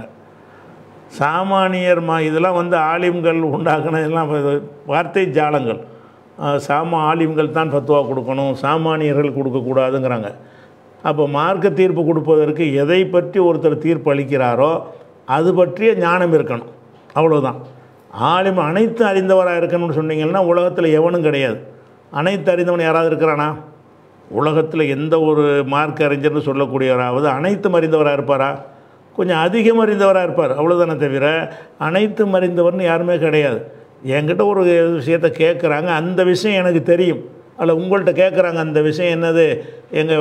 சாமானியர் மா இதெல்லாம் வந்து ஆலிம்கள் உண்டாக்குன இதெல்லாம் இது வார்த்தை ஜாலங்கள் அஹ் சாமா ஆலிம்கள் தான் ஃபத்வா கொடுக்கணும் சாமானியர்கள் கொடுக்கக்கூடாதுங்கிறாங்க அப்போ மார்க்க தீர்ப்பு கொடுப்பதற்கு எதை பற்றி ஒருத்தர் தீர்ப்பு அளிக்கிறாரோ அது பற்றிய ஞானம் இருக்கணும் அவ்வளவுதான் ஆலிம் அனைத்து அறிந்தவராக இருக்கணும்னு சொன்னீங்கன்னா உலகத்தில் எவனும் கிடையாது அனைத்து அறிந்தவன் யாராவது இருக்கிறானா உலகத்தில் எந்த ஒரு மார்க் அறிஞர்னு சொல்லக்கூடியவராவது அனைத்தும் அறிந்தவராக இருப்பாரா கொஞ்சம் அதிகம் அறிந்தவராக இருப்பார் அவ்வளோதானே தவிர அனைத்தும் அறிந்தவர்னு யாருமே கிடையாது என்கிட்ட ஒரு விஷயத்தை கேட்குறாங்க அந்த விஷயம் எனக்கு தெரியும் அல்ல உங்கள்கிட்ட கேட்குறாங்க அந்த விஷயம் என்னது எங்கள்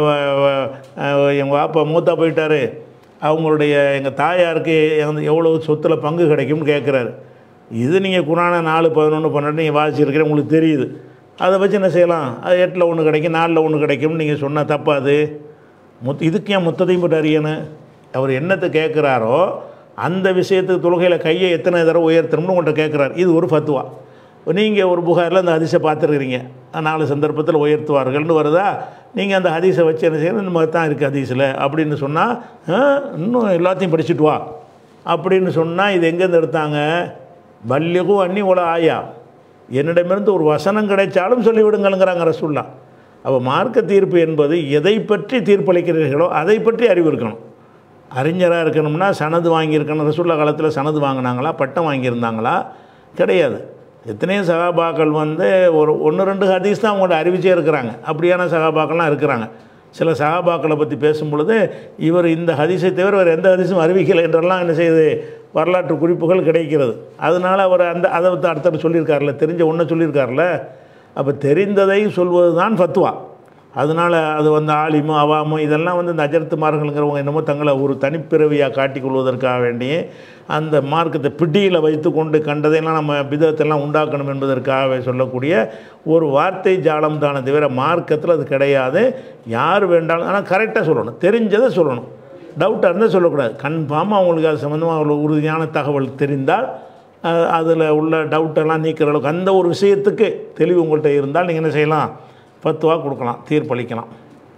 எங்கள் வாப்பா மூத்தா போயிட்டாரு அவங்களுடைய எங்கள் தாயாருக்கு எந்த- எவ்வளோ சொத்தில் பங்கு கிடைக்கும்னு கேட்குறாரு இது நீங்கள் குரான நாலு பதினொன்று பன்னெண்டு நீங்கள் வாசிச்சிருக்கிறேன் உங்களுக்கு தெரியுது அதை வச்சு என்ன செய்யலாம் அது எட்டில் ஒன்று கிடைக்கும் நாலில் ஒன்று கிடைக்கும்னு நீங்கள் சொன்னால் தப்பாது முத் இதுக்கு ஏன் முத்தத்தையும் போட்டு அறியணும் அவர் என்னத்தை கேட்குறாரோ அந்த விஷயத்துக்கு தொழுகையில் கையை எத்தனை தடவை உயர்த்தணும்னு உங்கள்கிட்ட கேட்குறாரு இது ஒரு ஃபத்துவா நீங்கள் ஒரு புகாரில் அந்த ஹதீஸை பார்த்துருக்கிறீங்க நாலு சந்தர்ப்பத்தில் உயர்த்துவார்கள்னு வருதா நீங்கள் அந்த ஹதீஸை வச்சு என்ன செய்யணும் இந்த மாதிரி தான் இருக்குது ஹதீஸில் அப்படின்னு சொன்னால் இன்னும் எல்லாத்தையும் படிச்சுட்டு வா அப்படின்னு சொன்னால் இது எங்கேருந்து எடுத்தாங்க பல்லிகு அன்னி உல ஆயா என்னிடமிருந்து ஒரு வசனம் கிடைச்சாலும் சொல்லிவிடுங்கள்ங்கிறாங்க ரசூல்லா அப்போ மார்க்க தீர்ப்பு என்பது எதை பற்றி தீர்ப்பளிக்கிறீர்களோ அதை பற்றி அறிவு இருக்கணும் அறிஞராக இருக்கணும்னா சனது வாங்கியிருக்கணும் ரசூல்லா காலத்தில் சனது வாங்கினாங்களா பட்டம் வாங்கியிருந்தாங்களா கிடையாது எத்தனையோ சகாபாக்கள் வந்து ஒரு ஒன்று ரெண்டு ஹதீஸ் தான் அவங்கள்ட்ட அறிவிச்சே இருக்கிறாங்க அப்படியான சகாபாக்கள்லாம் இருக்கிறாங்க சில சகாபாக்களை பற்றி பேசும் பொழுது இவர் இந்த ஹதீஸை தவிர வேறு எந்த ஹதீஸும் அறிவிக்கலை என்றெல்லாம் என்ன செய்யுது வரலாற்று குறிப்புகள் கிடைக்கிறது அதனால் அவர் அந்த அதை வந்து அடுத்தது சொல்லியிருக்காருல தெரிஞ்ச ஒன்றை சொல்லியிருக்காருல அப்போ தெரிந்ததை சொல்வது தான் ஃபத்வா அதனால் அது வந்து ஆலிமோ அவாமோ இதெல்லாம் வந்து இந்த அஜர்த்துமார்கள்ங்கிறவங்க என்னமோ தங்களை ஒரு தனிப்பிறவியாக காட்டிக்கொள்வதற்காக வேண்டி அந்த மார்க்கத்தை பிடியில் வைத்துக்கொண்டு கண்டதையெல்லாம் நம்ம பிதத்தெல்லாம் உண்டாக்கணும் என்பதற்காக சொல்லக்கூடிய ஒரு வார்த்தை ஜாலம் தானே தவிர மார்க்கத்தில் அது கிடையாது யார் வேண்டாலும் ஆனால் கரெக்டாக சொல்லணும் தெரிஞ்சதை சொல்லணும் டவுட்டாக இருந்தால் சொல்லக்கூடாது கன்ஃபார்மாக அவங்களுக்கு அது சம்மந்தமாக அவ்வளோ உறுதியான தகவல் தெரிந்தால் அதில் உள்ள டவுட்டெல்லாம் நீக்கிற அளவுக்கு அந்த ஒரு விஷயத்துக்கு தெளிவு உங்கள்கிட்ட இருந்தால் நீங்கள் என்ன செய்யலாம் பத்துவா கொடுக்கலாம் தீர்ப்பளிக்கலாம்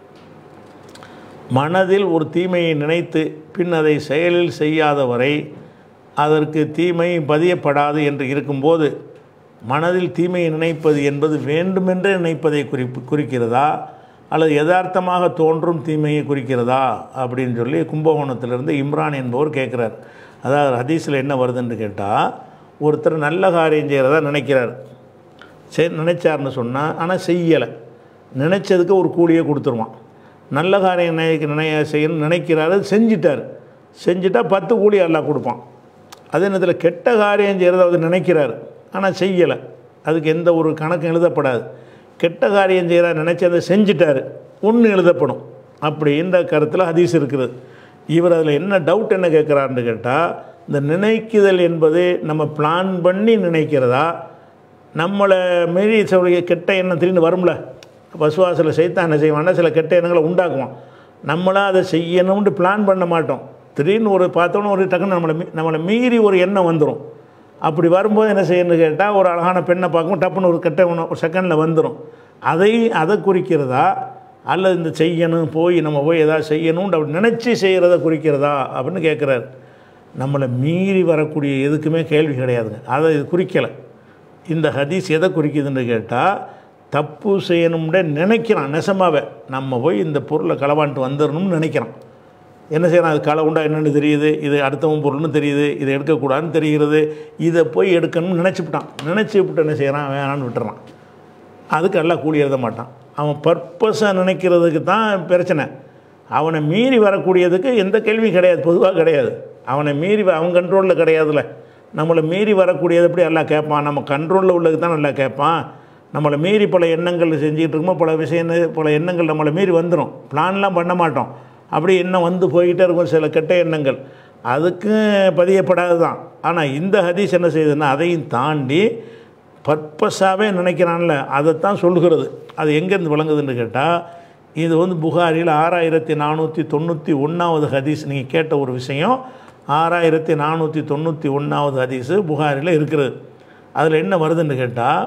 மனதில் ஒரு தீமையை நினைத்து பின் அதை செயலில் செய்யாதவரை அதற்கு தீமை பதியப்படாது என்று இருக்கும்போது மனதில் தீமையை நினைப்பது என்பது வேண்டுமென்றே நினைப்பதை குறிப்பு குறிக்கிறதா அல்லது யதார்த்தமாக தோன்றும் தீமையை குறிக்கிறதா அப்படின்னு சொல்லி கும்பகோணத்திலிருந்து இம்ரான் என்பவர் கேட்குறார் அதாவது ஹதீஸில் என்ன வருதுன்னு கேட்டால் ஒருத்தர் நல்ல காரியம் செய்கிறதா நினைக்கிறார் சரி நினைச்சார்னு சொன்னால் ஆனால் செய்யலை நினைச்சதுக்கு ஒரு கூலியை கொடுத்துருவான் நல்ல காரியம் நினைக்க நினைய செய்யணும்னு நினைக்கிறாரு செஞ்சிட்டார் செஞ்சுட்டா பத்து கூலி எல்லாம் கொடுப்பான் அதே நேரத்தில் கெட்ட காரியம் செய்கிறத அவர் நினைக்கிறார் ஆனால் செய்யலை அதுக்கு எந்த ஒரு கணக்கும் எழுதப்படாது கெட்ட காரியம் செய்கிறார் நினச்சி அதை செஞ்சிட்டார் ஒன்று எழுதப்படும் அப்படி இந்த கருத்தில் ஹதீஸ் இருக்குது இவர் அதில் என்ன டவுட் என்ன கேட்குறாருன்னு கேட்டால் இந்த நினைக்குதல் என்பது நம்ம பிளான் பண்ணி நினைக்கிறதா நம்மளை மீறி சொல்லிய கெட்ட எண்ணம் திடீர்னு வரும்ல பசுவாசில் செய்தான் என்ன செய்வான்னா சில கெட்ட எண்ணங்களை உண்டாக்குவான் நம்மளாக அதை செய்யணும்னு பிளான் பண்ண மாட்டோம் திடீர்னு ஒரு பார்த்தோன்னு ஒரு டக்குன்னு நம்மளை மீ நம்மளை மீறி ஒரு எண்ணம் வந்துடும் அப்படி வரும்போது என்ன செய்யணும்னு கேட்டால் ஒரு அழகான பெண்ணை பார்க்கும் டப்புன்னு ஒரு கெட்ட ஒன்று ஒரு செகண்டில் வந்துடும் அதை அதை குறிக்கிறதா அல்லது இந்த செய்யணும் போய் நம்ம போய் எதாவது செய்யணும்னு அப்படி நினச்சி செய்கிறத குறிக்கிறதா அப்படின்னு கேட்குறாரு நம்மளை மீறி வரக்கூடிய எதுக்குமே கேள்வி கிடையாதுங்க அதை இது குறிக்கலை இந்த ஹதீஸ் எதை குறிக்குதுன்னு கேட்டால் தப்பு செய்யணும்னே நினைக்கிறான் நெசமாவே நம்ம போய் இந்த பொருளை களவான்ட்டு வந்துடணும்னு நினைக்கிறான் என்ன செய்யறான் அது களை உண்டா என்னென்னு தெரியுது இது அடுத்தவன் பொருள்னு தெரியுது இதை எடுக்கக்கூடாதுன்னு தெரிகிறது இதை போய் எடுக்கணும்னு நினச்சிவிட்டான் நினச்சி விட்டு என்ன செய்கிறான் வேணான்னு விட்டுறான் அதுக்கு எல்லாம் கூலி எழுத மாட்டான் அவன் பர்பஸாக நினைக்கிறதுக்கு தான் பிரச்சனை அவனை மீறி வரக்கூடியதுக்கு எந்த கேள்வியும் கிடையாது பொதுவாக கிடையாது அவனை மீறி வ- அவன் கண்ட்ரோலில் கிடையாதுல்ல நம்மளை மீறி வரக்கூடியது எப்படி எல்லாம் கேட்பான் நம்ம கண்ட்ரோலில் உள்ளது தான் நல்லா கேட்பான் நம்மளை மீறி பல எண்ணங்கள் செஞ்சுக்கிட்டு இருக்கும்போது பல விஷயம் பல எண்ணங்கள் நம்மளை மீறி வந்துடும் பிளான்லாம் பண்ண மாட்டோம் அப்படி எண்ணம் வந்து போய்கிட்டே இருக்கும் சில கெட்ட எண்ணங்கள் அதுக்கும் பதியப்படாது தான் ஆனால் இந்த ஹதீஸ் என்ன செய்யுதுன்னா அதையும் தாண்டி பர்பஸாகவே நினைக்கிறான்ல அதைத்தான் சொல்லுகிறது அது எங்கேருந்து விளங்குதுன்னு கேட்டால் இது வந்து புகாரில் ஆறாயிரத்தி நானூற்றி தொண்ணூற்றி ஒன்றாவது ஹதீஸ் நீங்கள் கேட்ட ஒரு விஷயம் ஆறாயிரத்தி நானூற்றி தொண்ணூற்றி ஒன்றாவது ஹதீஸு புகாரில் இருக்கிறது அதில் என்ன வருதுன்னு கேட்டால்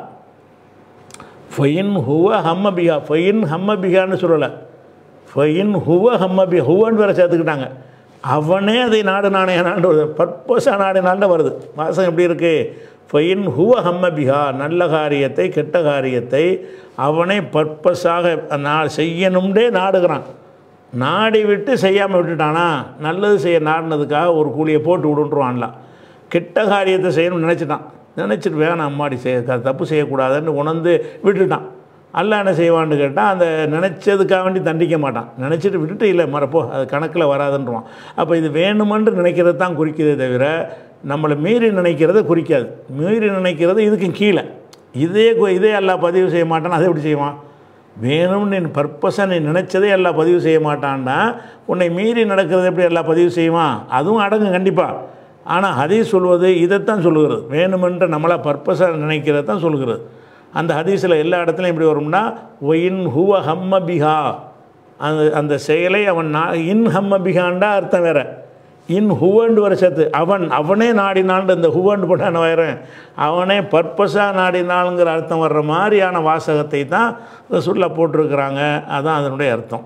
ஃபயின் ஹுவ ஹம்மபிகா ஃபயின் ஹம்மபிகான்னு சொல்லலை ஃபயின் ஹுவ ஹம்மபி ஹுவன்னு வேறு சேர்த்துக்கிட்டாங்க அவனே அதை நாடு நாணயனான்னு பர்பஸாக நாடினால்னு வருது வாசகம் எப்படி இருக்குது ஃபயின் ஹுவ ஹம்மபிகா நல்ல காரியத்தை கெட்ட காரியத்தை அவனை பர்பஸாக நான் செய்யணும்னே நாடுகிறான் நாடி விட்டு செய்யாமல் விட்டுட்டானா நல்லது செய்ய நாடினதுக்காக ஒரு கூலியை போட்டு விடுன்றான்ல கெட்ட காரியத்தை செய்யணும்னு நினச்சிட்டான் நினச்சிட்டு வேணாம் அம்மாடி செய்ய க- தப்பு செய்யக்கூடாதுன்னு உணர்ந்து விட்டுட்டான் அல்ல என்ன செய்வான்னு கேட்டால் அந்த நினச்சதுக்காக வேண்டி தண்டிக்க மாட்டான் நினச்சிட்டு விட்டுட்டு இல்லை மறப்போ அது கணக்கில் வராதுன்றான் அப்போ இது வேணுமென்று நினைக்கிறது தான் குறிக்கிறதே தவிர நம்மளை மீறி நினைக்கிறத குறிக்காது மீறி நினைக்கிறது இதுக்கும் கீழே இதே கு- இதே எல்லாம் பதிவு செய்ய மாட்டான் அதை எப்படி செய்வான் வேணும்னு நீ பர்பஸாக நீ நினச்சதே எல்லாம் பதிவு செய்ய மாட்டான்டா உன்னை மீறி நடக்கிறது எப்படி எல்லாம் பதிவு செய்வான் அதுவும் அடங்கும் கண்டிப்பாக ஆனால் ஹதீஸ் சொல்வது இதைத்தான் சொல்லுகிறது வேணுமென்று நம்மளா பர்பஸாக நினைக்கிறத தான் சொல்லுகிறது அந்த ஹதீஸில் எல்லா இடத்துலையும் எப்படி வரும்னா ஒயின் ஹுவ ஹம்ம பிஹா அந்த அந்த செயலை அவன் நா இன் ஹம்ம பிஹாண்டா அர்த்தம் வேற இன் ஹுவண்டு வர சேர்த்து அவன் அவனே நாடினான்னு இந்த ஹுவண்டு போட்டான வரேன் அவனே பர்பஸாக நாடினாளுங்கிற அர்த்தம் வர்ற மாதிரியான வாசகத்தை தான் ரசூல்லா போட்டிருக்கிறாங்க அதான் அதனுடைய அர்த்தம்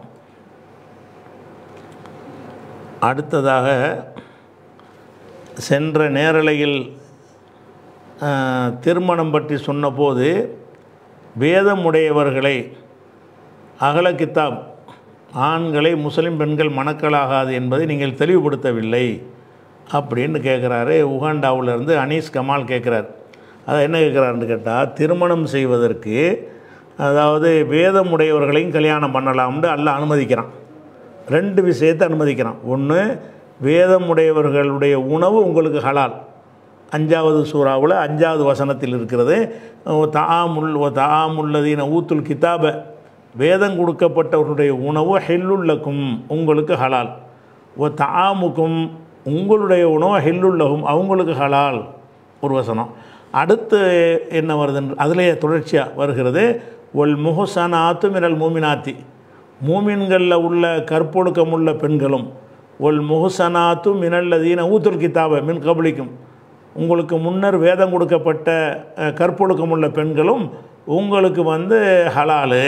அடுத்ததாக சென்ற நேரலையில் ஆஹ், திருமணம் பற்றி சொன்னபோது வேதமுடையவர்களை அகல கித்தாப் ஆண்களை முஸ்லிம் பெண்கள் மணக்களாகாது என்பதை நீங்கள் தெளிவுபடுத்தவில்லை அப்படின்னு கேட்குறாரு உகாண்டாவிலேருந்து அனீஸ் கமால் கேட்குறார் அதை என்ன கேட்குறாருன்னு கேட்டால் திருமணம் செய்வதற்கு அதாவது வேதமுடையவர்களையும் கல்யாணம் பண்ணலாம்னு அல்லாஹ் அனுமதிக்கிறான் ரெண்டு விஷயத்தை அனுமதிக்கிறான் ஒன்று வேதமுடையவர்களுடைய உணவு உங்களுக்கு ஹலால் அஞ்சாவது சூறாவில் அஞ்சாவது வசனத்தில் இருக்கிறது தாமுல் தாமுல்லதீன ஊத்துல் கிதாப வேதம் கொடுக்கப்பட்டவர்களுடைய உணவு ஹெல்லுள்ளக்கும் உங்களுக்கு ஹலால் ஓ தாமுக்கும் உங்களுடைய உணவு ஹெல்லுள்ளகும் அவங்களுக்கு ஹலால் ஒரு வசனம் அடுத்து என்ன வருதுன்னு அதிலேயே தொடர்ச்சியாக வருகிறது ஒல் முஹசனாத்து மினல் மூமினாத்தி மூமின்களில் உள்ள கற்பொழுக்கம் உள்ள பெண்களும் ஒல் முஹசனாத்து மினல்லதீன ஊத்துல் கிதாப மின் கபலிக்கும் உங்களுக்கு முன்னர் வேதம் கொடுக்கப்பட்ட அஹ், கற்பொழுக்கம் உள்ள பெண்களும் உங்களுக்கு வந்து ஹலாலு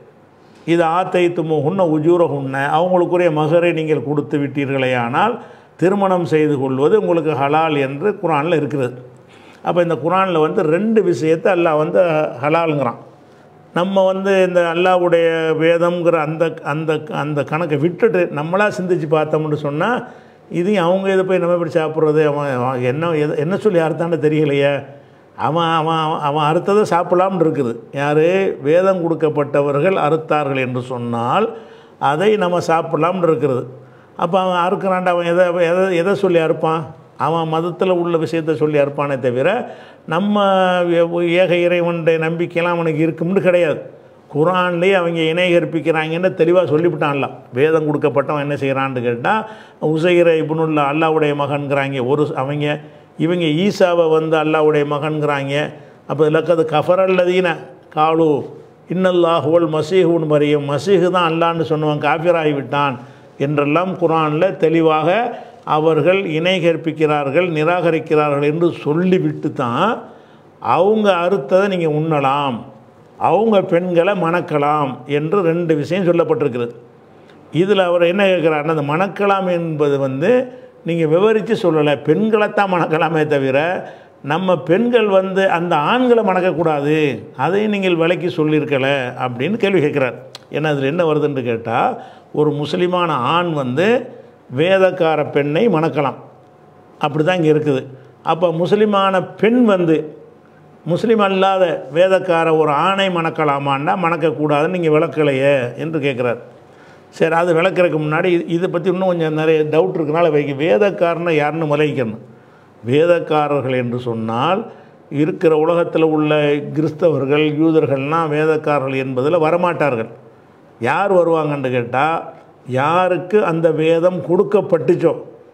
இது ஆத்தைத்துமோ உன்ன உஜூர உண்ண அவங்களுக்குரிய மகரை நீங்கள் கொடுத்து விட்டீர்களே ஆனால் திருமணம் செய்து கொள்வது உங்களுக்கு ஹலால் என்று குரானில் இருக்கிறது அப்போ இந்த குரானில் வந்து ரெண்டு விஷயத்தை அல்லாஹ் வந்து ஹலாலுங்கிறான் நம்ம வந்து இந்த அல்லாஹ்வுடைய வேதம்ங்கிற அந்த அந்த அந்த கணக்கை விட்டுட்டு நம்மளாக சிந்திச்சு பார்த்தோம்னு சொன்னால் இதையும் அவங்க இதை போய் நம்ம எப்படி சாப்பிட்றது அவன் அவன் என்ன எது- என்ன சொல்லி அறுத்தான்னு தெரியலையே அவன் அவன் அவன் அவன் அறுத்ததை சாப்பிடலாம்னு இருக்குது யார் வேதம் கொடுக்கப்பட்டவர்கள் அறுத்தார்கள் என்று சொன்னால் அதை நம்ம சாப்பிடலாம்னு இருக்கிறது அப்போ அவன் அறுக்கிறான்டா அவன் எதை எதை எதை சொல்லி அறுப்பான் அவன் மதத்தில் உள்ள விஷயத்தை சொல்லி அறுப்பானே தவிர நம்ம ஏ- ஏக இறைவனுடைய நம்பிக்கையெல்லாம் அவனுக்கு இருக்கும்னு கிடையாது குரான்லேயே அவங்க இணை கற்பிக்கிறாங்கன்னு தெளிவாக சொல்லிவிட்டான்ல வேதம் கொடுக்கப்பட்டவன் என்ன செய்கிறான்னு கேட்டால் உசைர இப்னுல்லா அல்லாவுடைய மகன்கிறாங்க ஒரு அவங்க இவங்க ஈசாவை வந்து அல்லாவுடைய மகன்கிறாங்க அப்போ இலக்கது கஃபர் அல்லதீன காலு இன்னல்லாஹுவல் மசீஹுன்னு மரியம் மசீஹு தான் அல்லான்னு சொன்னவன் காஃபிராகி விட்டான் என்றெல்லாம் குரானில் தெளிவாக அவர்கள் இணை கற்பிக்கிறார்கள் நிராகரிக்கிறார்கள் என்று சொல்லிவிட்டு தான் அவங்க அறுத்ததை நீங்கள் உண்ணலாம் அவங்க பெண்களை மணக்கலாம் என்று ரெண்டு விஷயம் சொல்லப்பட்டிருக்கிறது இதில் அவர் என்ன கேட்குறாருன்னா அந்த மணக்கலாம் என்பது வந்து நீங்கள் விவரித்து சொல்லலை பெண்களைத்தான் மணக்கலாமே தவிர நம்ம பெண்கள் வந்து அந்த ஆண்களை மணக்கக்கூடாது அதையும் நீங்கள் விலைக்கு சொல்லியிருக்கல அப்படின்னு கேள்வி கேட்குறார் ஏன்னா அதில் என்ன வருதுன்னு கேட்டால் ஒரு முஸ்லிமான ஆண் வந்து வேதக்கார பெண்ணை மணக்கலாம் அப்படி தான் இங்கே இருக்குது அப்போ முஸ்லிமான பெண் வந்து முஸ்லீம் அல்லாத வேதக்கார ஒரு ஆணை மணக்கலாமான்னா மணக்கக்கூடாதுன்னு நீங்கள் விளக்கலையே என்று கேட்குறார் சரி அது விளக்குறதுக்கு முன்னாடி இது- இதை பற்றி இன்னும் கொஞ்சம் நிறைய டவுட் இருக்கனால வைக்க வேதக்காரனை யாருன்னு முளைக்கணும் வேதக்காரர்கள் என்று சொன்னால் இருக்கிற உலகத்தில் உள்ள கிறிஸ்தவர்கள் யூதர்கள்லாம் வேதக்காரர்கள் என்பதில் வரமாட்டார்கள் யார் வருவாங்கன்னு கேட்டால் யாருக்கு அந்த வேதம் கொடுக்கப்பட்டுச்சோ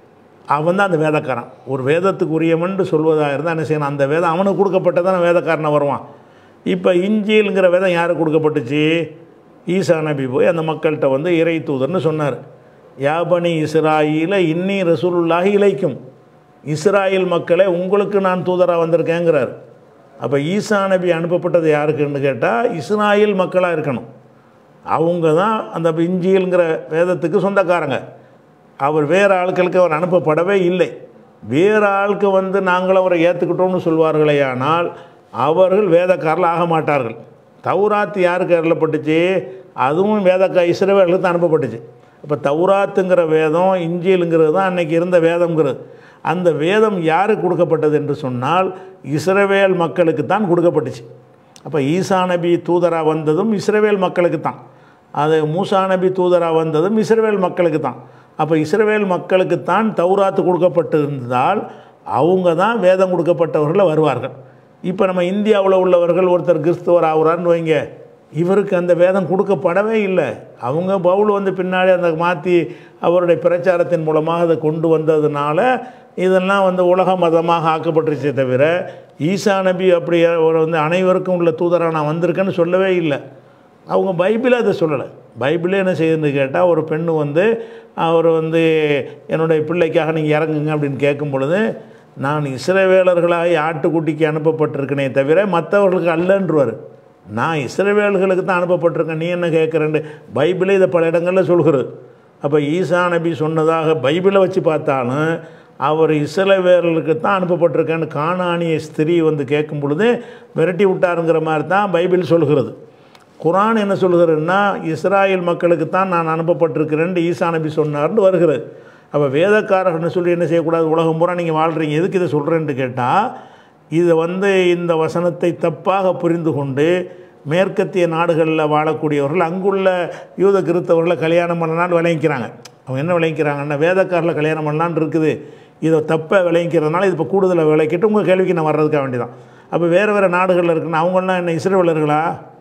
அவன் தான் அந்த வேதக்காரன் ஒரு வேதத்துக்கு உரியவன் சொல்வதாக இருந்தால் என்ன செய்யணும் அந்த வேதம் அவனுக்கு கொடுக்கப்பட்டதான வேதக்காரனை வருவான் இப்போ இஞ்சில்ங்கிற வேதம் யாருக்கு கொடுக்கப்பட்டுச்சு ஈசா நபி போய் அந்த மக்கள்கிட்ட வந்து இறை தூதர்னு சொன்னார் யாபனி இஸ்ராயில இன்னி ரசூலுல்லாஹி இலைக்கும் இஸ்ராயில் மக்களே உங்களுக்கு நான் தூதராக வந்திருக்கேங்கிறார் அப்போ ஈசா நபி அனுப்பப்பட்டது யாருக்குன்னு கேட்டால் இஸ்ராயில் மக்களாக இருக்கணும் அவங்க தான் அந்த இஞ்சியல்ங்கிற வேதத்துக்கு சொந்தக்காரங்க அவர் வேறு ஆட்களுக்கு அவர் அனுப்பப்படவே இல்லை வேறு ஆளுக்கு வந்து நாங்கள் அவரை ஏற்றுக்கிட்டோம்னு சொல்வார்களே ஆனால் அவர்கள் வேதக்காரில் ஆக மாட்டார்கள் தௌராத் யாருக்கு அருளப்பட்டுச்சு அதுவும் வேதக்கா இஸ்ரவேலுக்கு தான் அனுப்பப்பட்டுச்சு இப்போ தௌராத்துங்கிற வேதம் இஞ்சியலுங்கிறது தான் அன்னைக்கு இருந்த வேதம்ங்கிறது அந்த வேதம் யாருக்கு கொடுக்கப்பட்டது என்று சொன்னால் இஸ்ரவேல் மக்களுக்கு தான் கொடுக்கப்பட்டுச்சு அப்போ ஈசா நபி தூதராக வந்ததும் இஸ்ரவேல் மக்களுக்கு தான் அது மூசா நபி தூதராக வந்ததும் இஸ்ரவேல் மக்களுக்கு தான் அப்போ இஸ்ரவேல் மக்களுக்கு தான் தௌராத்து கொடுக்கப்பட்டிருந்தால் அவங்க தான் வேதம் கொடுக்கப்பட்டவர்கள் வருவார்கள் இப்போ நம்ம இந்தியாவில் உள்ளவர்கள் ஒருத்தர் கிறிஸ்துவர் ஆகுறான்னு வைங்க இவருக்கு அந்த வேதம் கொடுக்கப்படவே இல்லை அவங்க பவுல் வந்து பின்னாடி அந்த மாற்றி அவருடைய பிரச்சாரத்தின் மூலமாக அதை கொண்டு வந்ததுனால இதெல்லாம் வந்து உலக மதமாக ஆக்கப்பட்டுருச்சே தவிர ஈசா நபி அப்படி ஒரு வந்து அனைவருக்கும் உள்ள தூதராக நான் வந்திருக்கேன்னு சொல்லவே இல்லை அவங்க பைபிளே அதை சொல்லலை பைபிளே என்ன செய்யுதுன்னு கேட்டால் ஒரு பெண்ணு வந்து அவர் வந்து என்னுடைய பிள்ளைக்காக நீங்கள் இறங்குங்க அப்படின்னு கேட்கும் பொழுது நான் இஸ்ரவேலர்களாகி ஆட்டுக்குட்டிக்கு அனுப்பப்பட்டிருக்கனே தவிர மற்றவர்களுக்கு அல்லன்றுவார் நான் இஸ்ரவேல்களுக்கு தான் அனுப்பப்பட்டிருக்கேன் நீ என்ன கேட்குறேன்னு பைபிளே இதை பல இடங்களில் சொல்கிறது அப்போ ஈசா நபி சொன்னதாக பைபிளை வச்சு பார்த்தாலும் அவர் இஸ்ரவேலர்களுக்கு தான் அனுப்பப்பட்டிருக்கேன்னு காணானிய ஸ்திரீ வந்து கேட்கும் பொழுது விரட்டி விட்டாருங்கிற மாதிரி தான் பைபிள் சொல்கிறது குரான் என்ன சொல்கிறதுன்னா இஸ்ராயல் மக்களுக்கு தான் நான் அனுப்பப்பட்டிருக்கிறேன்னு ஈசா நபி சொன்னார்னு வருகிறது அப்போ வேதக்காரர்னு சொல்லி என்ன செய்யக்கூடாது உலகம் பூரா நீங்கள் வாழ்கிறீங்க எதுக்கு இதை சொல்கிறேன்னு கேட்டால் இதை வந்து இந்த வசனத்தை தப்பாக புரிந்து கொண்டு மேற்கத்திய நாடுகளில் வாழக்கூடியவர்கள் அங்குள்ள யூத கிறித்தவர்களை கல்யாணம் பண்ணலான்னு விளங்கிக்கிறாங்க அவங்க என்ன விளங்கிக்கிறாங்கன்னா வேதக்காரில் கல்யாணம் பண்ணலான்னு இருக்குது இதை தப்பை விளங்கிக்கிறதுனால இது இப்போ கூடுதலை விளக்கிட்டு உங்கள் கேள்விக்கு நான் வர்றதுக்காக வேண்டியதான் அப்போ வேறு வேறு நாடுகளில் இருக்குன்னு அவங்களாம் என்ன இஸ்ரேலர்களா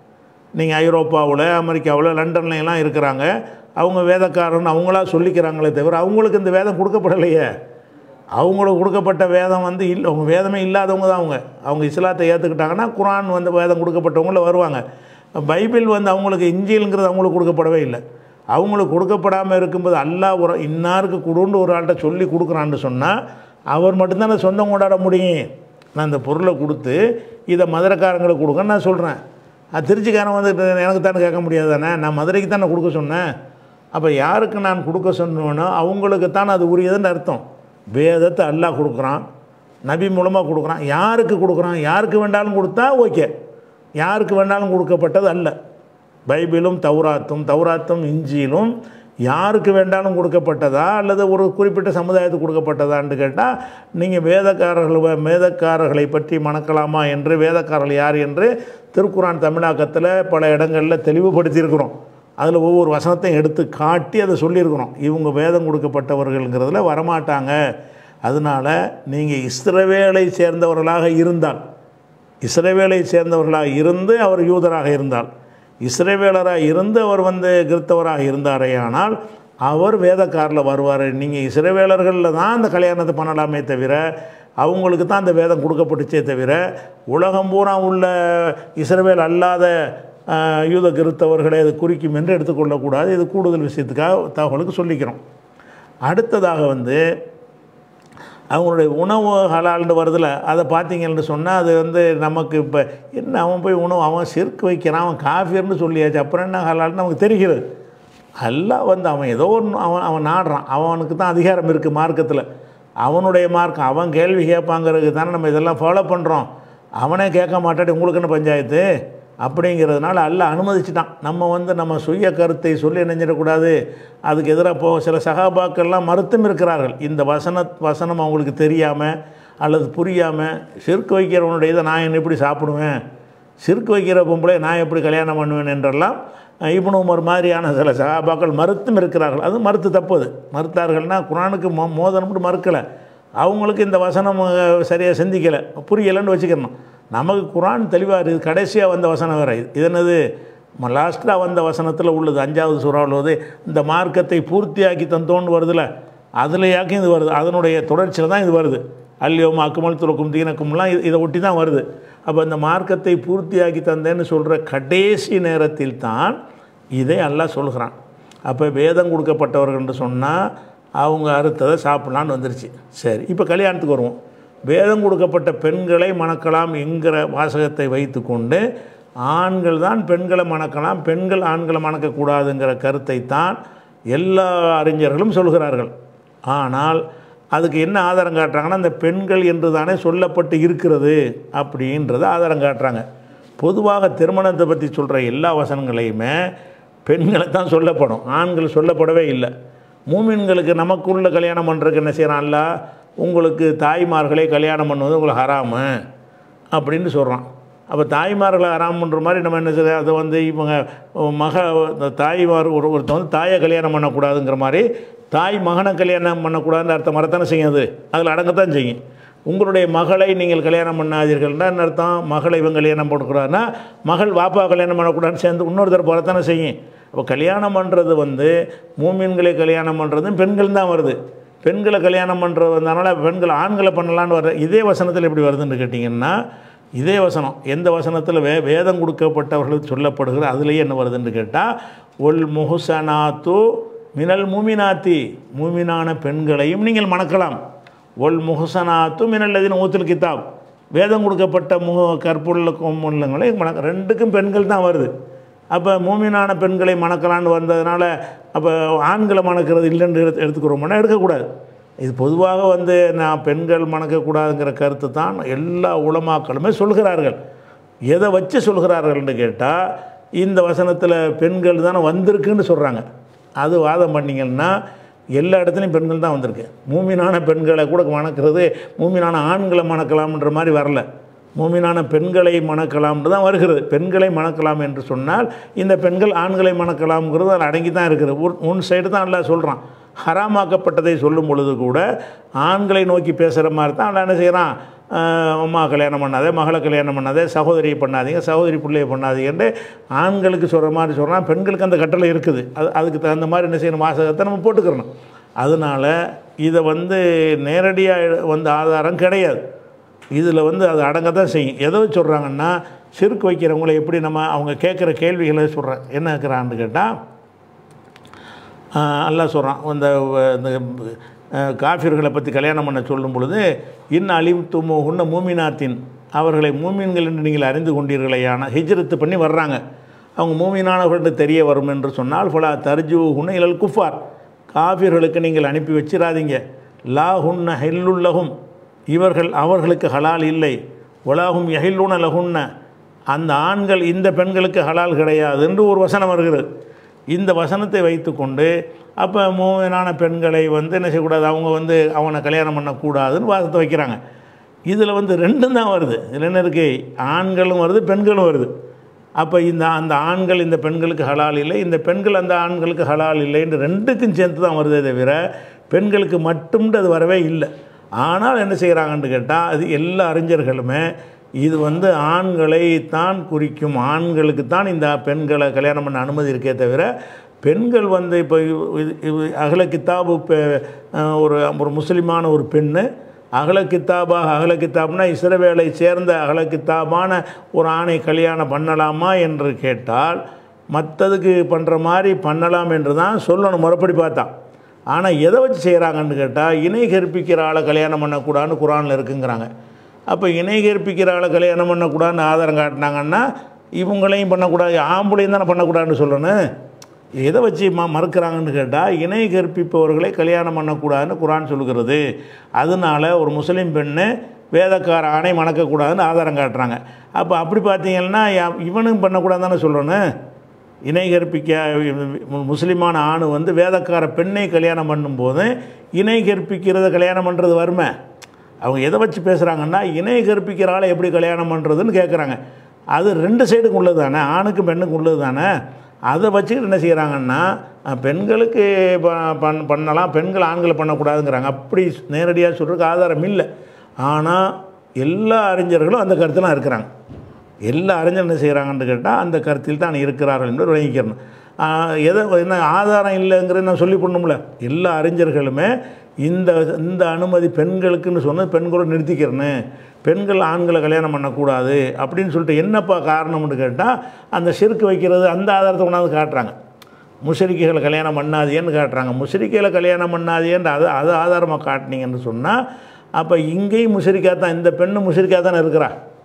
நீங்கள் ஐரோப்பாவில் அமெரிக்காவில் லண்டன்ல எல்லாம் இருக்கிறாங்க அவங்க வேதக்காரன் அவங்களா சொல்லிக்கிறாங்களே தவிர அவங்களுக்கு இந்த வேதம் கொடுக்கப்படலையே அவங்களுக்கு கொடுக்கப்பட்ட வேதம் வந்து இல்லை அவங்க வேதமே இல்லாதவங்க தான் அவங்க அவங்க இஸ்லாத்தை ஏற்றுக்கிட்டாங்கன்னா குரான் வந்து வேதம் கொடுக்கப்பட்டவங்கள வருவாங்க பைபிள் வந்து அவங்களுக்கு இஞ்சிலுங்கிறது அவங்களுக்கு கொடுக்கப்படவே இல்லை அவங்களுக்கு கொடுக்கப்படாமல் இருக்கும்போது அல்லாஹ் ஒரு இன்னாருக்கு கொடுன்னு ஒரு ஆள்கிட்ட சொல்லி கொடுக்குறான்னு சொன்னால் அவர் மட்டும்தானே சொந்தம் கொண்டாட முடியும் நான் இந்த பொருளை கொடுத்து இதை மதுரைக்காரங்களுக்கு கொடுங்கன்னு நான் சொல்கிறேன் அது திருச்சிக்காரன் வந்து எனக்கு தானே கேட்க முடியாது தானே நான் மதுரைக்கு தானே கொடுக்க சொன்னேன் அப்போ யாருக்கு நான் கொடுக்க சொன்னேனோ அவங்களுக்கு தான் அது உரியதுன்னு அர்த்தம் வேதத்தை அல்லாஹ் கொடுக்குறான் நபி மூலமாக கொடுக்குறான் யாருக்கு கொடுக்குறான் யாருக்கு வேண்டாலும் கொடுத்தா ஓகே யாருக்கு வேண்டாலும் கொடுக்கப்பட்டது அல்ல பைபிளும் தௌராத்தும் தௌராத்தும் இஞ்சியிலும் யாருக்கு வேண்டாலும் கொடுக்கப்பட்டதா அல்லது ஒரு குறிப்பிட்ட சமுதாயத்துக்கு கொடுக்கப்பட்டதான்னு கேட்டால் நீங்கள் வேதக்காரர்கள் வேதக்காரர்களை பற்றி மணக்கலாமா என்று வேதக்காரர்கள் யார் என்று திருக்குரான் தமிழாக்கத்தில் பல இடங்களில் தெளிவுபடுத்தியிருக்கிறோம் அதில் ஒவ்வொரு வசனத்தையும் எடுத்து காட்டி அதை சொல்லியிருக்கிறோம் இவங்க வேதம் கொடுக்கப்பட்டவர்கள்ங்கிறதுல வரமாட்டாங்க அதனால் நீங்கள் இஸ்ரவேலை சேர்ந்தவர்களாக இருந்தால் இஸ்ரவேலை சேர்ந்தவர்களாக இருந்து அவர் யூதராக இருந்தால் இஸ்ரவேலராக இருந்து அவர் வந்து கிறிஸ்தவராக இருந்தாரேயானால் அவர் வேதக்காரில் வருவார் நீங்கள் இஸ்ரவேலர்களில் தான் அந்த கல்யாணத்தை பண்ணலாமே தவிர அவங்களுக்கு தான் அந்த வேதம் கொடுக்கப்பட்டுச்சே தவிர உலகம் பூரா உள்ள இஸ்ரவேல் அல்லாத ஆஹ், யூத கிறிஸ்தவர்களை அது குறிக்கும் என்று எடுத்துக்கொள்ளக்கூடாது இது கூடுதல் விஷயத்துக்காக தகவலுக்கு சொல்லிக்கிறோம் அடுத்ததாக வந்து அவங்களுடைய உணவு ஹலால்னு வருதுல அதை பார்த்தீங்கன்னு சொன்னால் அது வந்து நமக்கு இப்போ என்ன அவன் போய் உணவு அவன் சிறுக்கு வைக்கிறான் அவன் காஃபியர்னு சொல்லியாச்சு அப்புறம் என்ன ஹலால்னு நமக்கு தெரிகிறது எல்லாம் வந்து அவன் ஏதோ ஒன்று அவன் அவன் நாடுறான் அவனுக்கு தான் அதிகாரம் இருக்குது மார்க்கத்தில் அவனுடைய மார்க்கம் அவன் கேள்வி கேட்பாங்கிறதுக்கு தானே நம்ம இதெல்லாம் ஃபாலோ பண்ணுறோம் அவனே கேட்க மாட்டாடி உங்களுக்கு என்ன பஞ்சாயத்து அப்படிங்கிறதுனால அல்ல அனுமதிச்சிட்டான் நம்ம வந்து நம்ம சுய கருத்தை சொல்லி நினைஞ்சிடக்கூடாது அதுக்கு எதிராக போ சில சகாபாக்கள்லாம் மறுத்தும் இருக்கிறார்கள் இந்த வசன வசனம் அவங்களுக்கு தெரியாமல் அல்லது புரியாமல் சிறுக்கு வைக்கிறவனுடைய இதை நான் என்ன எப்படி சாப்பிடுவேன் சிறுக்கு வைக்கிற பொம்பளை நான் எப்படி கல்யாணம் பண்ணுவேன் என்றெல்லாம் இப்னு உமர் மாதிரியான சில சகாபாக்கள் மறுத்தும் இருக்கிறார்கள் அது மறுத்து தப்புது மறுத்தார்கள்னா குரானுக்கு மோ மோதனம்னு மறுக்கலை அவங்களுக்கு இந்த வசனம் சரியாக சிந்திக்கலை புரியலைன்னு வச்சுக்கணும் நமக்கு குரான் தெளிவாக இருக்குது கடைசியாக வந்த வசனம் வேறு இது இது என்னது லாஸ்ட்டாக வந்த வசனத்தில் உள்ளது அஞ்சாவது சூறாவில் உள்ளது இந்த மார்க்கத்தை பூர்த்தியாக்கி தந்தோன்னு வருதுல அதுலையாக்கும் இது வருது அதனுடைய தொடர்ச்சியில் தான் இது வருது அல்லியோம் அக்குமல் துறக்கும் தீனக்கும்லாம் இது இதை ஒட்டி தான் வருது அப்போ இந்த மார்க்கத்தை பூர்த்தியாக்கி தந்தேன்னு சொல்கிற கடைசி நேரத்தில் தான் இதை அல்லாஹ் சொல்கிறான் அப்போ வேதம் கொடுக்கப்பட்டவர்கள்னு சொன்னால் அவங்க அறுத்ததை சாப்பிட்லான்னு வந்துருச்சு சரி இப்போ கல்யாணத்துக்கு வருவோம் வேதம் கொடுக்கப்பட்ட பெண்களை மணக்கலாம் என்கிற வாசகத்தை வைத்துக்கொண்டு ஆண்கள் தான் பெண்களை மணக்கலாம் பெண்கள் ஆண்களை மணக்கக்கூடாதுங்கிற கருத்தை தான் எல்லா அறிஞர்களும் சொல்கிறார்கள் ஆனால் அதுக்கு என்ன ஆதாரம் காட்டுறாங்கன்னா அந்த பெண்கள் என்று தானே சொல்லப்பட்டு இருக்கிறது அப்படின்றத ஆதாரம் காட்டுறாங்க பொதுவாக திருமணத்தை பற்றி சொல்கிற எல்லா வசனங்களையுமே பெண்களை தான் சொல்லப்படும் ஆண்கள் சொல்லப்படவே இல்லை மூமின்களுக்கு நமக்குள்ள கல்யாணம் பண்ணுறதுக்கு என்ன செய்கிறான்ல உங்களுக்கு தாய்மார்களை கல்யாணம் பண்ணுவது உங்களுக்கு ஹராமு அப்படின்னு சொல்கிறான் அப்போ தாய்மார்களை ஹராம் பண்ணுற மாதிரி நம்ம என்ன செய்ய அதை வந்து இவங்க மக இந்த தாய்மார் ஒரு ஒருத்தன் வந்து தாயை கல்யாணம் பண்ணக்கூடாதுங்கிற மாதிரி தாய் மகனை கல்யாணம் பண்ணக்கூடாதுன்னு அர்த்தம் வரத்தானே செய்யும் அது அதில் அடங்கத்தான் செய்யும் உங்களுடைய மகளை நீங்கள் கல்யாணம் பண்ணாதீர்கள்னா என்ன அர்த்தம் மகளை இவன் கல்யாணம் பண்ணக்கூடாதுன்னா மகள் வாப்பா கல்யாணம் பண்ணக்கூடாதுன்னு சேர்ந்து இன்னொரு தடவை வரத்தானே செய்யும் அப்போ கல்யாணம் பண்ணுறது வந்து மூமின்களை கல்யாணம் பண்ணுறதும் பெண்கள் தான் வருது பெண்களை கல்யாணம் பண்ணுறது வந்தனால பெண்கள் ஆண்களை பண்ணலான்னு வர இதே வசனத்தில் எப்படி வருதுன்னு கேட்டிங்கன்னா இதே வசனம் எந்த வசனத்தில் வே வேதம் கொடுக்கப்பட்டவர்களுக்கு சொல்லப்படுகிற அதுலேயே என்ன வருதுன்னு கேட்டால் ஒல் முஹுசனாத்து மினல் மூமினாத்தி மூமினான பெண்களையும் நீங்கள் மணக்கலாம் ஒல் முஹசனாத்து மினல்லதின் ஊத்துல் கிதாப் வேதம் கொடுக்கப்பட்ட முக கற்புள்ள கொம்புள்ளங்களை மணக்க ரெண்டுக்கும் பெண்கள் தான் வருது அப்போ மூமினான பெண்களை மணக்கலான்னு வந்ததுனால அப்போ ஆண்களை மணக்கிறது இல்லைன்னு எடுத்து எடுத்துக்கிறோம்னா எடுக்கக்கூடாது இது பொதுவாக வந்து நான் பெண்கள் மணக்கக்கூடாதுங்கிற கருத்து தான் எல்லா உலமாக்களுமே சொல்கிறார்கள் எதை வச்சு சொல்கிறார்கள்னு கேட்டால் இந்த வசனத்தில் பெண்கள் தானே வந்திருக்குன்னு சொல்கிறாங்க அது வாதம் பண்ணிங்கன்னா எல்லா இடத்துலையும் பெண்கள் தான் வந்திருக்கு மூமினான பெண்களை கூட மணக்கிறது மூமினான ஆண்களை மணக்கலாம்ன்ற மாதிரி வரல மூமினான பெண்களை மணக்கலாம்னு தான் வருகிறது பெண்களை மணக்கலாம் என்று சொன்னால் இந்த பெண்கள் ஆண்களை மணக்கலாம்ங்கிறது அதில் அடங்கி தான் இருக்குது உன் உன் சைடு தான் எல்லாம் சொல்கிறான் ஹராமாக்கப்பட்டதை சொல்லும் பொழுது கூட ஆண்களை நோக்கி பேசுகிற மாதிரி தான் அல்ல என்ன செய்கிறான் ஆஹ், அம்மா கல்யாணம் பண்ணாதே மகளை கல்யாணம் பண்ணாதே சகோதரியை பண்ணாதீங்க சகோதரி பிள்ளையை பண்ணாதீங்கன்னு ஆண்களுக்கு சொல்கிற மாதிரி சொல்கிறான் பெண்களுக்கு அந்த கட்டளை இருக்குது அது அதுக்கு தகுந்த மாதிரி என்ன செய்யணும் வாசகத்தை நம்ம போட்டுக்கிறணும் அதனால் இதை வந்து நேரடியாக வந்து ஆதாரம் கிடையாது இதில் வந்து அது அடங்க தான் செய்யும் எதை வச்சு சொல்கிறாங்கன்னா சிறுக்கு வைக்கிறவங்கள எப்படி நம்ம அவங்க கேட்குற கேள்விகளை சொல்கிறேன் என்ன இருக்கிறான்னு கேட்டால் அல்லாஹ் சொல்கிறான் இந்த இந்த அஹ், காஃபிர்களை பற்றி கல்யாணம் பண்ண சொல்லும் பொழுது இன் அலிம் துமோ உன்ன மூமினாத்தின் அவர்களை மூமின்கள் என்று நீங்கள் அறிந்து கொண்டீர்களேயான ஹிஜ்ரத்து பண்ணி வர்றாங்க அவங்க மூமினானவர்கள்ட்ட தெரிய வரும் என்று சொன்னால் ஃபலா தர்ஜு உன்ன இலல் குஃபார் காஃபிர்களுக்கு நீங்கள் அனுப்பி வச்சிடாதீங்க லா ஹுன்ன ஹெல்லுல்லகும் இவர்கள் அவர்களுக்கு ஹலால் இல்லை உலாகும் யஹில்லுன லகுன்ன அந்த ஆண்கள் இந்த பெண்களுக்கு ஹலால் கிடையாது என்று ஒரு வசனம் வருகிறது இந்த வசனத்தை வைத்துக்கொண்டு அப்போ மூவனான பெண்களை வந்து என்ன செய்யக்கூடாது அவங்க வந்து அவனை கல்யாணம் பண்ணக்கூடாதுன்னு வாதத்தை வைக்கிறாங்க இதில் வந்து ரெண்டும் தான் வருது இதில் என்ன இருக்குது ஆண்களும் வருது பெண்களும் வருது அப்போ இந்த அந்த ஆண்கள் இந்த பெண்களுக்கு ஹலால் இல்லை இந்த பெண்கள் அந்த ஆண்களுக்கு ஹலால் இல்லை என்று ரெண்டுக்கும் சேர்த்து தான் வருதே தவிர பெண்களுக்கு மட்டும்ட்டு அது வரவே இல்லை ஆனால் என்ன செய்கிறாங்கன்னு கேட்டால் அது எல்லா அறிஞர்களுமே இது வந்து ஆண்களை தான் குறிக்கும் ஆண்களுக்கு தான் இந்த பெண்களை கல்யாணம் பண்ண அனுமதி இருக்கே தவிர பெண்கள் வந்து இப்போ இது இது அகல கித்தாபு பெ- அஹ் ஒரு ஒரு முஸ்லிமான ஒரு பெண்ணு அகல கித்தாபாக அகல கித்தாப்னா இஸ்ரவேலை சேர்ந்த அகல கித்தாபான ஒரு ஆணை கல்யாணம் பண்ணலாமா என்று கேட்டால் மற்றதுக்கு பண்ணுற மாதிரி பண்ணலாம் என்று தான் சொல்லணும் முறைப்படி பார்த்தான் ஆனால் எதை வச்சு செய்கிறாங்கன்னு கேட்டால் இணை கற்பிக்கிற ஆளை கல்யாணம் பண்ணக்கூடாதுன்னு குரானில் இருக்குங்கிறாங்க அப்போ இணை கற்பிக்கிற ஆளை கல்யாணம் பண்ணக்கூடாதுன்னு ஆதாரம் காட்டினாங்கன்னா இவங்களையும் பண்ணக்கூடாது ஆம்பளையும் தானே பண்ணக்கூடாதுன்னு சொல்லணும் எதை வச்சு ம மறுக்கிறாங்கன்னு கேட்டால் இணை கற்பிப்பவர்களை கல்யாணம் பண்ணக்கூடாதுன்னு குரான் சொல்லுகிறது அதனால ஒரு முஸ்லீம் பெண்ணு வேதக்கார ஆணை மணக்கக்கூடாதுன்னு ஆதாரம் காட்டுறாங்க அப்போ அப்படி பார்த்தீங்கன்னா யா- இவனும் பண்ணக்கூடாது தானே சொல்லணும் இணை கற்பிக்க முஸ்லிமான ஆணு வந்து வேதக்கார பெண்ணை கல்யாணம் பண்ணும்போது இணை கற்பிக்கிறத கல்யாணம் பண்ணுறது வருமே அவங்க எதை வச்சு பேசுகிறாங்கன்னா இணை கற்பிக்கிற ஆளை எப்படி கல்யாணம் பண்ணுறதுன்னு கேட்குறாங்க அது ரெண்டு சைடுக்கு உள்ளது தானே ஆணுக்கும் பெண்ணுக்கும் உள்ளது தானே அதை வச்சுக்கிட்டு என்ன செய்கிறாங்கன்னா அஹ், பெண்களுக்கு ப- பண் பண்ணலாம் பெண்கள் ஆண்களை பண்ணக்கூடாதுங்கிறாங்க அப்படி நேரடியாக சொல்கிறதுக்கு ஆதாரம் இல்லை ஆனால் எல்லா அறிஞர்களும் அந்த கருத்துலாம் இருக்கிறாங்க எல்லா அறிஞர் என்ன செய்கிறாங்கன்னு கேட்டால் அந்த கருத்தில் தான் இருக்கிறார்கள் என்று விளங்கிக்கிறணும் ஆஹ் எதை என்ன ஆதாரம் இல்லைங்கிறத நான் சொல்லி பண்ணணும்ல எல்லா அறிஞர்களுமே இந்த இந்த அனுமதி பெண்களுக்குன்னு சொன்னது பெண்களோடு நிறுத்திக்கிறேன்னு பெண்கள் ஆண்களை கல்யாணம் பண்ணக்கூடாது அப்படின்னு சொல்லிட்டு என்னப்பா காரணம்னு கேட்டால் அந்த சிறுக்கு வைக்கிறது அந்த ஆதாரத்தை கொண்டாந்து காட்டுறாங்க முஷரிக்கைகளை கல்யாணம் பண்ணாதேன்னு காட்டுறாங்க முஷரிக்கைகளை கல்யாணம் பண்ணாதேன்னு அதை அதை ஆதாரமாக காட்டினீங்கன்னு சொன்னால் அப்போ இங்கேயும் முஷரிக்கா தான் இந்த பெண்ணும் முஷரிக்கா தானே இருக்கிறா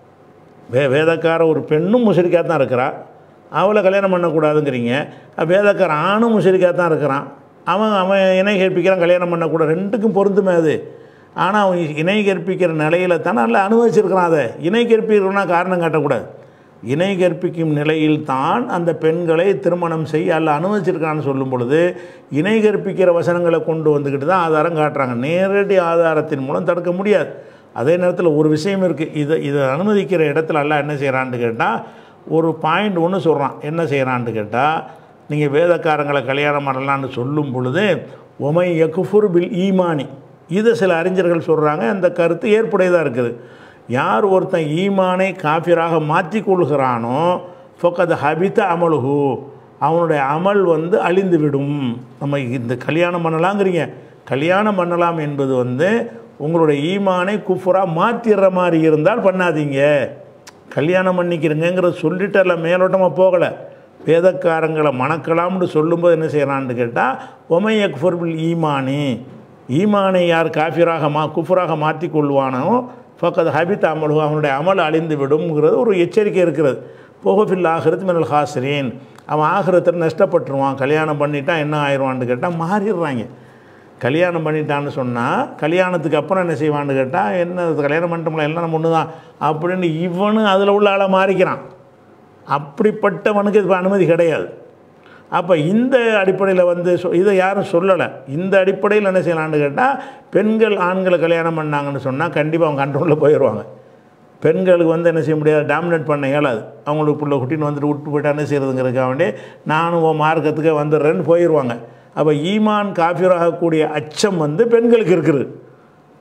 வே வேதக்கார ஒரு பெண்ணும் முஷரிக்கா தான் இருக்கிறா அவளை கல்யாணம் பண்ணக்கூடாதுங்கிறீங்க அப்ப வேதக்கார ஆணும் முஷரிக்கா தான் இருக்கிறான் அவன் அவன் இணை கற்பிக்கிறான் கல்யாணம் பண்ணக்கூடாது ரெண்டுக்கும் பொருந்துமே அது ஆனால் அவன் இணை கற்பிக்கிற நிலையில தானே நல்லா அனுபவிச்சிருக்கிறான் அதை இணை கற்பிக்கிறோன்னா காரணம் காட்டக்கூடாது இணை கற்பிக்கும் நிலையில் தான் அந்த பெண்களை திருமணம் செய்ய அல்ல அனுமதிச்சிருக்கான்னு சொல்லும் பொழுது இணை கற்பிக்கிற வசனங்களை கொண்டு வந்துக்கிட்டு தான் ஆதாரம் காட்டுறாங்க நேரடி ஆதாரத்தின் மூலம் தடுக்க முடியாது அதே நேரத்தில் ஒரு விஷயம் இருக்குது இதை இதை அனுமதிக்கிற இடத்துல எல்லாம் என்ன செய்கிறான்னு கேட்டால் ஒரு பாயிண்ட் ஒன்று சொல்கிறான் என்ன செய்கிறான்னு கேட்டால் நீங்கள் வேதக்காரங்களை கல்யாணம் பண்ணலான்னு சொல்லும் பொழுது ஒமை யகுஃபுர் பில் ஈமானி இதை சில அறிஞர்கள் சொல்கிறாங்க அந்த கருத்து ஏற்புடையதாக இருக்குது யார் ஒருத்தன் ஈமானை காஃபிராக மாற்றி கொள்கிறானோ ஃபொக்கத் ஹபித்த அமலுஹு அவனுடைய அமல் வந்து அழிந்து விடும் நம்ம இந்த கல்யாணம் பண்ணலாங்கிறீங்க கல்யாணம் பண்ணலாம் என்பது வந்து உங்களுடைய ஈமானை குஃபுரா மாற்றிடுற மாதிரி இருந்தால் பண்ணாதீங்க கல்யாணம் பண்ணிக்கிறீங்கிறத சொல்லிட்டு எல்லாம் மேலோட்டமாக போகலை வேதக்காரங்களை மணக்கலாம்னு சொல்லும்போது என்ன செய்கிறான்னு கேட்டால் ஒமை அக்ஃபர்பில் ஈமானி ஈமானை யார் காஃபிராக மா குஃபராக மாற்றி கொள்வானோ ஃபக்கத் ஹபித் அமலு அவனுடைய அமல் அழிந்து விடும்ங்கிறது ஒரு எச்சரிக்கை இருக்கிறது போகஃபில் ஆகிறது மினல் ஹாசிரீன் அவன் ஆகிறத்தில் நஷ்டப்பட்டுருவான் கல்யாணம் பண்ணிட்டா என்ன ஆயிடுவான்னு கேட்டால் மாறிடுறாங்க கல்யாணம் பண்ணிட்டான்னு சொன்னால் கல்யாணத்துக்கு அப்புறம் என்ன செய்வான்னு கேட்டால் என்ன இது கல்யாணம் பண்ணிட்டோம்ல எல்லாம் நம்ம ஒன்று தான் அப்படின்னு இவனும் அதில் உள்ள ஆளை மாறிக்கிறான் அப்படிப்பட்டவனுக்கு இது அனுமதி கிடையாது அப்போ இந்த அடிப்படையில் வந்து சொ இதை யாரும் சொல்லலை இந்த அடிப்படையில் என்ன செய்யலான்னு கேட்டால் பெண்கள் ஆண்களை கல்யாணம் பண்ணாங்கன்னு சொன்னால் கண்டிப்பாக அவங்க கண்ட்ரோலில் போயிடுவாங்க பெண்களுக்கு வந்து என்ன செய்ய முடியாது டாமினேட் பண்ண இயலாது அவங்களுக்கு புள்ள குட்டின்னு வந்துட்டு விட்டு போயிட்டா என்ன செய்கிறதுங்கிறதுக்காக வேண்டி நானும் உன் மார்க்கத்துக்கு வந்துடுறேன்னு போயிடுவாங்க அப்போ ஈமான் காஃபிராகக்கூடிய அச்சம் வந்து பெண்களுக்கு இருக்குது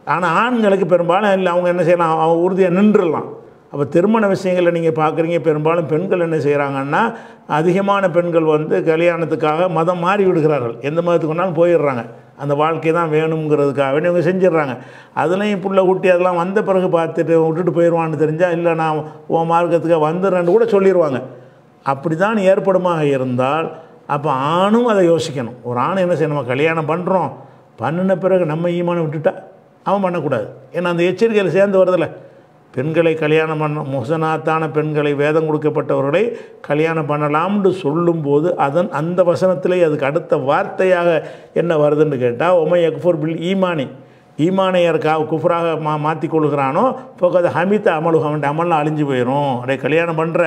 ஆனால் ஆண்களுக்கு பெரும்பாலும் இல்லை அவங்க என்ன செய்யலாம் அவங்க உறுதியாக நின்றுடலாம் அப்போ திருமண விஷயங்களில் நீங்கள் பார்க்குறீங்க பெரும்பாலும் பெண்கள் என்ன செய்கிறாங்கன்னா அதிகமான பெண்கள் வந்து கல்யாணத்துக்காக மதம் மாறி விடுகிறார்கள் எந்த மதத்துக்கு வேணாலும் போயிடுறாங்க அந்த வாழ்க்கை தான் வேணுங்கிறதுக்காக வேண்டி இவங்க செஞ்சிடுறாங்க அதுலேயும் புள்ள குட்டி அதெல்லாம் வந்த பிறகு பார்த்துட்டு விட்டுட்டு போயிடுவான்னு தெரிஞ்சால் இல்லை நான் உன் மார்க்கத்துக்கு வந்துடுறேன்னு கூட சொல்லிடுவாங்க அப்படி தான் ஏற்படுமாக இருந்தால் அப்போ ஆணும் அதை யோசிக்கணும் ஒரு ஆண் என்ன செய்யணும் நம்ம கல்யாணம் பண்ணுறோம் பண்ணின பிறகு நம்ம ஈமானம் விட்டுட்டா அவன் பண்ணக்கூடாது ஏன்னா அந்த எச்சரிக்கையில் சேர்ந்து வருதில்ல பெண்களை கல்யாணம் பண்ண முசனாத்தான பெண்களை வேதம் கொடுக்கப்பட்டவர்களை கல்யாணம் பண்ணலாம்னு சொல்லும்போது அதன் அந்த வசனத்திலே அதுக்கு அடுத்த வார்த்தையாக என்ன வருதுன்னு கேட்டால் ஒமை அக்ஃபூர் பில் ஈமானி ஈமானை யாருக்கா குஃபராக மா மாற்றி கொள்கிறானோ போக்காத ஹமித்த அமலு அவன் அமல்லாம் அழிஞ்சு போயிடும் அடே கல்யாணம் பண்ணுற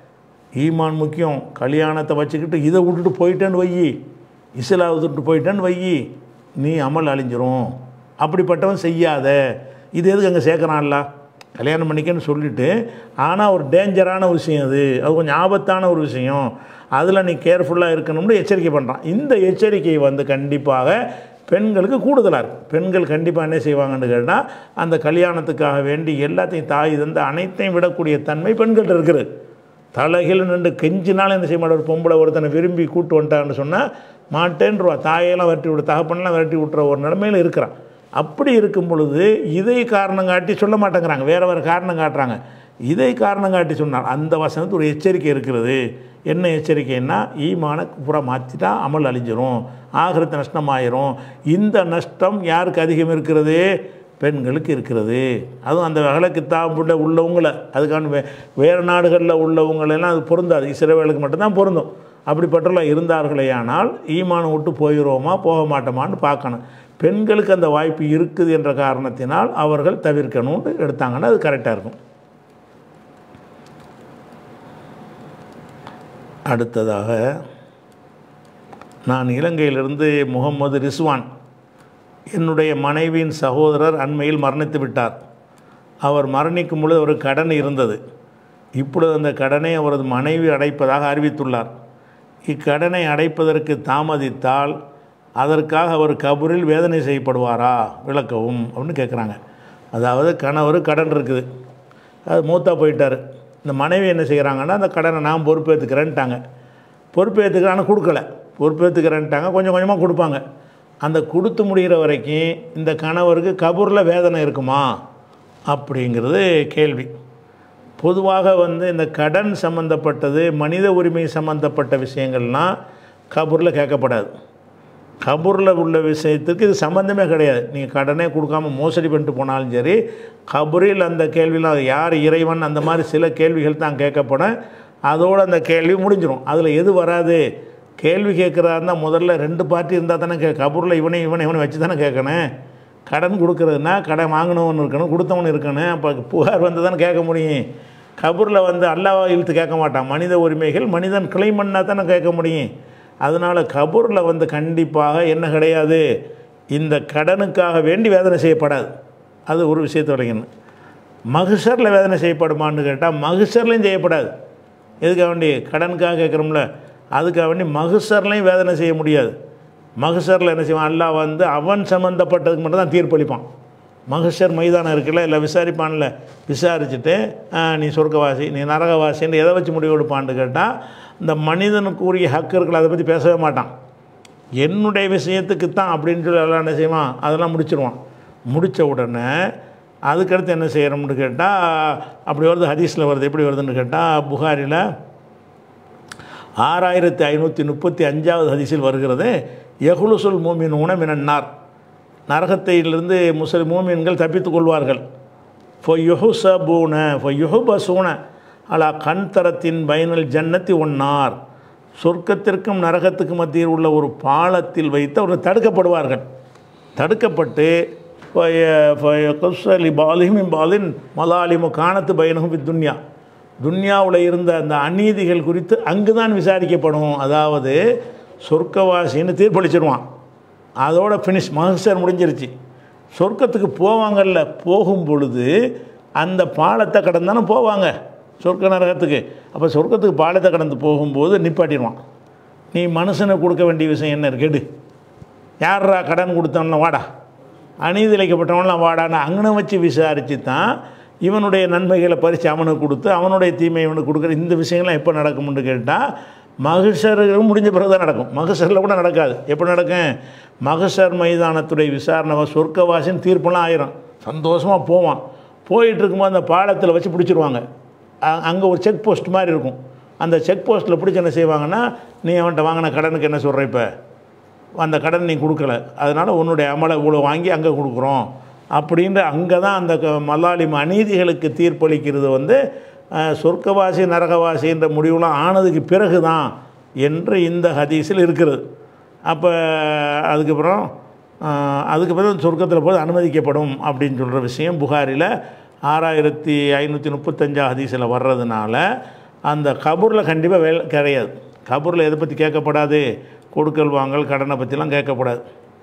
ஈமான் முக்கியம் கல்யாணத்தை வச்சுக்கிட்டு இதை விட்டுட்டு போயிட்டேன்னு வையி இஸ்லா விட்டுட்டு போயிட்டேன்னு வையி நீ அமல் அழிஞ்சிரும் அப்படிப்பட்டவன் செய்யாத இது எதுக்கு அங்கே சேர்க்குறான்ல கல்யாணம் பண்ணிக்கன்னு சொல்லிட்டு ஆனால் ஒரு டேஞ்சரான விஷயம் அது அது கொஞ்சம் ஆபத்தான ஒரு விஷயம் அதில் நீ கேர்ஃபுல்லாக இருக்கணும்னு எச்சரிக்கை பண்ணுறான் இந்த எச்சரிக்கை வந்து கண்டிப்பாக பெண்களுக்கு கூடுதலாக இருக்கும் பெண்கள் கண்டிப்பாக என்ன செய்வாங்கன்னு கேட்டால் அந்த கல்யாணத்துக்காக வேண்டி எல்லாத்தையும் தாய் தந்து அனைத்தையும் விடக்கூடிய தன்மை பெண்கள்கிட்ட இருக்குது தலைகில் நின்று கெஞ்சினாலும் என்ன செய்ய மாட்டார் ஒரு பொம்பளை ஒருத்தனை விரும்பி கூட்டு வந்துட்டான்னு சொன்னால் மாட்டேன்ருவா தாயெல்லாம் விரட்டி விட்டு தகப்பனெல்லாம் விரட்டி விட்டுற ஒரு நிலைமையில் இருக்கிறான் அப்படி இருக்கும் பொழுது இதை காரணம் காட்டி சொல்ல மாட்டேங்கிறாங்க வேறு வேறு காரணம் காட்டுறாங்க இதை காரணம் காட்டி சொன்னார் அந்த வசனத்து ஒரு எச்சரிக்கை இருக்கிறது என்ன எச்சரிக்கைன்னா ஈமான பூரா மாற்றிட்டா அமல் அழிஞ்சிரும் ஆகிரத்து நஷ்டமாயிரும் இந்த நஷ்டம் யாருக்கு அதிகம் இருக்கிறது பெண்களுக்கு இருக்கிறது அதுவும் அந்த அகலக்கித்தாம்புள்ள உள்ளவங்கள அதுக்கான வே வேறு நாடுகளில் உள்ளவங்களெல்லாம் அது பொருந்தாது இஸ்ரேவேலுக்கு மட்டும்தான் பொருந்தும் அப்படிப்பட்டவர்கள் இருந்தார்களே ஆனால் ஈமானம் விட்டு போயிடுவோமா போக மாட்டோமான்னு பார்க்கணும் பெண்களுக்கு அந்த வாய்ப்பு இருக்குது என்ற காரணத்தினால் அவர்கள் தவிர்க்கணும்னு எடுத்தாங்கன்னா அது கரெக்டாக இருக்கும் அடுத்ததாக நான் இலங்கையிலிருந்து முகமது ரிஸ்வான் என்னுடைய மனைவியின் சகோதரர் அண்மையில் மரணித்து விட்டார் அவர் மரணிக்கும் பொழுது ஒரு கடன் இருந்தது இப்பொழுது அந்த கடனை அவரது மனைவி அடைப்பதாக அறிவித்துள்ளார் இக்கடனை அடைப்பதற்கு தாமதித்தால் அதற்காக அவர் கபூரில் வேதனை செய்யப்படுவாரா விளக்கவும் அப்படின்னு கேட்குறாங்க அதாவது கணவர் கடன் இருக்குது அது மூத்தா போயிட்டார் இந்த மனைவி என்ன செய்கிறாங்கன்னா அந்த கடனை நான் பொறுப்பேற்றுக்கிறேன்ட்டாங்க பொறுப்பேற்றுக்கிறான்னு கொடுக்கல பொறுப்பேற்றுக்கிறேன்ட்டாங்க கொஞ்சம் கொஞ்சமாக கொடுப்பாங்க அந்த கொடுத்து முடிகிற வரைக்கும் இந்த கணவருக்கு கபூரில் வேதனை இருக்குமா அப்படிங்கிறது கேள்வி பொதுவாக வந்து இந்த கடன் சம்மந்தப்பட்டது மனித உரிமை சம்மந்தப்பட்ட விஷயங்கள்லாம் கபூரில் கேட்கப்படாது கபூரில் உள்ள விஷயத்துக்கு இது சம்மந்தமே கிடையாது நீங்கள் கடனே கொடுக்காம மோசடி பண்ணிட்டு போனாலும் சரி கபூரில் அந்த கேள்விலாம் அது யார் இறைவன் அந்த மாதிரி சில கேள்விகள் தான் கேட்கப்படும் அதோடு அந்த கேள்வி முடிஞ்சிடும் அதில் எது வராது கேள்வி கேட்குறாருந்தா முதல்ல ரெண்டு பார்ட்டி இருந்தால் தானே கே கபூரில் இவனை இவனை இவனை வச்சு தானே கேட்கணும் கடன் கொடுக்குறதுனா கடன் வாங்கினவன் இருக்கணும் கொடுத்தவன் இருக்கணும் அப்போ புகார் வந்து தானே கேட்க முடியும் கபூரில் வந்து அல்லாஹ் இழுத்து கேட்க மாட்டான் மனித உரிமைகள் மனிதன் கிளைம் பண்ணால் தானே கேட்க முடியும் அதனால் கபூரில் வந்து கண்டிப்பாக என்ன கிடையாது இந்த கடனுக்காக வேண்டி வேதனை செய்யப்படாது அது ஒரு விஷயத்தை விளங்கணும் மகுசரில் வேதனை செய்யப்படுமான்னு கேட்டால் மகுசர்லையும் செய்யப்படாது எதுக்காக வேண்டி கடனுக்காக கேட்குறோம்ல அதுக்காக வேண்டி மகுசர்லையும் வேதனை செய்ய முடியாது மகுசரில் என்ன செய்வான் அல்லாஹ் வந்து அவன் சம்மந்தப்பட்டதுக்கு மட்டும் தான் தீர்ப்பளிப்பான் மகஷர் மைதானம் இருக்குல்ல இல்லை விசாரிப்பான்ல விசாரிச்சுட்டு ஆ, நீ சொர்க்கவாசி நீ நரகவாசின்னு எதை வச்சு முடிவு எடுப்பான்னு கேட்டால் இந்த மனிதனுக்குரிய ஹக்கு இருக்குல்ல அதை பற்றி பேசவே மாட்டான் என்னுடைய விஷயத்துக்கு தான் அப்படின்னு சொல்லி எல்லாம் என்ன செய்வான் அதெல்லாம் முடிச்சிருவான் முடித்த உடனே அதுக்கடுத்து என்ன செய்கிறோம்னு கேட்டால் அப்படி வருது ஹதீஸில் வருது எப்படி வருதுன்னு கேட்டால் புகாரில் ஆறாயிரத்தி ஐநூற்றி முப்பத்தி அஞ்சாவது ஹதீஸில் வருகிறது யகுலுசுல் மூமின் உணமினார் நரகத்தையிலிருந்து முஸ்லிம் மூமின்கள் தப்பித்துக் கொள்வார்கள் ஃபோ யுஹுசபூன ஃபோ யுஹுபசூன அலா கண்தரத்தின் பயனல் ஜன்னத்தி ஒன்னார் சொர்க்கத்திற்கும் நரகத்துக்கும் மத்தியில் உள்ள ஒரு பாலத்தில் வைத்து அவர்கள் தடுக்கப்படுவார்கள் தடுக்கப்பட்டு பாலிமின் பாலின் மலாலிமு காணத்து பயனகும் துன்யா துன்யாவில் இருந்த அந்த அநீதிகள் குறித்து அங்கு தான் விசாரிக்கப்படும் அதாவது சொர்க்கவாசின்னு தீர்ப்பளிச்சிருவான் அதோட ஃபினிஷ் மகசர் முடிஞ்சிருச்சு சொர்க்கத்துக்கு போவாங்கல்ல போகும் பொழுது அந்த பாலத்தை கடந்தானே போவாங்க சொர்க்க நரகத்துக்கு அப்போ சொர்க்கத்துக்கு பாலத்தை கடந்து போகும்போது நிப்பாட்டிடுவான் நீ மனுஷனை கொடுக்க வேண்டிய விஷயம் என்ன கேடு யார்ரா கடன் கொடுத்தோன்னு வாடா அநீதி இழைக்கப்பட்டவன்லாம் வாடான்னு அங்கனை வச்சு விசாரித்து தான் இவனுடைய நன்மைகளை பறித்து அவனுக்கு கொடுத்து அவனுடைய தீமை இவனுக்கு கொடுக்குற இந்த விஷயங்கள்லாம் எப்போ நடக்கும்னு கேட்டால் மகசருக்கு முடிஞ்ச பிறகு தான் நடக்கும் மகசரில் கூட நடக்காது எப்போ நடக்கும் மகசர் மைதானத்துடைய விசாரணை சொர்க்கவாசின்னு தீர்ப்பெல்லாம் ஆயிரும் சந்தோஷமாக போவான் போயிட்டு இருக்கும்போது அந்த பாலத்தில் வச்சு பிடிச்சிருவாங்க அங்கே ஒரு செக் போஸ்ட் மாதிரி இருக்கும் அந்த செக் போஸ்ட்டில் பிடிச்சி என்ன செய்வாங்கன்னா நீ அவன்கிட்ட வாங்கின கடனுக்கு என்ன சொல்கிற இப்போ அந்த கடன் நீ கொடுக்கல அதனால் உன்னுடைய அமலை இவ்வளோ வாங்கி அங்கே கொடுக்குறோம் அப்படின்ற அங்கே தான் அந்த க- மல்லாலிம் அநீதிகளுக்கு தீர்ப்பளிக்கிறது வந்து அஹ், சொர்க்கவாசி நரகவாசின்ற முடிவுலாம் ஆனதுக்கு பிறகு தான் என்று இந்த ஹதீஸில் இருக்கிறது அப்போ அதுக்கப்புறம் அஹ், அதுக்கப்புறம் சொர்க்கத்தில் போது அனுமதிக்கப்படும் அப்படின்னு சொல்கிற விஷயம் புகாரில் ஆறாயிரத்தி ஐநூற்றி முப்பத்தஞ்சா ஹதீஸில் வர்றதுனால அந்த கபூரில் கண்டிப்பாக வேலை கிடையாது கபூரில் எதை பற்றி கேட்கப்படாது கொடுக்கல் வாங்கல் கடனை பற்றிலாம் கேட்கப்படாது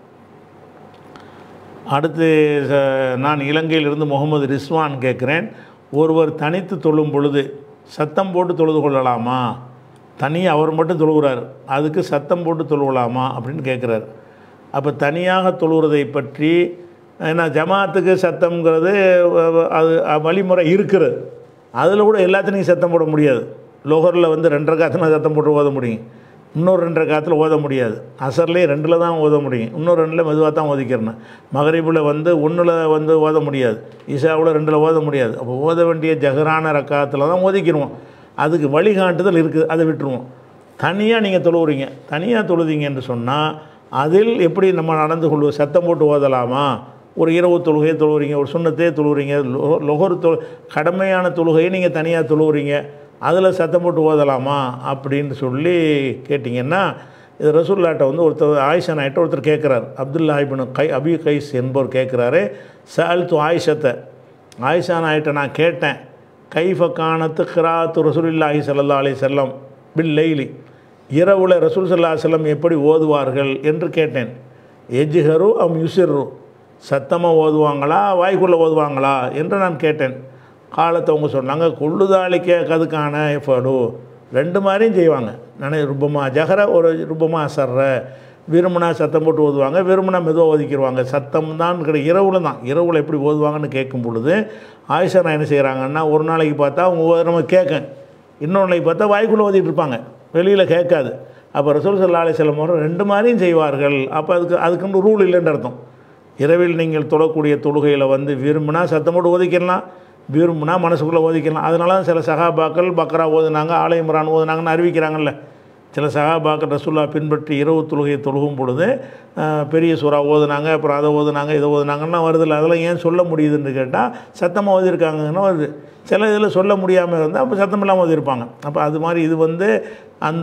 அடுத்து ச- நான் இலங்கையிலிருந்து முகமது ரிஸ்வான் கேட்குறேன் ஒருவர் தனித்து தொழும் பொழுது சத்தம் போட்டு தொழுது கொள்ளலாமா தனியாக அவர் மட்டும் தொழுகிறார் அதுக்கு சத்தம் போட்டு தொழுவலாமா அப்படின்னு கேட்குறாரு அப்போ தனியாக தொழுகிறதை பற்றி ஏன்னா ஜமாத்துக்கு சத்தம்ங்கிறது அஹ், அது அஹ், வழிமுறை இருக்கிறது அதில் கூட எல்லாத்துலேயும் சத்தம் போட முடியாது லோகரில் வந்து ரெண்டரை காத்துல சத்தம் போட்டு ஓத முடியும் இன்னொரு ரெண்டரை காத்தில் ஓத முடியாது அசர்லேயே ரெண்டில் தான் ஓத முடியும் இன்னொரு ரெண்டில் மெதுவாக தான் ஓதிக்கிறணும் மகரிபில் வந்து ஒன்றில் வந்து ஓத முடியாது இஷாவில் ரெண்டில் ஓத முடியாது அப்போ ஓத வேண்டிய ஜஹரான ரக்காத்தில் தான் ஓதிக்கிடுவோம் அதுக்கு வழிகாட்டுதல் இருக்குது அதை விட்டுருவோம் தனியாக நீங்கள் தொழுவுறீங்க தனியாக தொழுதீங்கன்னு சொன்னால் அதில் எப்படி நம்ம நடந்து கொள்வோம் சத்தம் போட்டு ஓதலாமா ஒரு இரவு தொழுகையை தொழுவுறீங்க ஒரு சுண்ணத்தையே தொழுவுறீங்க லொ- லொஹர் தொழு கடமையான தொழுகையை நீங்கள் தனியாக தொழுவுறீங்க அதில் சத்தம் போட்டு ஓதலாமா அப்படின்னு சொல்லி கேட்டிங்கன்னா இது ரசூல்லாட்ட வந்து ஒருத்தர் ஆயிஷா நாயிட்ட ஒருத்தர் கேட்குறாரு அப்துல்லா இப்னு கை அபி கைஸ் என்பவர் கேட்குறாரு சால்த்து ஆயிஷத்தை ஆயிஷா நாயிட்ட நான் கேட்டேன் கைஃப காணத்து கிராத்து ரசூலில்லாஹி ஸல்லல்லாஹு அலைஹி செல்லம் பில் லைலி இரவுல ரசூல் ஸல்லல்லாஹு அலைஹி வஸல்லம் எப்படி ஓதுவார்கள் என்று கேட்டேன் எஜ்ஹரு அம் யுசிர்ரு சத்தமாக ஓதுவாங்களா வாய்க்குள்ளே ஓதுவாங்களா என்று நான் கேட்டேன் காலத்தை அவங்க சொன்னாங்க கொள்ளுதாளிக்க கதுக்கான எஃபடு ரெண்டு மாதிரியும் செய்வாங்க நான் ருப்பமா ஜஹர ஒரு ருப்பமா அசர்ற விரும்பினா சத்தம் போட்டு ஓதுவாங்க விரும்பினா மெதுவாக ஒதுக்கிடுவாங்க சத்தம் தான் கிடை இரவுல தான் இரவுல எப்படி ஓதுவாங்கன்னு கேட்கும் பொழுது ஆயிஷா நான் என்ன செய்கிறாங்கன்னா ஒரு நாளைக்கு பார்த்தா அவங்க ஓதுறவங்க கேட்க இன்னொரு நாளைக்கு பார்த்தா வாய்க்குள்ளே ஓதிட்டு இருப்பாங்க வெளியில் கேட்காது அப்போ ரசூல் சல்லா அலி செல்லம் அவர்கள் ரெண்டு மாதிரியும் செய்வார்கள் அப்போ அதுக்கு அதுக்குன்னு ரூல் இல்லைன்னு அர்த்தம் இரவில் நீங்கள் தொழக்கூடிய தொழுகையில் வந்து விரும்பினா சத்தம் போட்டு ஓதிக்கலாம் விரும்பினா மனசுக்குள்ளே ஓதிக்கலாம் அதனால தான் சில சகாபாக்கள் பக்ரா ஓதுனாங்க ஆலை இம்ரான் ஓதுனாங்கன்னு அறிவிக்கிறாங்கல்ல சில சகாபாக்கள் ரசூல்லா பின்பற்றி இரவு தொழுகையை தொழுகும் பொழுது அஹ், பெரிய சூறா ஓதுனாங்க அப்புறம் அதை ஓதுனாங்க இதை ஓதுனாங்கன்னா வருதில்ல அதெல்லாம் ஏன் சொல்ல முடியுதுன்னு கேட்டால் சத்தமாக ஓதிருக்காங்கன்னு வருது சில இதில் சொல்ல முடியாமல் இருந்தால் அப்போ சத்தம் இல்லாமல் ஓதிருப்பாங்க அப்போ அது மாதிரி இது வந்து அந்த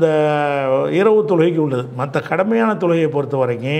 இரவு தொழுகைக்கு உள்ளது மற்ற கடமையான தொழுகையை பொறுத்த வரைக்கும்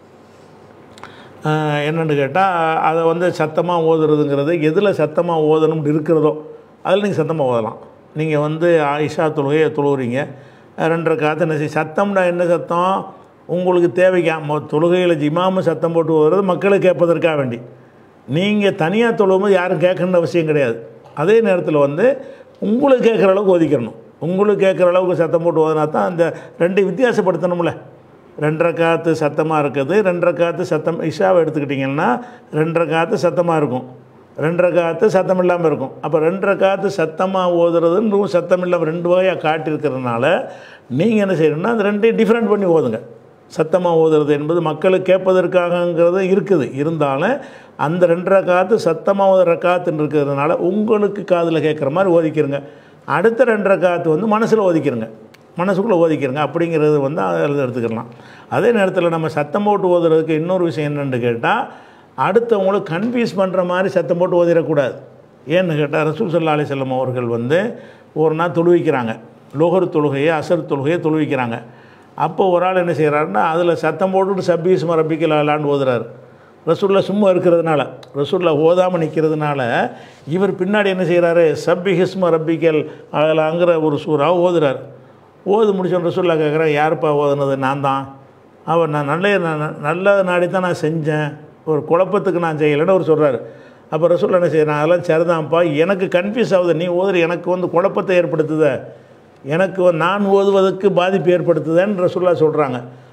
ஆஹ் என்னன்னு கேட்டால் அதை வந்து சத்தமாக ஓதுறதுங்கிறது எதில் சத்தமாக ஓதணும்னு இருக்கிறதோ அதில் நீங்கள் சத்தமாக ஓதலாம் நீங்கள் வந்து ஆயிஷா தொழுகையை தொழுகிறீங்க ரெண்டரை காற்று என்ன செய்ய சத்தம்னா என்ன சத்தம் உங்களுக்கு தேவைக்கா தொழுகையில் இமாமு சத்தம் போட்டு ஓதுறது மக்களை கேட்பதற்காக வேண்டி நீங்கள் தனியாக தொழும்போது யாரும் கேட்கணுன்ற அவசியம் கிடையாது அதே நேரத்தில் வந்து உங்களுக்கு கேட்குற அளவுக்கு ஒதுக்கிறணும் உங்களுக்கு கேட்குற அளவுக்கு சத்தம் போட்டு ஓதுனா தான் அந்த ரெண்டு வித்தியாசப்படுத்தணும்ல ரெண்டரை காற்று சத்தமாக இருக்குது ரெண்டரை காற்று சத்தம் இஷாவை எடுத்துக்கிட்டிங்கன்னா ரெண்டரை காற்று சத்தமாக இருக்கும் ரெண்டரை காற்று சத்தம் இல்லாமல் இருக்கும் அப்போ ரெண்டரை காற்று சத்தமாக ஓதுறதுன்னு சத்தம் இல்லாமல் ரெண்டு வகையாக காட்டியிருக்கிறதுனால நீங்கள் என்ன செய்யணும்னா அந்த ரெண்டையும் டிஃப்ரெண்ட் பண்ணி ஓதுங்க சத்தமாக ஓதுறது என்பது மக்களுக்கு கேட்பதற்காகங்கிறது இருக்குது இருந்தாலும் அந்த ரெண்டரை காற்று சத்தமாக ஓதுற காத்துன்னு இருக்கிறதுனால உங்களுக்கு காதில் கேட்குற மாதிரி ஓதிக்கிறங்க அடுத்த ரெண்டரை காற்று வந்து மனசில் ஓதிக்கிறங்க மனசுக்குள்ளே ஓதிக்கிறங்க அப்படிங்கிறது வந்து அதில் எடுத்துக்கலாம் அதே நேரத்தில் நம்ம சத்தம் போட்டு ஓதுறதுக்கு இன்னொரு விஷயம் என்னென்னு கேட்டால் அடுத்தவங்களுக்கு கன்ஃபியூஸ் பண்ணுற மாதிரி சத்தம் போட்டு ஓதிடக்கூடாது ஏன்னு கேட்டால் ரசூல் சல்லா அலி செல்லம் அவர்கள் வந்து ஒரு நாள் தொழுவிக்கிறாங்க லோகர் தொழுகையை அசர் தொழுகையை தொழுவிக்கிறாங்க அப்போ ஒரு ஆள் என்ன செய்கிறாருன்னா அதில் சத்தம் போட்டுட்டு சப்பீஸ் மரப்பிக்கல் விளாண்டு ஓதுறாரு ரசூல்லா சும்மா இருக்கிறதுனால ரசூல்லா ஓதாமல் நிற்கிறதுனால இவர் பின்னாடி என்ன செய்கிறாரு சப்பி ஹிஸ்ம ரப்பிக்கல் அங்கற ஒரு சூறா ஓதுறாரு ஓது முடிச்சோன்னு ரசூல்லா கேட்குறேன் யாருப்பா ஓதுனது நான் தான் அவர் நான் நல்ல நான் நல்ல நாடி தான் நான் செஞ்சேன் ஒரு குழப்பத்துக்கு நான் செய்யலைன்னு அவர் சொல்கிறாரு அப்போ ரசூல்லா என்ன செய்யறேன் அதெல்லாம் சரிதான்ப்பா எனக்கு கன்ஃபியூஸ் ஆகுது நீ ஓதுற எனக்கு வந்து குழப்பத்தை ஏற்படுத்துத எனக்கு வந்து நான் ஓதுவதற்கு பாதிப்பு ஏற்படுத்துதேன்னு ரசூல்லா சொல்கிறாங்க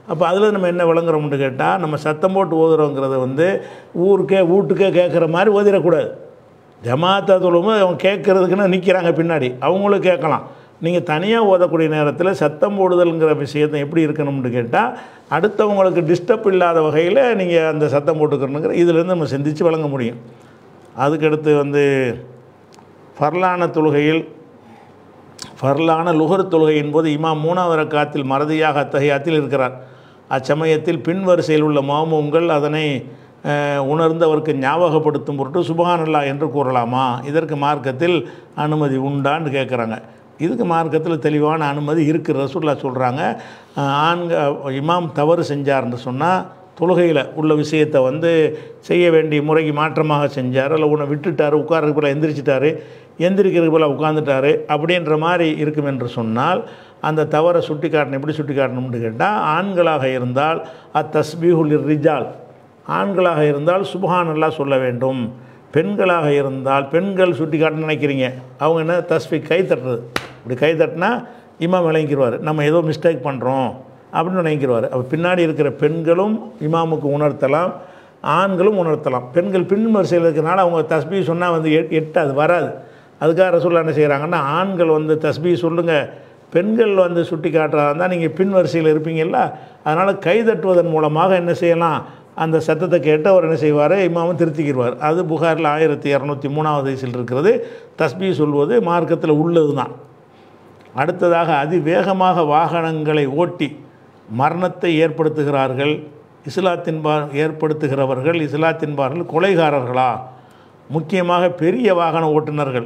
அப்போ அதில் நம்ம என்ன விளங்குறோம்னு கேட்டால் நம்ம சத்தம் போட்டு ஓதுறோங்கிறத வந்து ஊருக்கே வீட்டுக்கே கேட்குற மாதிரி ஓதிடக்கூடாது ஜமாத்தா தொழும்போது அவங்க கேட்குறதுக்குன்னு நிற்கிறாங்க பின்னாடி அவங்களும் கேட்கலாம் நீங்கள் தனியாக ஓதக்கூடிய நேரத்தில் சத்தம் போடுதல்ங்கிற விஷயத்தை எப்படி இருக்கணும்னு கேட்டால் அடுத்தவங்களுக்கு டிஸ்டர்ப் இல்லாத வகையில் நீங்கள் அந்த சத்தம் போட்டுக்கணுங்கிற இதிலேருந்து நம்ம சிந்தித்து வழங்க முடியும் அதுக்கடுத்து வந்து ஃபர்லான தொழுகையில் ஃபர்லான லுகர் தொழுகையின் போது இமாம் மூணாவது ரக்காத்தில் மறதியாக அத்தகையாத்தில் இருக்கிறார் அச்சமயத்தில் பின் வரிசையில் உள்ள மாமூங்கள் அதனை அஹ், உணர்ந்தவருக்கு ஞாபகப்படுத்தும் பொருட்டு சுபஹானல்லா என்று கூறலாமா இதற்கு மார்க்கத்தில் அனுமதி உண்டான்னு கேட்குறாங்க இதுக்கு மார்க்கத்தில் தெளிவான அனுமதி இருக்குது ரசூல்லா சொல்கிறாங்க ஆண்க இமாம் தவறு செஞ்சார்னு சொன்னால் தொழுகையில் உள்ள விஷயத்தை வந்து செய்ய வேண்டிய முறைக்கு மாற்றமாக செஞ்சார் இல்லை உன்னை விட்டுட்டார் உட்கார்றதுக்கு போல எந்திரிச்சிட்டாரு எந்திரிக்கிறதுக்கு போல உட்காந்துட்டாரு அப்படின்ற மாதிரி இருக்கும் என்று சொன்னால் அந்த தவறை சுட்டி காட்டணும் எப்படி சுட்டி காட்டணும்னு கேட்டால் ஆண்களாக இருந்தால் அத்தஸ்பீஹுல் ரிஜால் ஆண்களாக இருந்தால் சுபஹானல்லா சொல்ல வேண்டும் பெண்களாக இருந்தால் பெண்கள் சுட்டி காட்ட நினைக்கிறீங்க அவங்க என்ன தஸ்பி கை தட்டுறது இப்படி கை தட்டினா இமாம் விளங்கிடுவார் நம்ம ஏதோ மிஸ்டேக் பண்ணுறோம் அப்படின்னு நினைக்கிறவார் அப்போ பின்னாடி இருக்கிற பெண்களும் இமாமுக்கு உணர்த்தலாம் ஆண்களும் உணர்த்தலாம் பெண்கள் பின் வரிசையில் இருக்கிறனால அவங்க தஸ்பி சொன்னால் வந்து எட் எட்டாது வராது அதுக்காக ரசூல்லா என்ன செய்கிறாங்கன்னா ஆண்கள் வந்து தஸ்பி சொல்லுங்கள் பெண்கள் வந்து சுட்டி காட்டுறதா இருந்தால் நீங்கள் பின் வரிசையில் இருப்பீங்கல்ல அதனால் கை தட்டுவதன் மூலமாக என்ன செய்யலாம் அந்த சத்தத்தை கேட்டு அவர் என்ன செய்வார் இமாமும் திருத்திக்கிடுவார் அது புகாரில் ஆயிரத்தி இரநூத்தி மூணாவது வயசில் இருக்கிறது தஸ்பி சொல்வது மார்க்கத்தில் உள்ளது தான் அடுத்ததாக அதிவேகமாக வாகனங்களை ஓட்டி மரணத்தை ஏற்படுத்துகிறார்கள் இஸ்லாத்தின்பார் ஏற்படுத்துகிறவர்கள் இஸ்லாத்தின்பார்கள் கொலைகாரர்களா முக்கியமாக பெரிய வாகன ஓட்டுநர்கள்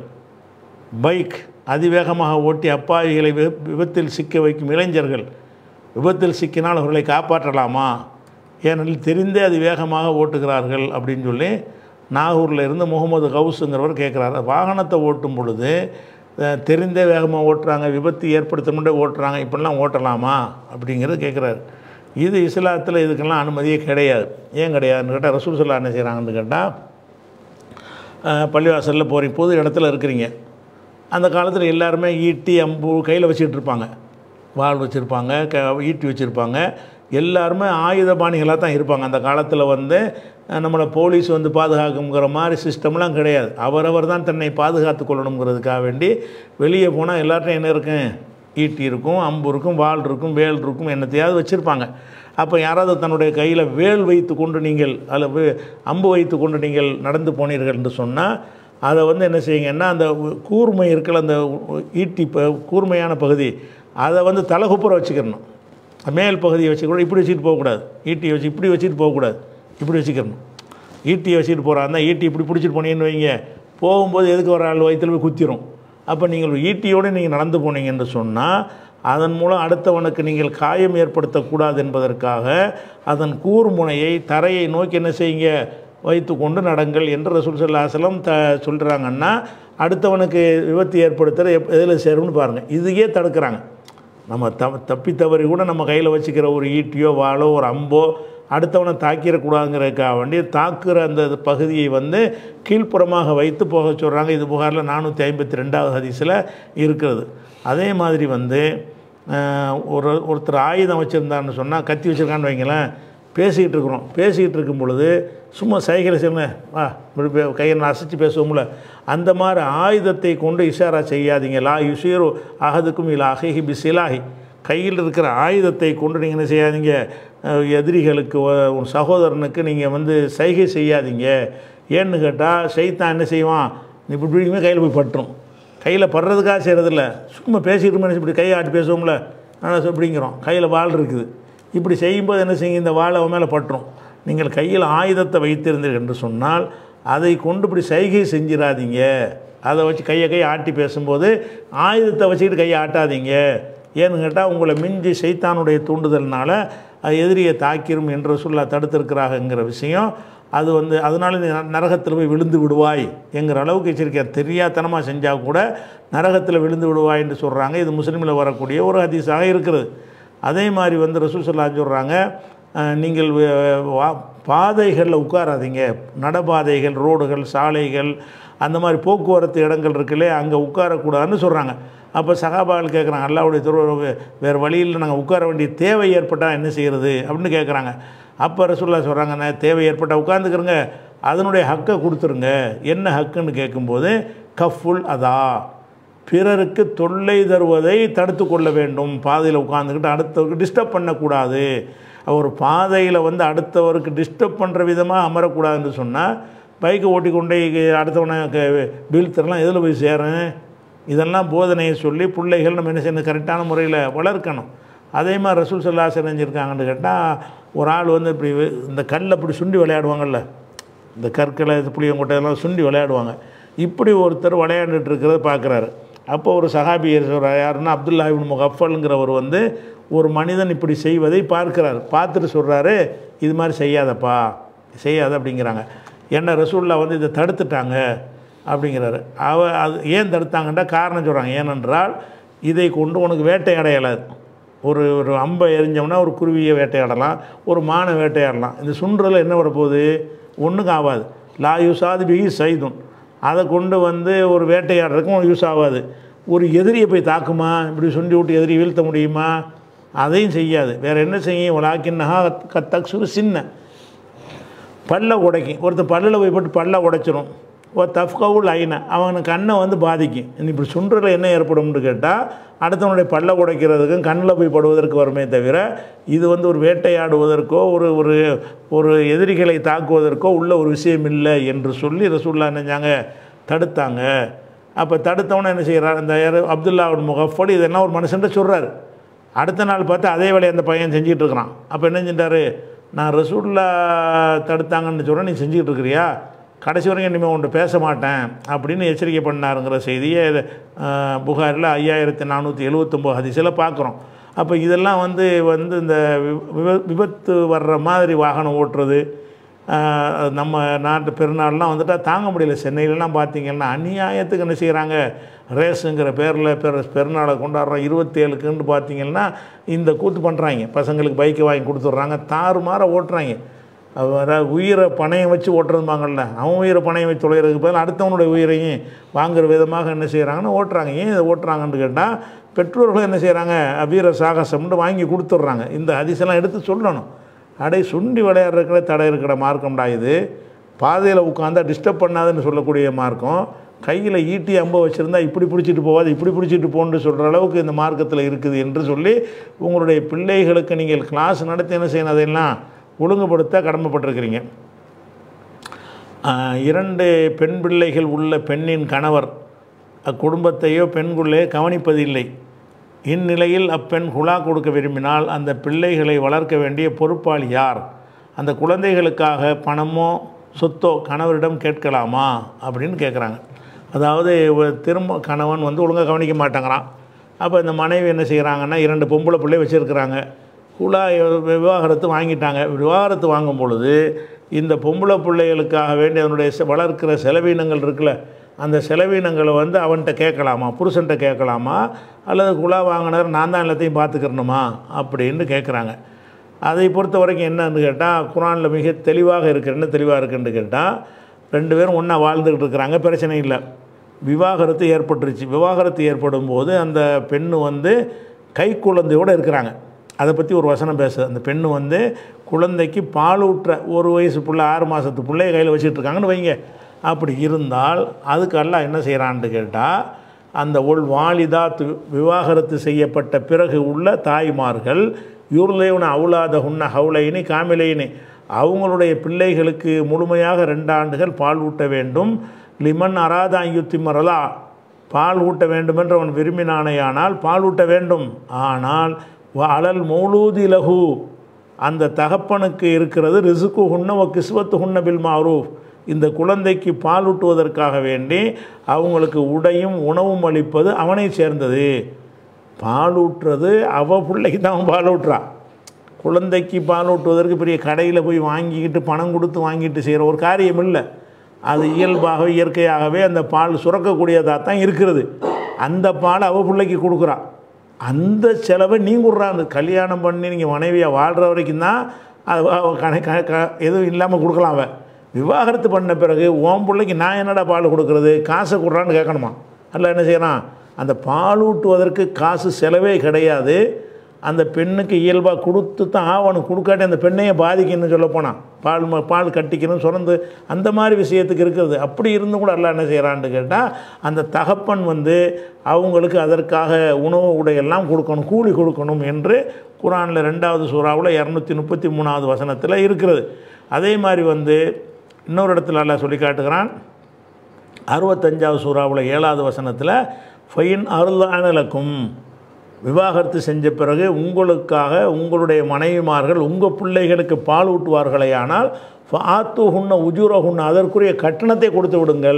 பைக் அதிவேகமாக ஓட்டி அப்பாவிகளை வி- விபத்தில் சிக்க வைக்கும் இளைஞர்கள் விபத்தில் சிக்கினால் அவர்களை காப்பாற்றலாமா ஏனெனில் தெரிந்தே அது வேகமாக ஓட்டுகிறார்கள் அப்படின்னு சொல்லி நாகூரில் இருந்து முகமது கவுஸுங்கிறவர் கேட்குறாரு வாகனத்தை ஓட்டும் பொழுது அஹ், தெரிந்தே வேகமாக ஓட்டுறாங்க விபத்து ஏற்படுத்தணுன்றே ஓட்டுறாங்க இப்படிலாம் ஓட்டலாமா அப்படிங்கிறது கேட்குறாரு இது இஸ்லாத்தில் இதுக்கெல்லாம் அனுமதியே கிடையாது ஏன் கிடையாதுன்னு கேட்டால் ரசூல் சொல்லா என்ன செய்கிறாங்கன்னு கேட்டால் அஹ், பள்ளிவாசலில் போகிறீங்க பொது இடத்துல இருக்கிறீங்க அந்த காலத்தில் எல்லாருமே ஈட்டி அம்பு கையில் வச்சுக்கிட்டு இருப்பாங்க வாள் வச்சுருப்பாங்க க ஈட்டி வச்சுருப்பாங்க எல்லாருமே ஆயுதபாணிகளாக தான் இருப்பாங்க அந்த காலத்தில் வந்து அஹ், நம்மளை போலீஸ் வந்து பாதுகாக்குங்கிற மாதிரி சிஸ்டம்லாம் கிடையாது அவரவர் தான் தன்னை பாதுகாத்து கொள்ளணுங்கிறதுக்காக வேண்டி வெளியே போனால் எல்லார்ட்டையும் என்ன இருக்கும் ஈட்டி இருக்கும் அம்பு இருக்கும் வாள் இருக்கும் வேல் இருக்கும் என்னத்தையாவது வச்சுருப்பாங்க அப்போ யாராவது தன்னுடைய கையில் வேல் வைத்து கொண்டு நீங்கள் அதில் வே- அம்பு வைத்து கொண்டு நீங்கள் நடந்து போனீர்கள் என்று சொன்னால் அதை வந்து என்ன செய்யுங்கன்னா அந்த உ- கூர்மை இருக்கல அந்த உ- ஈட்டி ப கூர்மையான பகுதி அதை வந்து தலகுப்புற வச்சுக்கிறணும் மேல் பகுதியை வச்சுக்கூட இப்படி வச்சுட்டு போகக்கூடாது ஈட்டியை வச்சு இப்படி வச்சுட்டு போகக்கூடாது இப்படி வச்சுக்கிறணும் ஈட்டியை வச்சுட்டு போகிறாருந்தா ஈட்டி இப்படி பிடிச்சிட்டு போனீங்கன்னு வைங்க போகும்போது எதுக்கு ஒரு ஆள் வயிற்றுல போய் குத்திரும் அப்போ நீங்கள் ஈட்டியோடு நீங்கள் நடந்து போனீங்கன்னு சொன்னால் அதன் மூலம் அடுத்தவனுக்கு நீங்கள் காயம் ஏற்படுத்தக்கூடாது என்பதற்காக அதன் கூர்முனையை தரையை நோக்கி என்ன செய்யுங்க வைத்து கொண்டு நடங்கள் என்று ரசூல் சல்லாஹலம் த சொல்கிறாங்கன்னா அடுத்தவனுக்கு விபத்து ஏற்படுத்துகிற எப் எதில் சேரும்னு பாருங்கள் இதையே தடுக்கிறாங்க நம்ம த தப்பி தவறி கூட நம்ம கையில் வச்சுக்கிற ஒரு ஈட்டியோ வாளோ ஒரு அம்போ அடுத்தவனை தாக்கிடக்கூடாதுங்கிறதுக்காக வேண்டி தாக்குற அந்த பகுதியை வந்து கீழ்ப்புறமாக வைத்து போக சொல்கிறாங்க இது புகாரில் நானூற்றி ஐம்பத்தி ரெண்டாவது ஹதீஸில் இருக்கிறது அதே மாதிரி வந்து அஹ், ஒரு ஒருத்தர் ஆயுதம் வச்சுருந்தான்னு சொன்னால் கத்தி வச்சுருக்கான்னு வைங்களேன் பேசிக்கிட்டு இருக்கிறோம் பேசிக்கிட்டு இருக்கும் பொழுது சும்மா சைகளை செய்யுங்க வா இப்படி பே- கையை நான் அசைச்சு பேசுவோம்ல அந்த மாதிரி ஆயுதத்தை கொண்டு இஷாரா செய்யாதீங்க லா யுஷீரு அகதுக்கும் இல்லை அகஹி பிசிலாஹி கையில் இருக்கிற ஆயுதத்தை கொண்டு நீங்கள் என்ன செய்யாதீங்க அஹ், எதிரிகளுக்கு ஒ- உன் சகோதரனுக்கு நீங்கள் வந்து சைகை செய்யாதீங்க ஏன்னு கேட்டால் சைத்தான் என்ன செய்வான் நீ இப்படி பிடிக்குமே கையில் போய் பட்டுரும் கையில் படுறதுக்காக செய்கிறதில்ல சும்மா பேசிக்கிட்டு மனுஷன் இப்படி கையை ஆட்டி பேசுவோம்ல ஆனால் இப்படிங்கிறோம் கையில் வாள் இருக்குது இப்படி செய்யும்போது என்ன செய்யும் இந்த வாள் அவன் மேலே பட்டுரும் நீங்கள் கையில் ஆயுதத்தை வைத்திருந்தீர்கள் என்று சொன்னால் அதை கொண்டு இப்படி சைகை செஞ்சிடாதீங்க அதை வச்சு கையை கையை ஆட்டி பேசும்போது ஆயுதத்தை வச்சுக்கிட்டு கையை ஆட்டாதீங்க ஏன்னு கேட்டால் உங்களை மிஞ்சி சைத்தானுடைய தூண்டுதல்னால அது எதிரியை தாக்கிரும் என்று சொல்ல தடுத்திருக்கிறாங்கங்கிற விஷயம் அது வந்து அதனால நீ ந- நரகத்தில் போய் விழுந்து விடுவாய் என்கிற அளவுக்கு எச்சரிக்கையாக தெரியாத்தனமாக செஞ்சால் கூட நரகத்தில் விழுந்து விடுவாய் என்று சொல்கிறாங்க இது முஸ்லீமில் வரக்கூடிய ஒரு ஹதீஸாக இருக்கிறது அதே மாதிரி வந்து ரசூல் சொல்லா சொல்கிறாங்க அஹ், நீங்கள் வ- வா- பாதைகளில் உட்காராதீங்க நடபாதைகள் ரோடுகள் சாலைகள் அந்த மாதிரி போக்குவரத்து இடங்கள் இருக்குல்லே அங்கே உட்காரக்கூடாதுன்னு சொல்கிறாங்க அப்போ சகாபாக்கள் கேட்குறாங்க அல்லாவுடைய துறை வேறு வழியில் நாங்கள் உட்கார வேண்டிய தேவை ஏற்பட்டால் என்ன செய்கிறது அப்படின்னு கேட்குறாங்க அப்போ ரசூல்லா சொல்கிறாங்க "நான் தேவை ஏற்பட்டால் உட்காந்துக்கிறங்க அதனுடைய ஹக்கை கொடுத்துருங்க என்ன ஹக்குன்னு கேட்கும்போது கஃபுல் அதா பிறருக்கு தொல்லை தருவதை தடுத்து கொள்ள வேண்டும் பாதையில் உட்காந்துக்கிட்டு அடுத்தவருக்கு டிஸ்டர்ப் பண்ணக்கூடாது ஒரு பாதையில் வந்து அடுத்தவருக்கு டிஸ்டர்ப் பண்ணுற விதமாக அமரக்கூடாதுன்னு சொன்னால் பைக்கை ஓட்டி கொண்டே அடுத்தவனை வீழ்த்தரெல்லாம் எதில் போய் சேரேன் இதெல்லாம் போதனையை சொல்லி பிள்ளைகள் நம்ம என்ன செய்யணும் கரெக்டான முறையில் வளர்க்கணும் அதே மாதிரி ரசூல் சல்லா செஞ்சுருக்காங்கன்னு கேட்டால் ஒரு ஆள் வந்து இப்படி வே- இந்த கல்லை இப்படி சுண்டி விளையாடுவாங்கல்ல இந்த கற்களை இது புளியங்கொட்டையெல்லாம் சுண்டி விளையாடுவாங்க இப்படி ஒருத்தர் விளையாண்டுட்டு இருக்கிறத பார்க்குறாரு அப்போ ஒரு சஹாபியர் சொல்கிறார் யாருன்னா அப்துல்லா இப்னு முகஃபல்ங்கிறவர் வந்து ஒரு மனிதன் இப்படி செய்வதை பார்க்கிறார் பார்த்துட்டு சொல்கிறாரு இது மாதிரி செய்யாதப்பா செய்யாத அப்படிங்கிறாங்க என்ன ரசூல்லா வந்து இதை தடுத்துட்டாங்க அப்படிங்கிறாரு அவ அது ஏன் தடுத்தாங்கன்றா காரணம் சொல்கிறாங்க ஏனென்றால் இதை கொண்டு உனக்கு வேட்டையாட இயலாது ஒரு ஒரு அம்பை எரிஞ்சோம்னா ஒரு குருவியை வேட்டையாடலாம் ஒரு மானை வேட்டையாடலாம் இந்த சுன்றில் என்ன வரப்போகுது ஒன்றுக்கு ஆகாது லா யூஸாது பிஹி சைதுன் அதை கொண்டு வந்து ஒரு வேட்டையாடுறதுக்கும் யூஸ் ஆகாது ஒரு எதிரியை போய் தாக்குமா இப்படி சுண்டி விட்டு எதிரி வீழ்த்த முடியுமா அதையும் செய்யாது வேறு என்ன செய்யும் உலாக்கின்னஹா கத்தக் சுரு சின்ன பல்ல உடைக்கும் ஒருத்தர் பல்லில் போய் போட்டு பல்ல உடைச்சிரும் ஒரு தஃப்கவுல் ஐன அவனுக்கு கண்ணை வந்து பாதிக்கும் இனி இப்படி சுன்றில் என்ன ஏற்படும்னு கேட்டால் அடுத்தவனுடைய பல்ல உடைக்கிறதுக்கும் கண்ணில் போய் படுவதற்கு வருமே தவிர இது வந்து ஒரு வேட்டையாடுவதற்கோ ஒரு ஒரு ஒரு எதிரிகளை தாக்குவதற்கோ உள்ள ஒரு விஷயம் இல்லை என்று சொல்லி ரசூல்லா நினைஞ்சாங்க தடுத்தாங்க அப்போ தடுத்தவன என்ன செய்கிறார் இந்த யாரு அப்துல்லா முகஃபல் இதெல்லாம் ஒரு மனுஷன்ட்ட சொல்கிறாரு அடுத்த நாள் பார்த்து அதே வேலையை அந்த பையன் செஞ்சுட்டு இருக்கிறான் அப்போ என்ன செஞ்சாரு நான் ரசூல்லா தடுத்தாங்கன்னு சொல்கிறேன் நீ செஞ்சுக்கிட்டு இருக்கிறியா கடைசி வரைக்கும் இனிமேல் உன்ட்ட பேச மாட்டேன் அப்படின்னு எச்சரிக்கை பண்ணாருங்கிற செய்தியை இது, ஆஹ், புகாரில் ஐயாயிரத்தி நானூற்றி எழுவத்தொம்போது ஹதீஸில் பார்க்குறோம் அப்போ இதெல்லாம் வந்து வந்து இந்த வி- விப- விபத்து வர்ற மாதிரி வாகனம் ஓட்டுறது ஆஹ், நம்ம நாட்டு பெருநாள்லாம் வந்துட்டால் தாங்க முடியல சென்னையிலலாம் பார்த்தீங்கன்னா அநியாயத்துக்கு என்ன செய்கிறாங்க ரேஸுங்கிற பேரில் பெரு பெருநாளை கொண்டாடுறோம் இருபத்தேழுக்குன்னு பார்த்தீங்கன்னா இந்த கூத்து பண்ணுறாங்க பசங்களுக்கு பைக்கை வாங்கி கொடுத்துட்றாங்க தாறுமாற ஓட்டுறாங்க அவரை உயிரை பணையம் வச்சு ஓட்டுறதுமாங்கல்ல அவன் உயிரை பணையம் வச்சு தொலைகிறதுக்கு பதில் அடுத்தவனுடைய உயிரையும் வாங்குற விதமாக என்ன செய்கிறாங்கன்னு ஓட்டுறாங்க ஏன் இதை ஓட்டுறாங்கன்னு கேட்டால் பெற்றோர்கள் என்ன செய்கிறாங்க வீர சாகசம்னு வாங்கி கொடுத்துட்றாங்க இந்த ஹதீஸெல்லாம் எடுத்து சொல்லணும் அடை சுண்டி விளையாடுறதுக்குள்ள தடை இருக்கிற மார்க்கம்டா இது பாதையில் உட்காந்தா டிஸ்டர்ப் பண்ணாதுன்னு சொல்லக்கூடிய மார்க்கம் கையில் ஈட்டி அம்பை வச்சுருந்தா இப்படி பிடிச்சிட்டு போகாது இப்படி பிடிச்சிட்டு போன்னு சொல்கிற அளவுக்கு இந்த மார்க்கத்தில் இருக்குது என்று சொல்லி உங்களுடைய பிள்ளைகளுக்கு நீங்கள் கிளாஸ் நடத்தி என்ன செய்யணும் அதையெல்லாம் ஒழுங்குபடுத்த கடமைப்பட்டிருக்கிறீங்க ஆஹ், இரண்டு பெண் பிள்ளைகள் உள்ள பெண்ணின் கணவர் அக்குடும்பத்தையோ பெண்குள்ளே கவனிப்பதில்லை இந்நிலையில் அப்பெண் குலா கொடுக்க விரும்பினால் அந்த பிள்ளைகளை வளர்க்க வேண்டிய பொறுப்பாளி யார் அந்த குழந்தைகளுக்காக பணமோ சொத்தோ கணவரிடம் கேட்கலாமா அப்படின்னு கேட்குறாங்க அதாவது ஒரு திரும்ப கணவன் வந்து ஒழுங்காக கவனிக்க மாட்டேங்கிறான் அப்போ இந்த மனைவி என்ன செய்கிறாங்கன்னா இரண்டு பொம்பளை பிள்ளை வச்சுருக்கிறாங்க குலா விவாகரத்து வாங்கிட்டாங்க விவாகரத்து வாங்கும் பொழுது இந்த பொம்பளை பிள்ளைகளுக்காக வேண்டி அதனுடைய செ- வளர்க்கிற செலவீனங்கள் இருக்குல்ல அந்த செலவீனங்களை வந்து அவன்கிட்ட கேட்கலாமா புருஷன்கிட்ட கேட்கலாமா அல்லது குலா வாங்கினர் நான் தான் எல்லாத்தையும் பார்த்துக்கிறணுமா அப்படின்னு கேட்குறாங்க அதை பொறுத்த வரைக்கும் என்னன்னு கேட்டால் குரானில் மிக தெளிவாக இருக்கு என்ன தெளிவாக இருக்குன்னு கேட்டால் ரெண்டு பேரும் ஒன்றா வாழ்ந்துக்கிட்டு இருக்கிறாங்க பிரச்சனை இல்லை விவாகரத்து ஏற்பட்டுருச்சு விவாகரத்து ஏற்படும் போது அந்த பெண்ணு வந்து கை குழந்தையோடு இருக்கிறாங்க அதை பற்றி ஒரு வசனம் பேசுது அந்த பெண்ணு வந்து குழந்தைக்கு பால் ஊட்டுற ஒரு வயசு புள்ள ஆறு மாதத்து பிள்ளைய கையில் வச்சுட்டு இருக்காங்கன்னு வைங்க அப்படி இருந்தால் அதுக்கு எல்லாம் என்ன செய்கிறான்ட்டு கேட்டால் அந்த உள் வாலிதாத் விவாகரத்து செய்யப்பட்ட பிறகு உள்ள தாய்மார்கள் யூர்லேவன அவுலாத உன்ன ஹவுலைனி காமிலைனி அவங்களுடைய பிள்ளைகளுக்கு முழுமையாக ரெண்டு ஆண்டுகள் பால் ஊட்ட வேண்டும் லிமன் அராதா யுத்தி மரலா பால் ஊட்ட வேண்டுமென்று அவன் விரும்பினானேயானால் பால் ஊட்ட வேண்டும் ஆனால் வ அலல் மௌலூதி லகு அந்த தகப்பனுக்கு இருக்கிறது ரிசுக்கு ஹுன்ன ஒ கிஸ்வத்து ஹுன்ன பில் மாரூஃப் இந்த குழந்தைக்கு பால் ஊட்டுவதற்காக வேண்டி அவங்களுக்கு உடையும் உணவும் அளிப்பது அவனை சேர்ந்தது பால் ஊட்டுறது அவ பிள்ளைக்கு தான் அவன் பால் ஊட்டுறான் குழந்தைக்கு பால் ஊட்டுவதற்கு பெரிய கடையில் போய் வாங்கிக்கிட்டு பணம் கொடுத்து வாங்கிட்டு செய்கிற ஒரு காரியம் இல்லை அது இயல்பாகவே இயற்கையாகவே அந்த பால் சுரக்கக்கூடியதாக தான் இருக்கிறது அந்த பால் அவ பிள்ளைக்கு கொடுக்குறான் அந்த செலவை நீ கொடுறா அந்த கல்யாணம் பண்ணி நீங்கள் மனைவியாக வாழ்கிற வரைக்கும் தான் அது அவ கண க க எதுவும் இல்லாமல் கொடுக்கலாம் அவன் விவாகரத்து பண்ண பிறகு உன் பிள்ளைக்கு நான் என்னடா பால் கொடுக்குறது காசை கொடுறான்னு கேட்கணுமா அல்ல என்ன செய்யறான் அந்த பாலூட்டுவதற்கு காசு செலவே கிடையாது அந்த பெண்ணுக்கு இயல்பாக கொடுத்து தான் ஆவணும் கொடுக்காட்டி அந்த பெண்ணையே பாதிக்கணும்னு சொல்ல போனான் பால் ம- பால் கட்டிக்கணும் சுரந்து அந்த மாதிரி விஷயத்துக்கு இருக்குது அப்படி இருந்தும் கூட எல்லாம் என்ன செய்கிறான்னு கேட்டால் அந்த தகப்பன் வந்து அவங்களுக்கு அதற்காக உணவு உடையெல்லாம் கொடுக்கணும் கூலி கொடுக்கணும் என்று குரானில் ரெண்டாவது சூறாவில் இரநூத்தி முப்பத்தி மூணாவது வசனத்தில் இருக்கிறது அதே மாதிரி வந்து இன்னொரு இடத்துல அல்லாஹ் சொல்லி காட்டுகிறான் அறுபத்தஞ்சாவது சூறாவில் ஏழாவது வசனத்தில் ஃபைன் அருளானலக்கும் விவாகரத்து செஞ்ச பிறகு உங்களுக்காக உங்களுடைய மனைவிமார்கள் உங்கள் பிள்ளைகளுக்கு பால் ஊட்டுவார்களே ஆனால் ஆத்து உண்ண உஜூரகுண்ண அதற்குரிய கட்டணத்தை கொடுத்து விடுங்கள்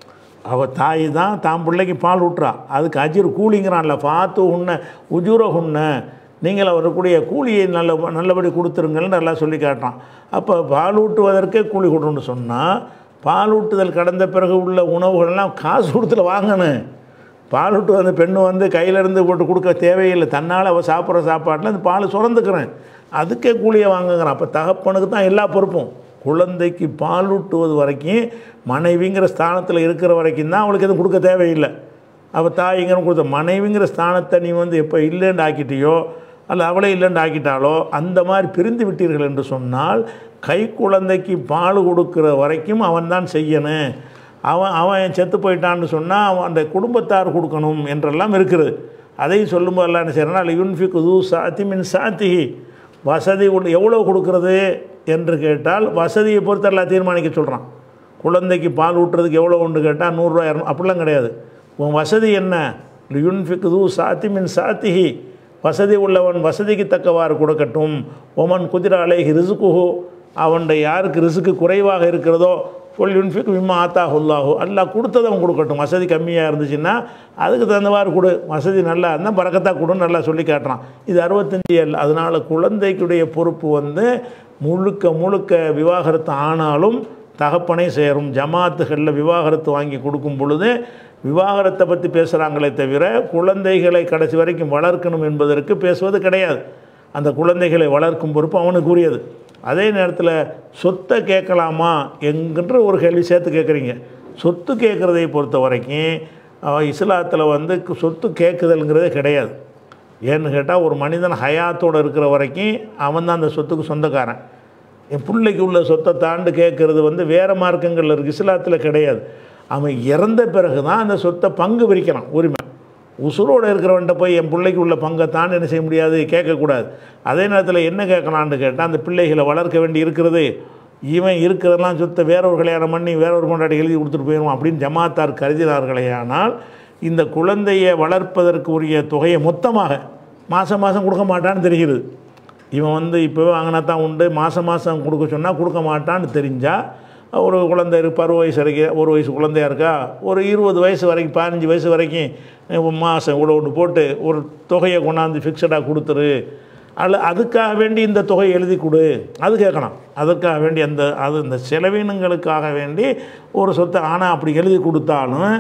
அவள் தாய் தான் தான் பிள்ளைக்கு பால் ஊட்டுறா அதுக்கு அஜிர் கூலிங்கிறான்ல ஃபாத்து உண்ண உஜூர உண்ண நீங்கள் அவருக்குரிய கூலியை நல்ல நல்லபடி கொடுத்துருங்கள்னு நல்லா சொல்லி காட்டுறான் அப்போ பால் ஊட்டுவதற்கே கூலி கொடுன்னு சொன்னால் பால் ஊட்டுதல் கடந்த பிறகு உள்ள உணவுகள்லாம் காசு கொடுத்துல வாங்கணும் பால் விட்டு அந்த பெண்ணு வந்து கையிலேருந்து போட்டு கொடுக்க தேவையில்லை தன்னால் அவள் சாப்பிட்ற சாப்பாட்டில் அந்த பால் சுரந்துக்கிறேன் அதுக்கே கூலியை வாங்குங்கிறான் அப்போ தகப்பனுக்கு தான் எல்லா பொறுப்பும் குழந்தைக்கு பால் ஊட்டுவது வரைக்கும் மனைவிங்கிற ஸ்தானத்தில் இருக்கிற வரைக்கும் தான் அவளுக்கு எதுவும் கொடுக்க தேவையில்லை அவள் தாய்ங்கிற கொடுத்த மனைவிங்கிற ஸ்தானத்தை நீ வந்து எப்போ இல்லைன்னு ஆக்கிட்டியோ அல்ல அவளே இல்லைன்னு ஆக்கிட்டாலோ அந்த மாதிரி பிரிந்து விட்டீர்கள் என்று சொன்னால் கை குழந்தைக்கு பால் கொடுக்கிற வரைக்கும் அவன் தான் செய்யணும் அவன் அவன் செத்து போயிட்டான்னு சொன்னால் அவன் அந்த குடும்பத்தார் கொடுக்கணும் என்றெல்லாம் இருக்கிறது அதையும் சொல்லும்போது எல்லாம் என்ன செய்யறனா யுன்ஃபிக் உது சாத்தி மின் சாத்திஹி வசதி உள்ள எவ்வளோ கொடுக்கறது என்று கேட்டால் வசதியை பொறுத்து எல்லாம் தீர்மானிக்க சொல்கிறான் குழந்தைக்கு பால் ஊட்டுறதுக்கு எவ்வளோ உண்டு கேட்டால் நூறுரூவா இரநூறு அப்படிலாம் கிடையாது உன் வசதி என்ன யுன்ஃபிக் உது சாத்தி மின் சாத்திஹி வசதி உள்ளவன் வசதிக்கு தக்கவாறு கொடுக்கட்டும் ஒமன் குதிராலை ரிசுகுஹு அவனுடைய யாருக்கு ரிசுக்கு குறைவாக இருக்கிறதோ பொல் யுன்ஃபிக் விம்மா ஆத்தா ஹுல்லாஹு அல்லாஹ் கொடுத்ததை அவன் கொடுக்கட்டும் வசதி கம்மியாக இருந்துச்சுன்னா அதுக்கு தகுந்தவாறு கொடு வசதி நல்லா இருந்தால் பறக்கத்தா கொடுன்னு நல்லா சொல்லி காட்டுறான் இது அறுபத்தஞ்சி ஏழு அதனால் குழந்தைக்குடைய பொறுப்பு வந்து முழுக்க முழுக்க விவாகரத்து ஆனாலும் தகப்பனை சேரும் ஜமாத்துகளில் விவாகரத்து வாங்கி கொடுக்கும் பொழுது விவாகரத்தை பற்றி பேசுகிறாங்களே தவிர குழந்தைகளை கடைசி வரைக்கும் வளர்க்கணும் என்பதற்கு பேசுவது கிடையாது அந்த குழந்தைகளை வளர்க்கும் பொறுப்பு அவனுக்கு உரியது அதே நேரத்தில் சொத்தை கேட்கலாமா என்கின்ற ஒரு கேள்வி சேர்த்து கேட்குறீங்க சொத்து கேட்குறதை பொறுத்த வரைக்கும் அஹ், இஸ்லாத்தில் வந்து கு- சொத்து கேட்குதல்ங்கிறதே கிடையாது ஏன்னு கேட்டால் ஒரு மனிதன் ஹயாத்தோடு இருக்கிற வரைக்கும் அவன் தான் அந்த சொத்துக்கு சொந்தக்காரன் என் பிள்ளைக்கு உள்ள சொத்தை தாண்டு கேட்குறது வந்து வேறு மார்க்கங்களில் இருக்குது இஸ்லாத்தில் கிடையாது அவன் இறந்த பிறகு தான் அந்த சொத்தை பங்கு பிரிக்கிறான் உரிமை உசுரோடு இருக்கிறவன்ட்ட போய் என் பிள்ளைக்கு உள்ள பங்கை தாண்டி என்ன செய்ய முடியாது கேட்கக்கூடாது அதே நேரத்தில் என்ன கேட்கலான்னு கேட்டால் அந்த பிள்ளைகளை வளர்க்க வேண்டி இருக்கிறது இவன் இருக்கிறதெல்லாம் சொத்தை வேற ஒரு கல்யாணம் பண்ணி வேற ஒரு கொண்டாடி எழுதி கொடுத்துட்டு போயிடுவான் அப்படின்னு ஜமாத்தார் கருதினார்களேயானால் இந்த குழந்தையை வளர்ப்பதற்கு உரிய தொகையை மொத்தமாக மாதம் மாதம் கொடுக்க மாட்டான்னு தெரிகிறது இவன் வந்து இப்போவே வாங்கினா தான் உண்டு மாதம் மாதம் கொடுக்க சொன்னால் கொடுக்க மாட்டான்னு தெரிஞ்சால் ஒரு குழந்தை இருக்கு பருவ வயசு வரைக்கும் ஒரு வயசு குழந்தையா இருக்கா ஒரு இருபது வயசு வரைக்கும் பதினஞ்சு வயசு வரைக்கும் மாதம் இவ்வளோ ஒன்று போட்டு ஒரு தொகையை கொண்டாந்து ஃபிக்ஸடாக கொடுத்துரு அல்ல அதுக்காக வேண்டி இந்த தொகையை எழுதி கொடு அது கேட்கணும் அதுக்காக வேண்டி அந்த அது இந்த செலவினங்களுக்காக வேண்டி ஒரு சொத்தை ஆனால் அப்படி எழுதி கொடுத்தாலும்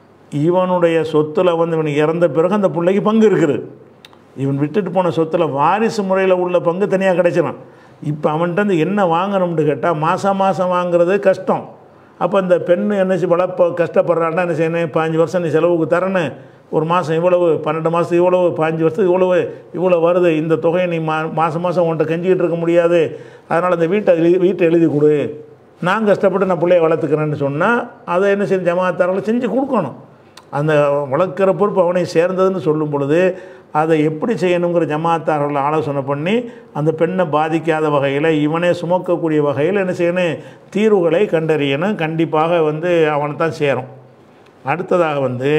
இவனுடைய சொத்தில் வந்து இவனுக்கு இறந்த பிறகு அந்த பிள்ளைக்கு பங்கு இருக்குது இவன் விட்டுட்டு போன சொத்தில் வாரிசு முறையில் உள்ள பங்கு தனியாக கிடைச்சிடும் இப்போ அவன்கிட்ட இருந்து என்ன வாங்கணும்னு கேட்டால் மாதம் மாதம் வாங்குறது கஷ்டம் அப்போ இந்த பெண்ணு என்ன செய்ய வளர்ப்ப கஷ்டப்படுறான்னா என்ன செய்யணும் பாஞ்சு வருஷம் நீ செலவுக்கு தரணும் ஒரு மாதம் இவ்வளவு பன்னெண்டு மாதத்துக்கு இவ்வளவு பாஞ்சு வருஷத்துக்கு இவ்வளவு இவ்வளோ வருது இந்த தொகையை நீ மா மாதம் மாதம் உன்கிட்ட கெஞ்சிக்கிட்டு இருக்க முடியாது அதனால் இந்த வீட்டை எழுதி வீட்டை எழுதி கொடு நான் கஷ்டப்பட்டு நான் பிள்ளைய வளர்த்துக்கிறேன்னு சொன்னால் அதை என்ன செய்ய ஜமாத்தாரங்களை செஞ்சு கொடுக்கணும் அந்த வளர்க்குற பொறுப்பு அவனை சேர்ந்ததுன்னு சொல்லும் பொழுது அதை எப்படி செய்யணுங்கிற ஜமாத்தார்கள் ஆலோசனை பண்ணி அந்த பெண்ணை பாதிக்காத வகையில் இவனே சுமக்கக்கூடிய வகையில் என்ன செய்யணும் தீர்வுகளை கண்டறியணும் கண்டிப்பாக வந்து அவனை தான் சேரும் அடுத்ததாக வந்து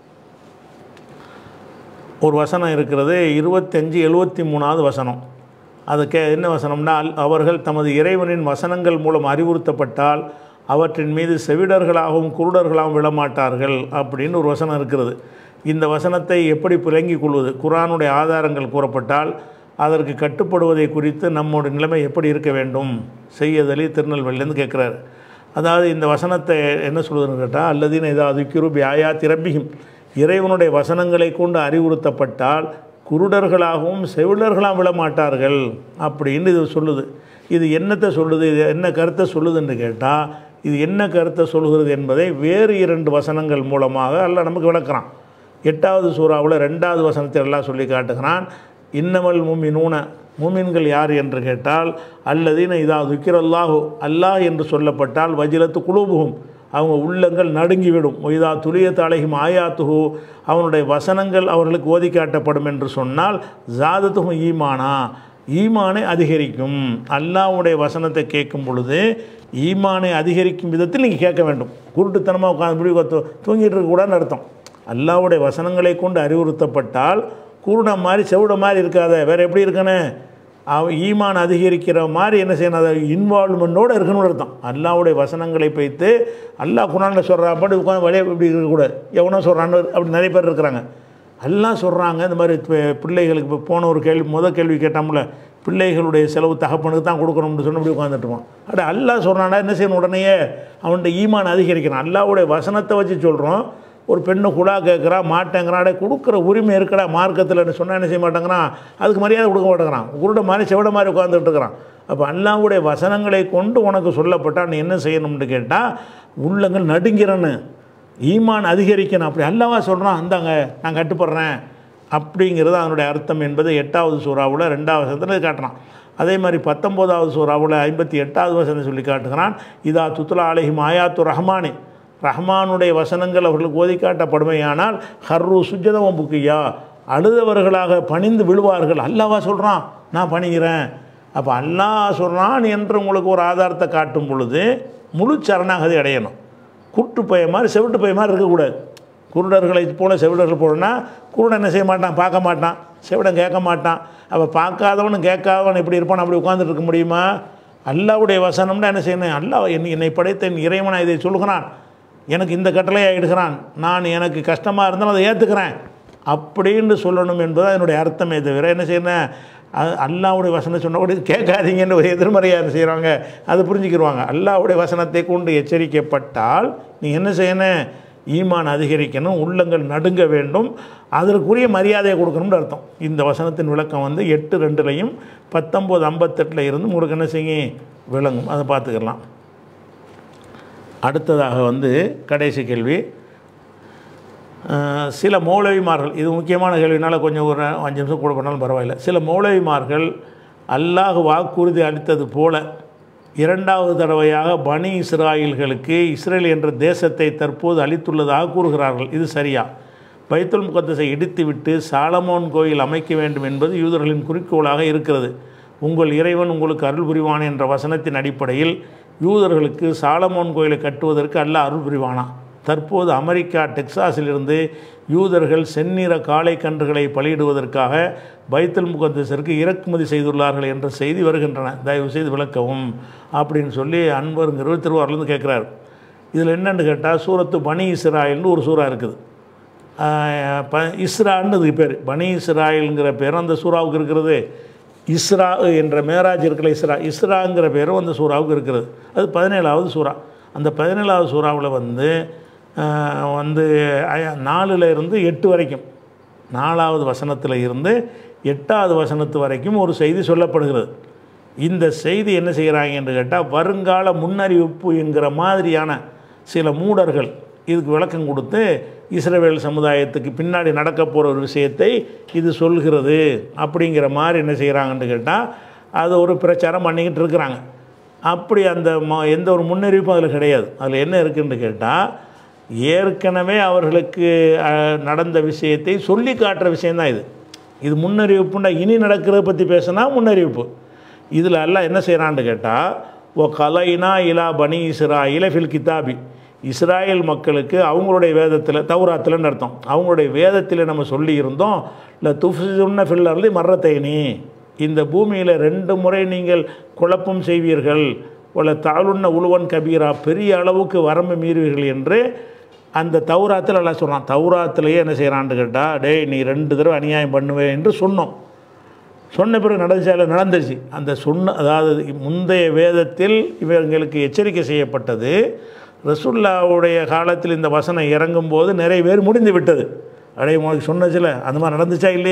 ஒரு வசனம் இருக்கிறது இருபத்தஞ்சு எழுபத்தி மூணாவது வசனம் அது கே என்ன வசனம்னா அல்- அவர்கள் தமது இறைவனின் வசனங்கள் மூலம் அறிவுறுத்தப்பட்டால் அவற்றின் மீது செவிடர்களாகவும் குருடர்களாகவும் விழமாட்டார்கள் அப்படின்னு ஒரு வசனம் இருக்கிறது இந்த வசனத்தை எப்படி விளங்கிக் கொள்வது குரானுடைய ஆதாரங்கள் கூறப்பட்டால் அதற்கு கட்டுப்படுவதை குறித்து நம்முடைய நிலைமை எப்படி இருக்க வேண்டும் செய்யதலி திருநெல்வேலியிலேருந்து கேட்குறாரு அதாவது இந்த வசனத்தை என்ன சொல்லுதுன்னு கேட்டால் அல்லதீன ஏதாவது கிருபி ஆயா திரம்பியும் இறைவனுடைய வசனங்களை கொண்டு அறிவுறுத்தப்பட்டால் குருடர்களாகவும் செவிடர்களாகவும் விழமாட்டார்கள் அப்படின்னு இது சொல்லுது இது என்னத்தை சொல்லுது இது என்ன கருத்தை சொல்லுதுன்னு கேட்டால் இது என்ன கருத்தை சொல்கிறது என்பதை வேறு இரண்டு வசனங்கள் மூலமாக அல்லாஹ் நமக்கு விளக்குறான் எட்டாவது சூறாவில் ரெண்டாவது வசனத்தை எல்லாம் சொல்லி காட்டுகிறான் இன்னமல் முமினூன மூமின்கள் யார் என்று கேட்டால் அல்லதீன இதா துக்கிரல்லாஹு அல்லாஹ் என்று சொல்லப்பட்டால் வஜிலத்து குழுபுகும் அவங்க உள்ளங்கள் நடுங்கிவிடும் இதா துளியத் அழகும் ஆயாத்துஹு அவனுடைய வசனங்கள் அவர்களுக்கு ஓதி காட்டப்படும் என்று சொன்னால் ஜாதத்துகும் ஈமானா ஈமானை அதிகரிக்கும் அல்லாஹ்வுடைய வசனத்தை கேட்கும் பொழுது ஈமானை அதிகரிக்கும் விதத்தில் நீங்கள் கேட்க வேண்டும் குருட்டுத்தனமாக உட்காந்து முடி தூ- தூங்கிட்டு இருக்கக்கூடாதுன்னு அர்த்தம் அல்லாஹ்வுடைய வசனங்களை கொண்டு அறிவுறுத்தப்பட்டால் குருட மாதிரி செவிட மாதிரி இருக்காத வேறு எப்படி இருக்கணும் அவன் ஈமான் அதிகரிக்கிற மாதிரி என்ன செய்யணும் அதை இன்வால்மெண்ட்டோடு இருக்கணும்னு அர்த்தம் அல்லாஹ்வுடைய வசனங்களை வைத்து அல்லாஹ் குரானில் சொல்கிறா அப்படி உட்காந்து வழியே இப்படி இருக்கக்கூடாது எவனோ சொல்கிறான்னு அப்படி நிறைய பேர் இருக்கிறாங்க எல்லாம் சொல்கிறாங்க இந்த மாதிரி பி- பிள்ளைகளுக்கு இப்போ போன ஒரு கேள்வி முத கேள்வி கேட்டாமல பிள்ளைகளுடைய செலவு தகப்பனுக்கு தான் கொடுக்கணும்னு சொன்ன அப்படி உட்காந்துட்டு இருப்பான் அட அல்லாஹ் சொல்கிறானா என்ன செய்யணும் உடனேயே அவன்கிட்ட ஈமான் அதிகரிக்கிறான் அல்லாஹ்வுடைய வசனத்தை வச்சு சொல்கிறோம் ஒரு பெண்ணு குழா கேட்குறா மாட்டேங்கிறான் அடே கொடுக்குற உரிமை இருக்கடா மார்க்கத்தில் சொன்னால் என்ன செய்ய மாட்டேங்கிறான் அதுக்கு மரியாதை கொடுக்க மாட்டேங்கிறான் குருட மாதிரி செவிட மாதிரி உட்காந்துட்டு இருக்கிறான் அப்போ அல்லாஹ்வுடைய வசனங்களை கொண்டு உனக்கு சொல்லப்பட்டால் நீ என்ன செய்யணும்னு கேட்டால் உள்ளங்கள் நடுங்கிறன்னு ஈமான் அதிகரிக்கணும் அப்படி அல்லாவா சொல்கிறான் அந்தாங்க நான் கட்டுப்படுறேன் அப்படிங்கிறது அதனுடைய அர்த்தம் என்பது எட்டாவது சூறாவில் ரெண்டாவது வசனத்தில் காட்டுறான் அதே மாதிரி பத்தொம்போதாவது சூறாவில் ஐம்பத்தி எட்டாவது வசனம் சொல்லி காட்டுகிறான் இதா துத்துலா அலைஹிம் ஆயாத்து ரஹ்மானே ரஹ்மானுடைய வசனங்கள் அவர்களுக்கு ஓதி காட்டப்படுமையானால் ஹர்ரு சுஜதவம் புக்கியா அழுதவர்களாக பணிந்து விழுவார்கள் அல்லாவா சொல்கிறான் நான் பணிகிறேன் அப்போ அல்லாஹ் சொல்கிறான் என்று உங்களுக்கு ஒரு ஆதாரத்தை காட்டும் பொழுது முழு சரணாகதி அடையணும் குருட்டு பைய மாதிரி செவிட்டு பைய மாதிரி இருக்கக்கூடாது குருடர்களை போல செவிடர்கள் போலனா குருடன் என்ன செய்ய மாட்டான் பார்க்க மாட்டான் செவிடன் கேட்க மாட்டான் அப்போ பார்க்காதவனும் கேட்காதவன் எப்படி இருப்பான் அப்படி உட்கார்ந்துட்டு இருக்க முடியுமா அல்லாவுடைய வசனம்னா என்ன செய்யணும் அல்லாஹ் என்னை என்னை படைத்த என் இறைவனை இதை சொல்கிறான் எனக்கு இந்த கட்டளையை எடுக்கிறான் நான் எனக்கு கஷ்டமாக இருந்தாலும் அதை ஏற்றுக்கிறேன் அப்படின்னு சொல்லணும் என்பது அதனுடைய அர்த்தமே தவிர என்ன செய்யணும் அது அல்லாவுடைய வசனம் சொன்ன கூட கேட்காதீங்கன்னு ஒரு எதிர்மறையாக செய்கிறாங்க அது புரிஞ்சுக்கிடுவாங்க அல்லாவுடைய வசனத்தை கொண்டு எச்சரிக்கப்பட்டால் நீ என்ன செய்யணும் ஈமான் அதிகரிக்கணும் உள்ளங்கள் நடுங்க வேண்டும் அதற்குரிய மரியாதையை கொடுக்கணும்னு அர்த்தம் இந்த வசனத்தின் விளக்கம் வந்து எட்டு ரெண்டுலையும் பத்தொம்போது ஐம்பத்தெட்டில் இருந்து உங்களுக்கு என்ன செய்யும் விளங்கும் அதை பார்த்துக்கலாம் அடுத்ததாக வந்து கடைசி கேள்வி அஹ், சில மௌலவிமார்கள் இது முக்கியமான கேள்வினால கொஞ்சம் ஒரு அஞ்சு நிமிஷம் கூட பண்ணாலும் பரவாயில்ல சில மௌலவிமார்கள் அல்லாஹ் வாக்குறுதி அளித்தது போல இரண்டாவது தடவையாக பனி இஸ்ராயில்களுக்கு இஸ்ரேல் என்ற தேசத்தை தற்போது அளித்துள்ளதாக கூறுகிறார்கள் இது சரியா பைத்துல் முகத்தஸை இடித்துவிட்டு சாலமோன் கோயில் அமைக்க வேண்டும் என்பது யூதர்களின் குறிக்கோளாக இருக்கிறது உங்கள் இறைவன் உங்களுக்கு அருள் புரிவான் என்ற வசனத்தின் அடிப்படையில் யூதர்களுக்கு சாலமோன் கோயிலை கட்டுவதற்கு அல்லாஹ் அருள் புரிவானா தற்போது அமெரிக்கா டெக்சாஸிலிருந்து யூதர்கள் செந்நிற காளை கன்றுகளை பலியிடுவதற்காக பைத்துல் முகத்தஸிற்கு இறக்குமதி செய்துள்ளார்கள் என்ற செய்தி வருகின்றன தயவு செய்து விளக்கவும் அப்படின்னு சொல்லி அன்பருங்கிறவர் திருவாரூர்லேருந்து கேட்குறாரு இதில் என்னன்னு கேட்டால் சூரத்து பனி இஸ்ராயல்னு ஒரு சூறா இருக்குது ஆஹ் ப இஸ்ரான்னு இதுக்கு பேர் பனி இஸ்ராயல்ங்கிற பேர் அந்த சூறாவுக்கு இருக்கிறது இஸ்ரா என்ற மேராஜ் இருக்கிற இஸ்ரா இஸ்ராங்கிற பேரும் அந்த சூறாவுக்கு இருக்கிறது அது பதினேழாவது சூறா அந்த பதினேழாவது சூறாவில் வந்து ஆஹ் வந்து ஐ- நாலுல இருந்து எட்டு வரைக்கும் நாலாவது வசனத்தில் இருந்து எட்டாவது வசனத்து வரைக்கும் ஒரு செய்தி சொல்லப்படுகிறது இந்த செய்தி என்ன செய்கிறாங்க என்று கேட்டால் வருங்கால முன்னறிவிப்பு என்கிற மாதிரியான சில மூடர்கள் இதுக்கு விளக்கம் கொடுத்து இஸ்ரவேல் சமுதாயத்துக்கு பின்னாடி நடக்க போகிற ஒரு விஷயத்தை இது சொல்கிறது அப்படிங்கிற மாதிரி என்ன செய்கிறாங்கன்னு கேட்டால் அது ஒரு பிரச்சாரம் பண்ணிக்கிட்டு இருக்கிறாங்க அப்படி அந்த ம எந்த ஒரு முன்னறிவிப்பும் அதில் கிடையாது அதில் என்ன இருக்குன்னு கேட்டால் ஏற்கனவே அவர்களுக்கு அஹ், நடந்த விஷயத்தை சொல்லி காட்டுற விஷயந்தான் இது இது முன்னறிவிப்புண்டா இனி நடக்கிறத பற்றி பேசுனா முன்னறிவிப்பு இதில் எல்லாம் என்ன செய்கிறான்னு கேட்டால் ஓ கலைனா இலா பனி இஸ்ராயில ஃபில் கிதாபி இஸ்ராயேல் மக்களுக்கு அவங்களுடைய வேதத்தில் தௌராத்தில்னு அர்த்தம் அவங்களுடைய வேதத்தில் நம்ம சொல்லி இருந்தோம் இல்லை துஃப்சுன்ன ஃபில்லர்லி மர்றத்தைனி இந்த பூமியில் ரெண்டு முறை நீங்கள் குழப்பம் செய்வீர்கள் உள்ள தாளுண்ண உழுவன் கபீரா பெரிய அளவுக்கு வரம்பு மீறுவீர்கள் என்று அந்த தௌராத்தில் எல்லாம் சொல்கிறான் தௌராத்திலேயே என்ன செய்கிறான்னு கேட்டால் டேய் நீ ரெண்டு தடவை அநியாயம் பண்ணுவேன் என்று சொன்னோம் சொன்ன பிறகு நடந்துச்சால நடந்துச்சு அந்த சொன்ன அதாவது முந்தைய வேதத்தில் இவங்களுக்கு எச்சரிக்கை செய்யப்பட்டது ரசுல்லாவுடைய காலத்தில் இந்த வசனம் இறங்கும்போது நிறைய பேர் முடிந்து விட்டது அடைய உங்களுக்கு சொன்னச்சில அந்த மாதிரி நடந்துச்சா இல்லையா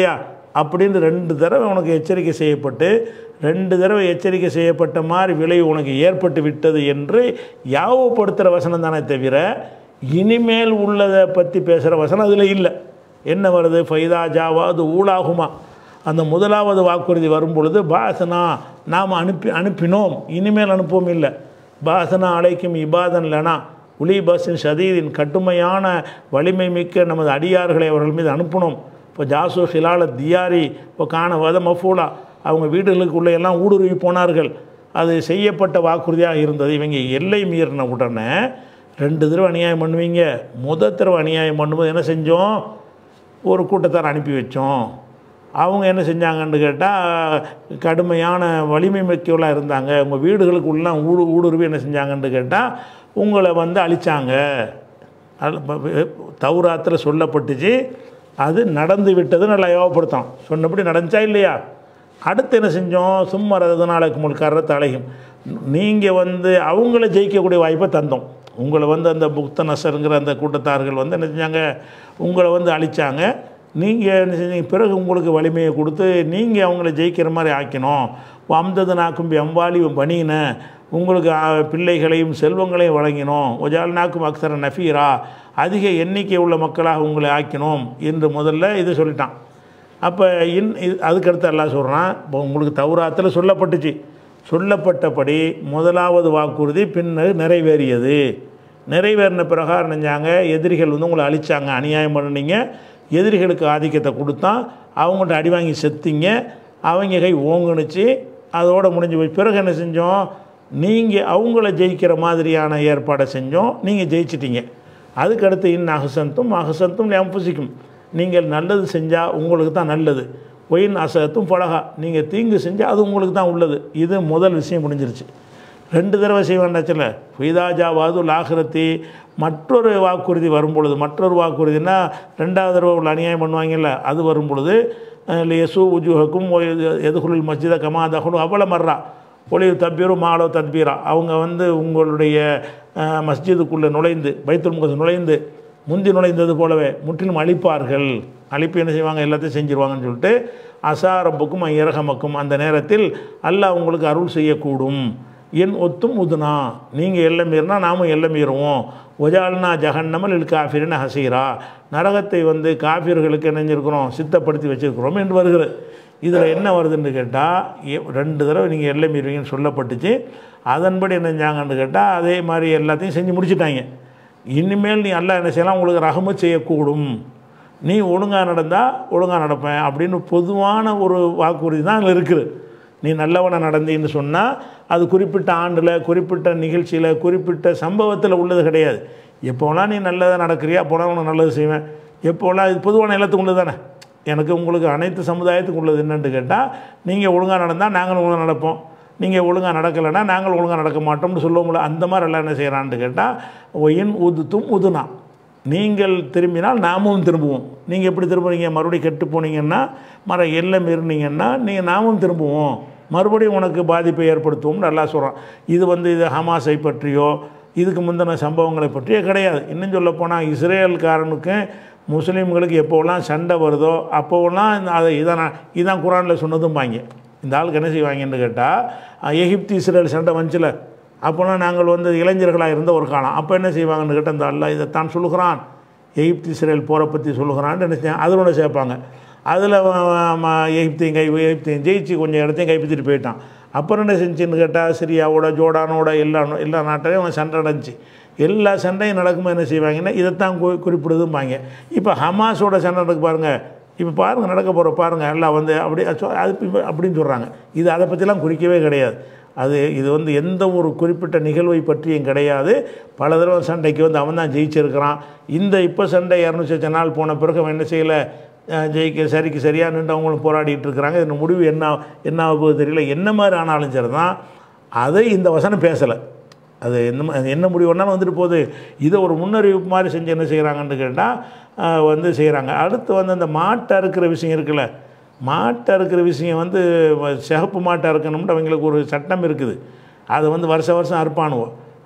அப்படின்னு ரெண்டு தடவை உனக்கு எச்சரிக்கை செய்யப்பட்டு ரெண்டு தடவை எச்சரிக்கை செய்யப்பட்ட மாதிரி விளைவு உனக்கு ஏற்பட்டு விட்டது என்று யாவப்படுத்துகிற வசனம் தானே தவிர இனிமேல் உள்ளதை பற்றி பேசுகிற வசனம் அதில் இல்லை என்ன வருது ஃபைதா ஜாவா அது ஊழாகுமா அந்த முதலாவது வாக்குறுதி வரும் பொழுது பாசனா நாம் அனுப்பி அனுப்பினோம் இனிமேல் அனுப்பவும் இல்லை பாசனா அழைக்கும் இபாதன் லனா உலி பஸ்ஸின் சதீதின் கட்டுமையான வலிமை மிக்க நமது அடியார்களை அவர்கள் மீது அனுப்பினோம் இப்போ ஜாசு ஹிலால தியாரி இப்போ காண வத மஃபூலா அவங்க வீடுகளுக்குள்ளே எல்லாம் ஊடுருவி போனார்கள் அது செய்யப்பட்ட வாக்குறுதியாக இருந்தது இவங்க எல்லை மீறின உடனே ரெண்டு தடவை அநியாயம் பண்ணுவீங்க முத தடவை அநியாயம் பண்ணும்போது என்ன செஞ்சோம் ஒரு கூட்டத்தார் அனுப்பி வச்சோம் அவங்க என்ன செஞ்சாங்கன்னு கேட்டால் கடுமையான வலிமை மிக்கவளாக இருந்தாங்க உங்கள் வீடுகளுக்குள்ளலாம் ஊடு ஊடுருவி என்ன செஞ்சாங்கன்னு கேட்டால் உங்களை வந்து அழிச்சாங்க தௌராத்தில் சொல்லப்பட்டுச்சு அது நடந்து விட்டது நல்லா யோகப்படுத்தோம் சொன்னபடி நடந்துச்சா இல்லையா அடுத்து என்ன செஞ்சோம் சும்மா ரதனாலுக்கு முள் கரத்தை அழகும் நீங்கள் வந்து அவங்கள ஜெயிக்கக்கூடிய வாய்ப்பை தந்தோம் உங்களை வந்து அந்த புக்த நசருங்கிற அந்த கூட்டத்தார்கள் வந்து என்ன செஞ்சாங்க உங்களை வந்து அழிச்சாங்க நீங்கள் என்ன செஞ்சீங்க பிறகு உங்களுக்கு வலிமையை கொடுத்து நீங்கள் அவங்கள ஜெயிக்கிற மாதிரி ஆக்கினோம் அம்தது நாக்கும் அம்பாலி பனின உங்களுக்கு ஆ, பிள்ளைகளையும் செல்வங்களையும் வழங்கினோம் ஒஜால் நாக்கும் அக்சர நஃபீரா அதிக எண்ணிக்கை உள்ள மக்களாக உங்களை ஆக்கினோம் என்று முதல்ல இது சொல்லிட்டான் அப்போ இன் இது- அதுக்கடுத்து எல்லாம் சொல்கிறான் இப்போ உங்களுக்கு தௌராத்தில் சொல்லப்பட்டுச்சு சொல்லப்பட்டபடி முதலாவது வாக்குறுதி பின்னர் நிறைவேறியது நிறைவேறின பிரகாரம் நினைஞ்சாங்க எதிரிகள் வந்து உங்களை அழிச்சாங்க அநியாயம் பண்ணுனீங்க எதிரிகளுக்கு ஆதிக்கத்தை கொடுத்தா அவங்கள்ட்ட அடி வாங்கி செத்தீங்க அவங்க கை ஓங்குனுச்சு அதோட முடிஞ்சு போய் பிறகு என்ன செஞ்சோம் நீங்கள் அவங்கள ஜெயிக்கிற மாதிரியான ஏற்பாடை செஞ்சோம் நீங்கள் ஜெயிச்சிட்டீங்க அதுக்கடுத்து இன் அகசந்தும் அகசந்தும் அம்புசிக்கும் நீங்கள் நல்லது செஞ்சால் உங்களுக்கு தான் நல்லது ஒயின் அசகத்தும் பழகா நீங்கள் தீங்கு செஞ்சால் அது உங்களுக்கு தான் உள்ளது இது முதல் விஷயம் முடிஞ்சிருச்சு ரெண்டு தடவை செய்ய வேண்டாச்சுல ஃபைதாஜாவாது லாகிரத்தி மற்றொரு வாக்குறுதி வரும் பொழுது மற்றொரு வாக்குறுதினா ரெண்டாவது தடவை உள்ள அநியாயம் பண்ணுவாங்கல்ல அது வரும் பொழுது யசு உஜுஹக்கும் எதுகுலில் மஸ்ஜித கமா தகுலு அவள மர்றா ஒளிவு தப்பீரு மாலோ தத்பீரா அவங்க வந்து உங்களுடைய அஹ், மஸ்ஜிதுக்குள்ளே நுழைந்து பைத்துல் முகத்து நுழைந்து முந்தி நுழைந்தது போலவே முற்றிலும் அழிப்பார்கள் அழிப்பு என்ன செய்வாங்க எல்லாத்தையும் செஞ்சிருவாங்கன்னு சொல்லிட்டு அசாரப்புக்கும் இரகமக்கும் அந்த நேரத்தில் அல்லாஹ் உங்களுக்கு அருள் செய்யக்கூடும் என் ஒத்தும் உதுனா நீங்கள் எல்லை மீறினா நாமும் எல்லை மீறுவோம் ஒஜால்னா ஜஹன்னமல் இல் காஃபிரின் ஹசீரா நரகத்தை வந்து காஃபிர்களுக்கு இணைஞ்சிருக்கிறோம் சித்தப்படுத்தி வச்சிருக்கிறோம் என்று வருகிறது இதில் என்ன வருதுன்னு கேட்டால் ரெண்டு தடவை நீங்கள் எல்லை மீறுவீங்கன்னு சொல்லப்பட்டுச்சு அதன்படி என்ன செஞ்சாங்கன்னு கேட்டால் அதே மாதிரி எல்லாத்தையும் செஞ்சு முடிச்சிட்டாங்க இனிமேல் நீ அல்லாஹ் என்ன செய்யலாம் உங்களுக்கு ரஹமத் செய்யக்கூடும் நீ ஒழுங்காக நடந்தால் ஒழுங்காக நடப்பேன் அப்படின்னு பொதுவான ஒரு வாக்குறுதி தான் அதில் இருக்குது நீ நல்லவனை நடந்தீன்னு சொன்னால் அது குறிப்பிட்ட ஆண்டில் குறிப்பிட்ட நிகழ்ச்சியில் குறிப்பிட்ட சம்பவத்தில் உள்ளது கிடையாது எப்போலாம் நீ நல்லதாக நடக்கிறியா அப்போலாம் உனக்கு நல்லது செய்வேன் எப்போலாம் இது பொதுவான எல்லாத்துக்கும் உள்ளது தானே எனக்கு உங்களுக்கு அனைத்து சமுதாயத்துக்கும் உள்ளது என்னன்னு கேட்டால் நீங்கள் ஒழுங்காக நடந்தால் நாங்களும் ஒழுங்காக நடப்போம் நீங்கள் ஒழுங்காக நடக்கலைன்னா நாங்கள் ஒழுங்காக நடக்க மாட்டோம்னு சொல்லுவோம்ல அந்த மாதிரி எல்லாம் என்ன செய்கிறான்னு கேட்டால் ஒயின் உதுத்தும் உதுனா நீங்கள் திரும்பினால் நாமும் திரும்புவோம் நீங்கள் எப்படி திரும்புறீங்க மறுபடியும் கெட்டு போனீங்கன்னா மர எல்லை மீறினீங்கன்னா நீங்கள் நாமும் திரும்புவோம் மறுபடியும் உனக்கு பாதிப்பை ஏற்படுத்துவோம்னு நல்லா சொல்கிறான் இது வந்து இது ஹமாஸை பற்றியோ இதுக்கு முந்தின சம்பவங்களை பற்றியோ கிடையாது இன்னும் சொல்லப்போனால் இஸ்ரேல்காரனுக்கு முஸ்லீம்களுக்கு எப்போவெல்லாம் சண்டை வருதோ அப்போவெல்லாம் இந்த- அதை இதான் இதான் குரானில் சொன்னதும்பாங்க இந்த ஆளுக்கு என்ன செய்வாங்கன்னு கேட்டால் எகிப்து இஸ்ரேல் சண்டை வந்துச்சுல அப்போலாம் நாங்கள் வந்து இளைஞர்களாக இருந்த ஒரு காலம் அப்போ என்ன செய்வாங்கன்னு கேட்டால் இந்த அல்லாஹ் இதைத்தான் சொல்லுகிறான் எகிப்து இஸ்ரேல் போரை பற்றி சொல்லுகிறான்னு என்ன செய்ய அதனோட சேர்ப்பாங்க அதில் எகிப்தையும் கை எகிப்தையும் ஜெயிச்சு கொஞ்சம் இடத்தையும் கைப்பற்றிட்டு போயிட்டான் அப்புறம் என்ன செஞ்சுன்னு கேட்டால் சிரியாவோட ஜோர்டானோட எல்லா எல்லா நாட்டிலையும் அவன் சண்டை நடந்துச்சு எல்லா சண்டையும் நடக்கும்போது என்ன செய்வாங்கன்னா இதைத்தான் கு குறிப்பிடுதும்பாங்க இப்போ ஹமாஸோட சண்டை நடக்கு பாருங்கள் இப்போ பாருங்கள் நடக்க போகிற பாருங்கள் எல்லாம் வந்து அப்படி சொ- அது இப்ப அப்படின்னு சொல்கிறாங்க இது அதை பற்றிலாம் குறிக்கவே கிடையாது அது இது வந்து எந்த ஒரு குறிப்பிட்ட நிகழ்வை பற்றியும் கிடையாது பல தடவை சண்டைக்கு வந்து அவன் தான் ஜெயிச்சிருக்கிறான் இந்த இப்போ சண்டை இரநூத்தி லட்சம் நாள் போன பிறகு அவன் என்ன செய்யலை அஹ், ஜெயிக்க சரிக்கு சரியாக நின்று அவங்களும் போராடிட்டு இருக்கிறாங்க இதன் முடிவு என்ன என்ன ஆக போகுது தெரியல என்ன மாதிரி ஆனாலும் சரி தான் அதை இந்த வசனம் பேசலை அது என்ன ம- என்ன முடிவு வேணாலும் வந்துட்டு போகுது இதை ஒரு முன்னறிவிப்பு மாதிரி செஞ்சு என்ன செய்கிறாங்கன்னு கேட்டால் வந்து செய்கிறாங்க அடுத்து வந்து அந்த மாட்டை அறுக்கிற விஷயம் இருக்குல்ல மாட்டை அறுக்கிற விஷயம் வந்து வ- சிகப்பு மாட்டை அறுக்கணும்னு அவங்களுக்கு ஒரு சட்டம் இருக்குது அது வந்து வருஷ வருஷம் அறுப்பானுவோம்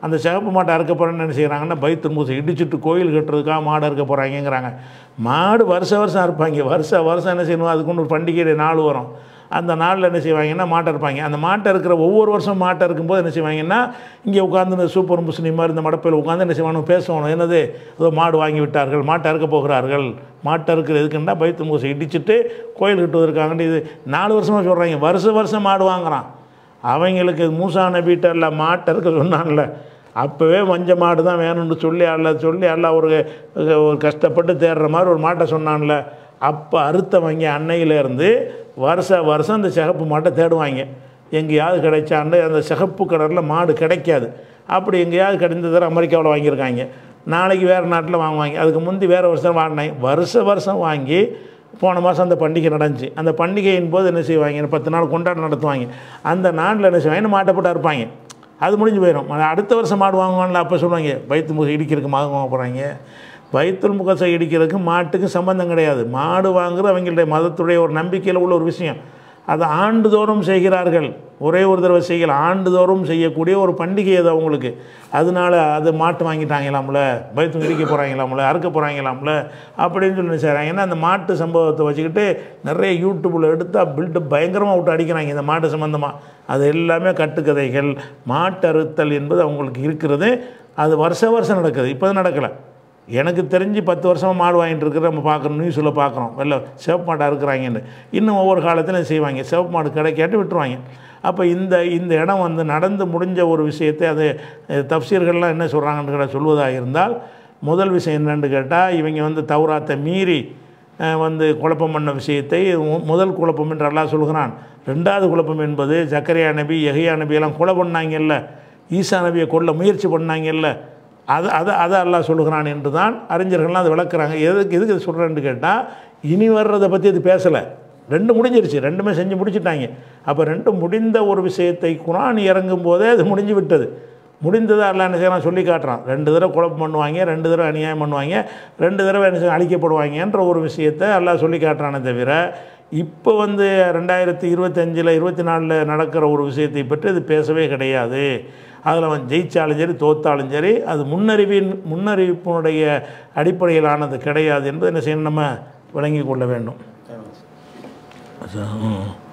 அந்த சிகப்பு மாட்டை அறுக்க போகிறேன்னு என்ன செய்கிறாங்கன்னா பைத்துல் மூசை இடிச்சிட்டு கோயில் கட்டுறதுக்காக மாடு அறுக்க போகிறாங்கங்கிறாங்க மாடு வருஷ வருஷம் அறுப்பாங்க வருஷ வருஷம் என்ன செய்யணும் அதுக்குன்னு ஒரு பண்டிகை நாள் வரும் அந்த நாளில் என்ன செய்வாங்கன்னா மாட்டை இருப்பாங்க அந்த மாட்டை இருக்கிற ஒவ்வொரு வருஷம் மாட்டை இருக்கும்போது என்ன செய்வாங்கன்னா இங்கே உட்காந்து இந்த சூப்பர் முஸ்லீம் மாதிரி இந்த மடப்பையில் உட்காந்து என்ன செய்வாங்க பேசுவாங்க என்னது ஏதோ மாடு வாங்கி விட்டார்கள் மாட்டை அறுக்க போகிறார்கள் மாட்டை இருக்கிற எதுக்குன்னா பைத்து மூசை இடிச்சிட்டு கோயில் கட்டுவதற்காக இது நாலு வருஷமாக சொல்கிறாங்க வருஷ வருஷம் மாடு வாங்குறான் அவங்களுக்கு மூசா நபிட்டல்ல மாட்டை இருக்க சொன்னான்ல அப்போவே மஞ்ச மாடு தான் வேணும்னு சொல்லி அல்ல சொல்லி எல்லாம் ஒரு ஒரு கஷ்டப்பட்டு தேடுற மாதிரி ஒரு மாட்டை சொன்னான்ல அப்போ அறுத்தவங்க அன்னையிலேருந்து வருஷ வருஷம் அந்த சிகப்பு மாட்டை தேடுவாங்க எங்கேயாவது கிடைச்சாண்டு அந்த சிகப்பு கலரில் மாடு கிடைக்காது அப்படி எங்கேயாவது கிடைந்ததில் அமெரிக்காவில் வாங்கியிருக்காங்க நாளைக்கு வேறு நாட்டில் வாங்குவாங்க அதுக்கு முந்தி வேறு வருஷம் வாங்கினாங்க வருஷ வருஷம் வாங்கி போன மாதம் அந்த பண்டிகை நடந்துச்சு அந்த பண்டிகையின் போது என்ன செய்வாங்க பத்து நாள் கொண்டாட்டம் நடத்துவாங்க அந்த நாட்டில் என்ன செய்வாங்க மாட்டை போட்டு இருப்பாங்க அது முடிஞ்சு போயிடும் அடுத்த வருஷம் மாடு வாங்குவாங்கல்ல அப்போ சொல்லுவாங்க வயிற்று முக இடிக்கிறதுக்கு மாடு வாங்க போகிறாங்க வயிற்றுல் முகசை இடிக்கிறதுக்கு மாட்டுக்கு சம்பந்தம் கிடையாது மாடு வாங்குறது அவங்களுடைய மதத்துடைய ஒரு நம்பிக்கையில் உள்ள ஒரு விஷயம் அதை ஆண்டுதோறும் செய்கிறார்கள் ஒரே ஒரு தடவை செய்யல ஆண்டுதோறும் செய்யக்கூடிய ஒரு பண்டிகை அது அவங்களுக்கு அதனால அது மாட்டு வாங்கிட்டாங்களாம்ல வயிற்று இடிக்க போகிறாங்களாம்ல அறுக்க போகிறாங்களாம்ல அப்படின்னு சொல்லி செய்கிறாங்கன்னா அந்த மாட்டு சம்பவத்தை வச்சுக்கிட்டு நிறைய யூடியூப்பில் எடுத்து பில்டு பயங்கரமாக விட்டு அடிக்கிறாங்க இந்த மாட்டு சம்மந்தமாக அது எல்லாமே கட்டுக்கதைகள் மாட்டறுத்தல் என்பது அவங்களுக்கு இருக்கிறது அது வருஷ வருஷம் நடக்குது இப்போ நடக்கலை எனக்கு தெரிஞ்சு பத்து வருஷமாக மாடு வாங்கிட்டு இருக்கிற நம்ம பார்க்குறோம் நியூஸில் பார்க்குறோம் வெளில சிவப்பு மாடாக இருக்கிறாங்கன்னு இன்னும் ஒவ்வொரு காலத்திலும் செய்வாங்க சிவப்பு மாடு கிடைக்காட்டி விட்டுருவாங்க அப்போ இந்த இந்த இடம் வந்து நடந்து முடிஞ்ச ஒரு விஷயத்தை அது அஹ், தப்சீர்கள்லாம் என்ன சொல்கிறாங்கன்னு சொல்வதாக இருந்தால் முதல் விஷயம் என்னன்னு கேட்டால் இவங்க வந்து தௌராத்தை மீறி அஹ், வந்து குழப்பம் பண்ண விஷயத்தை மு- முதல் குழப்பம் என்று அல்லாஹ் சொல்கிறான் ரெண்டாவது குழப்பம் என்பது ஜக்கரியா நபி யஹியா நபி எல்லாம் கொலை பண்ணாங்கல்ல ஈசா நபியை கொல்ல முயற்சி பண்ணாங்கல்ல அது அதை அதை அல்லாஹ் சொல்லுகிறான் என்று தான் அறிஞர்கள்லாம் அதை விளக்குறாங்க எதுக்கு எதுக்கு இது சொல்கிறேன்னு கேட்டால் இனி வர்றதை பற்றி அது பேசலை ரெண்டு முடிஞ்சிருச்சு ரெண்டுமே செஞ்சு முடிச்சிட்டாங்க அப்போ ரெண்டு முடிந்த ஒரு விஷயத்தை குரான் இறங்கும் போதே அது முடிஞ்சு விட்டது முடிந்ததை அல்ல என்ன செய்யலாம் சொல்லி காட்டுறான் ரெண்டு தடவை குழப்பம் பண்ணுவாங்க ரெண்டு தடவை அநியாயம் பண்ணுவாங்க ரெண்டு தடவை என்ன செய்ய அழிக்கப்படுவாங்கன்ற ஒரு விஷயத்தை அல்லாஹ் சொல்லி காட்டுறானே தவிர இப்போ வந்து ரெண்டாயிரத்தி இருபத்தஞ்சில் இருபத்தி நாலில் நடக்கிற ஒரு விஷயத்தை பற்றி இது பேசவே கிடையாது அதில் அவன் ஜெயிச்சாலும் சரி தோத்தாலும் சரி அது முன்னறிவின் முன்னறிவிப்பினுடைய அடிப்படையிலானது கிடையாது என்பது என்ன செய்யணும் நம்ம விளங்கி கொள்ள வேண்டும் ம்.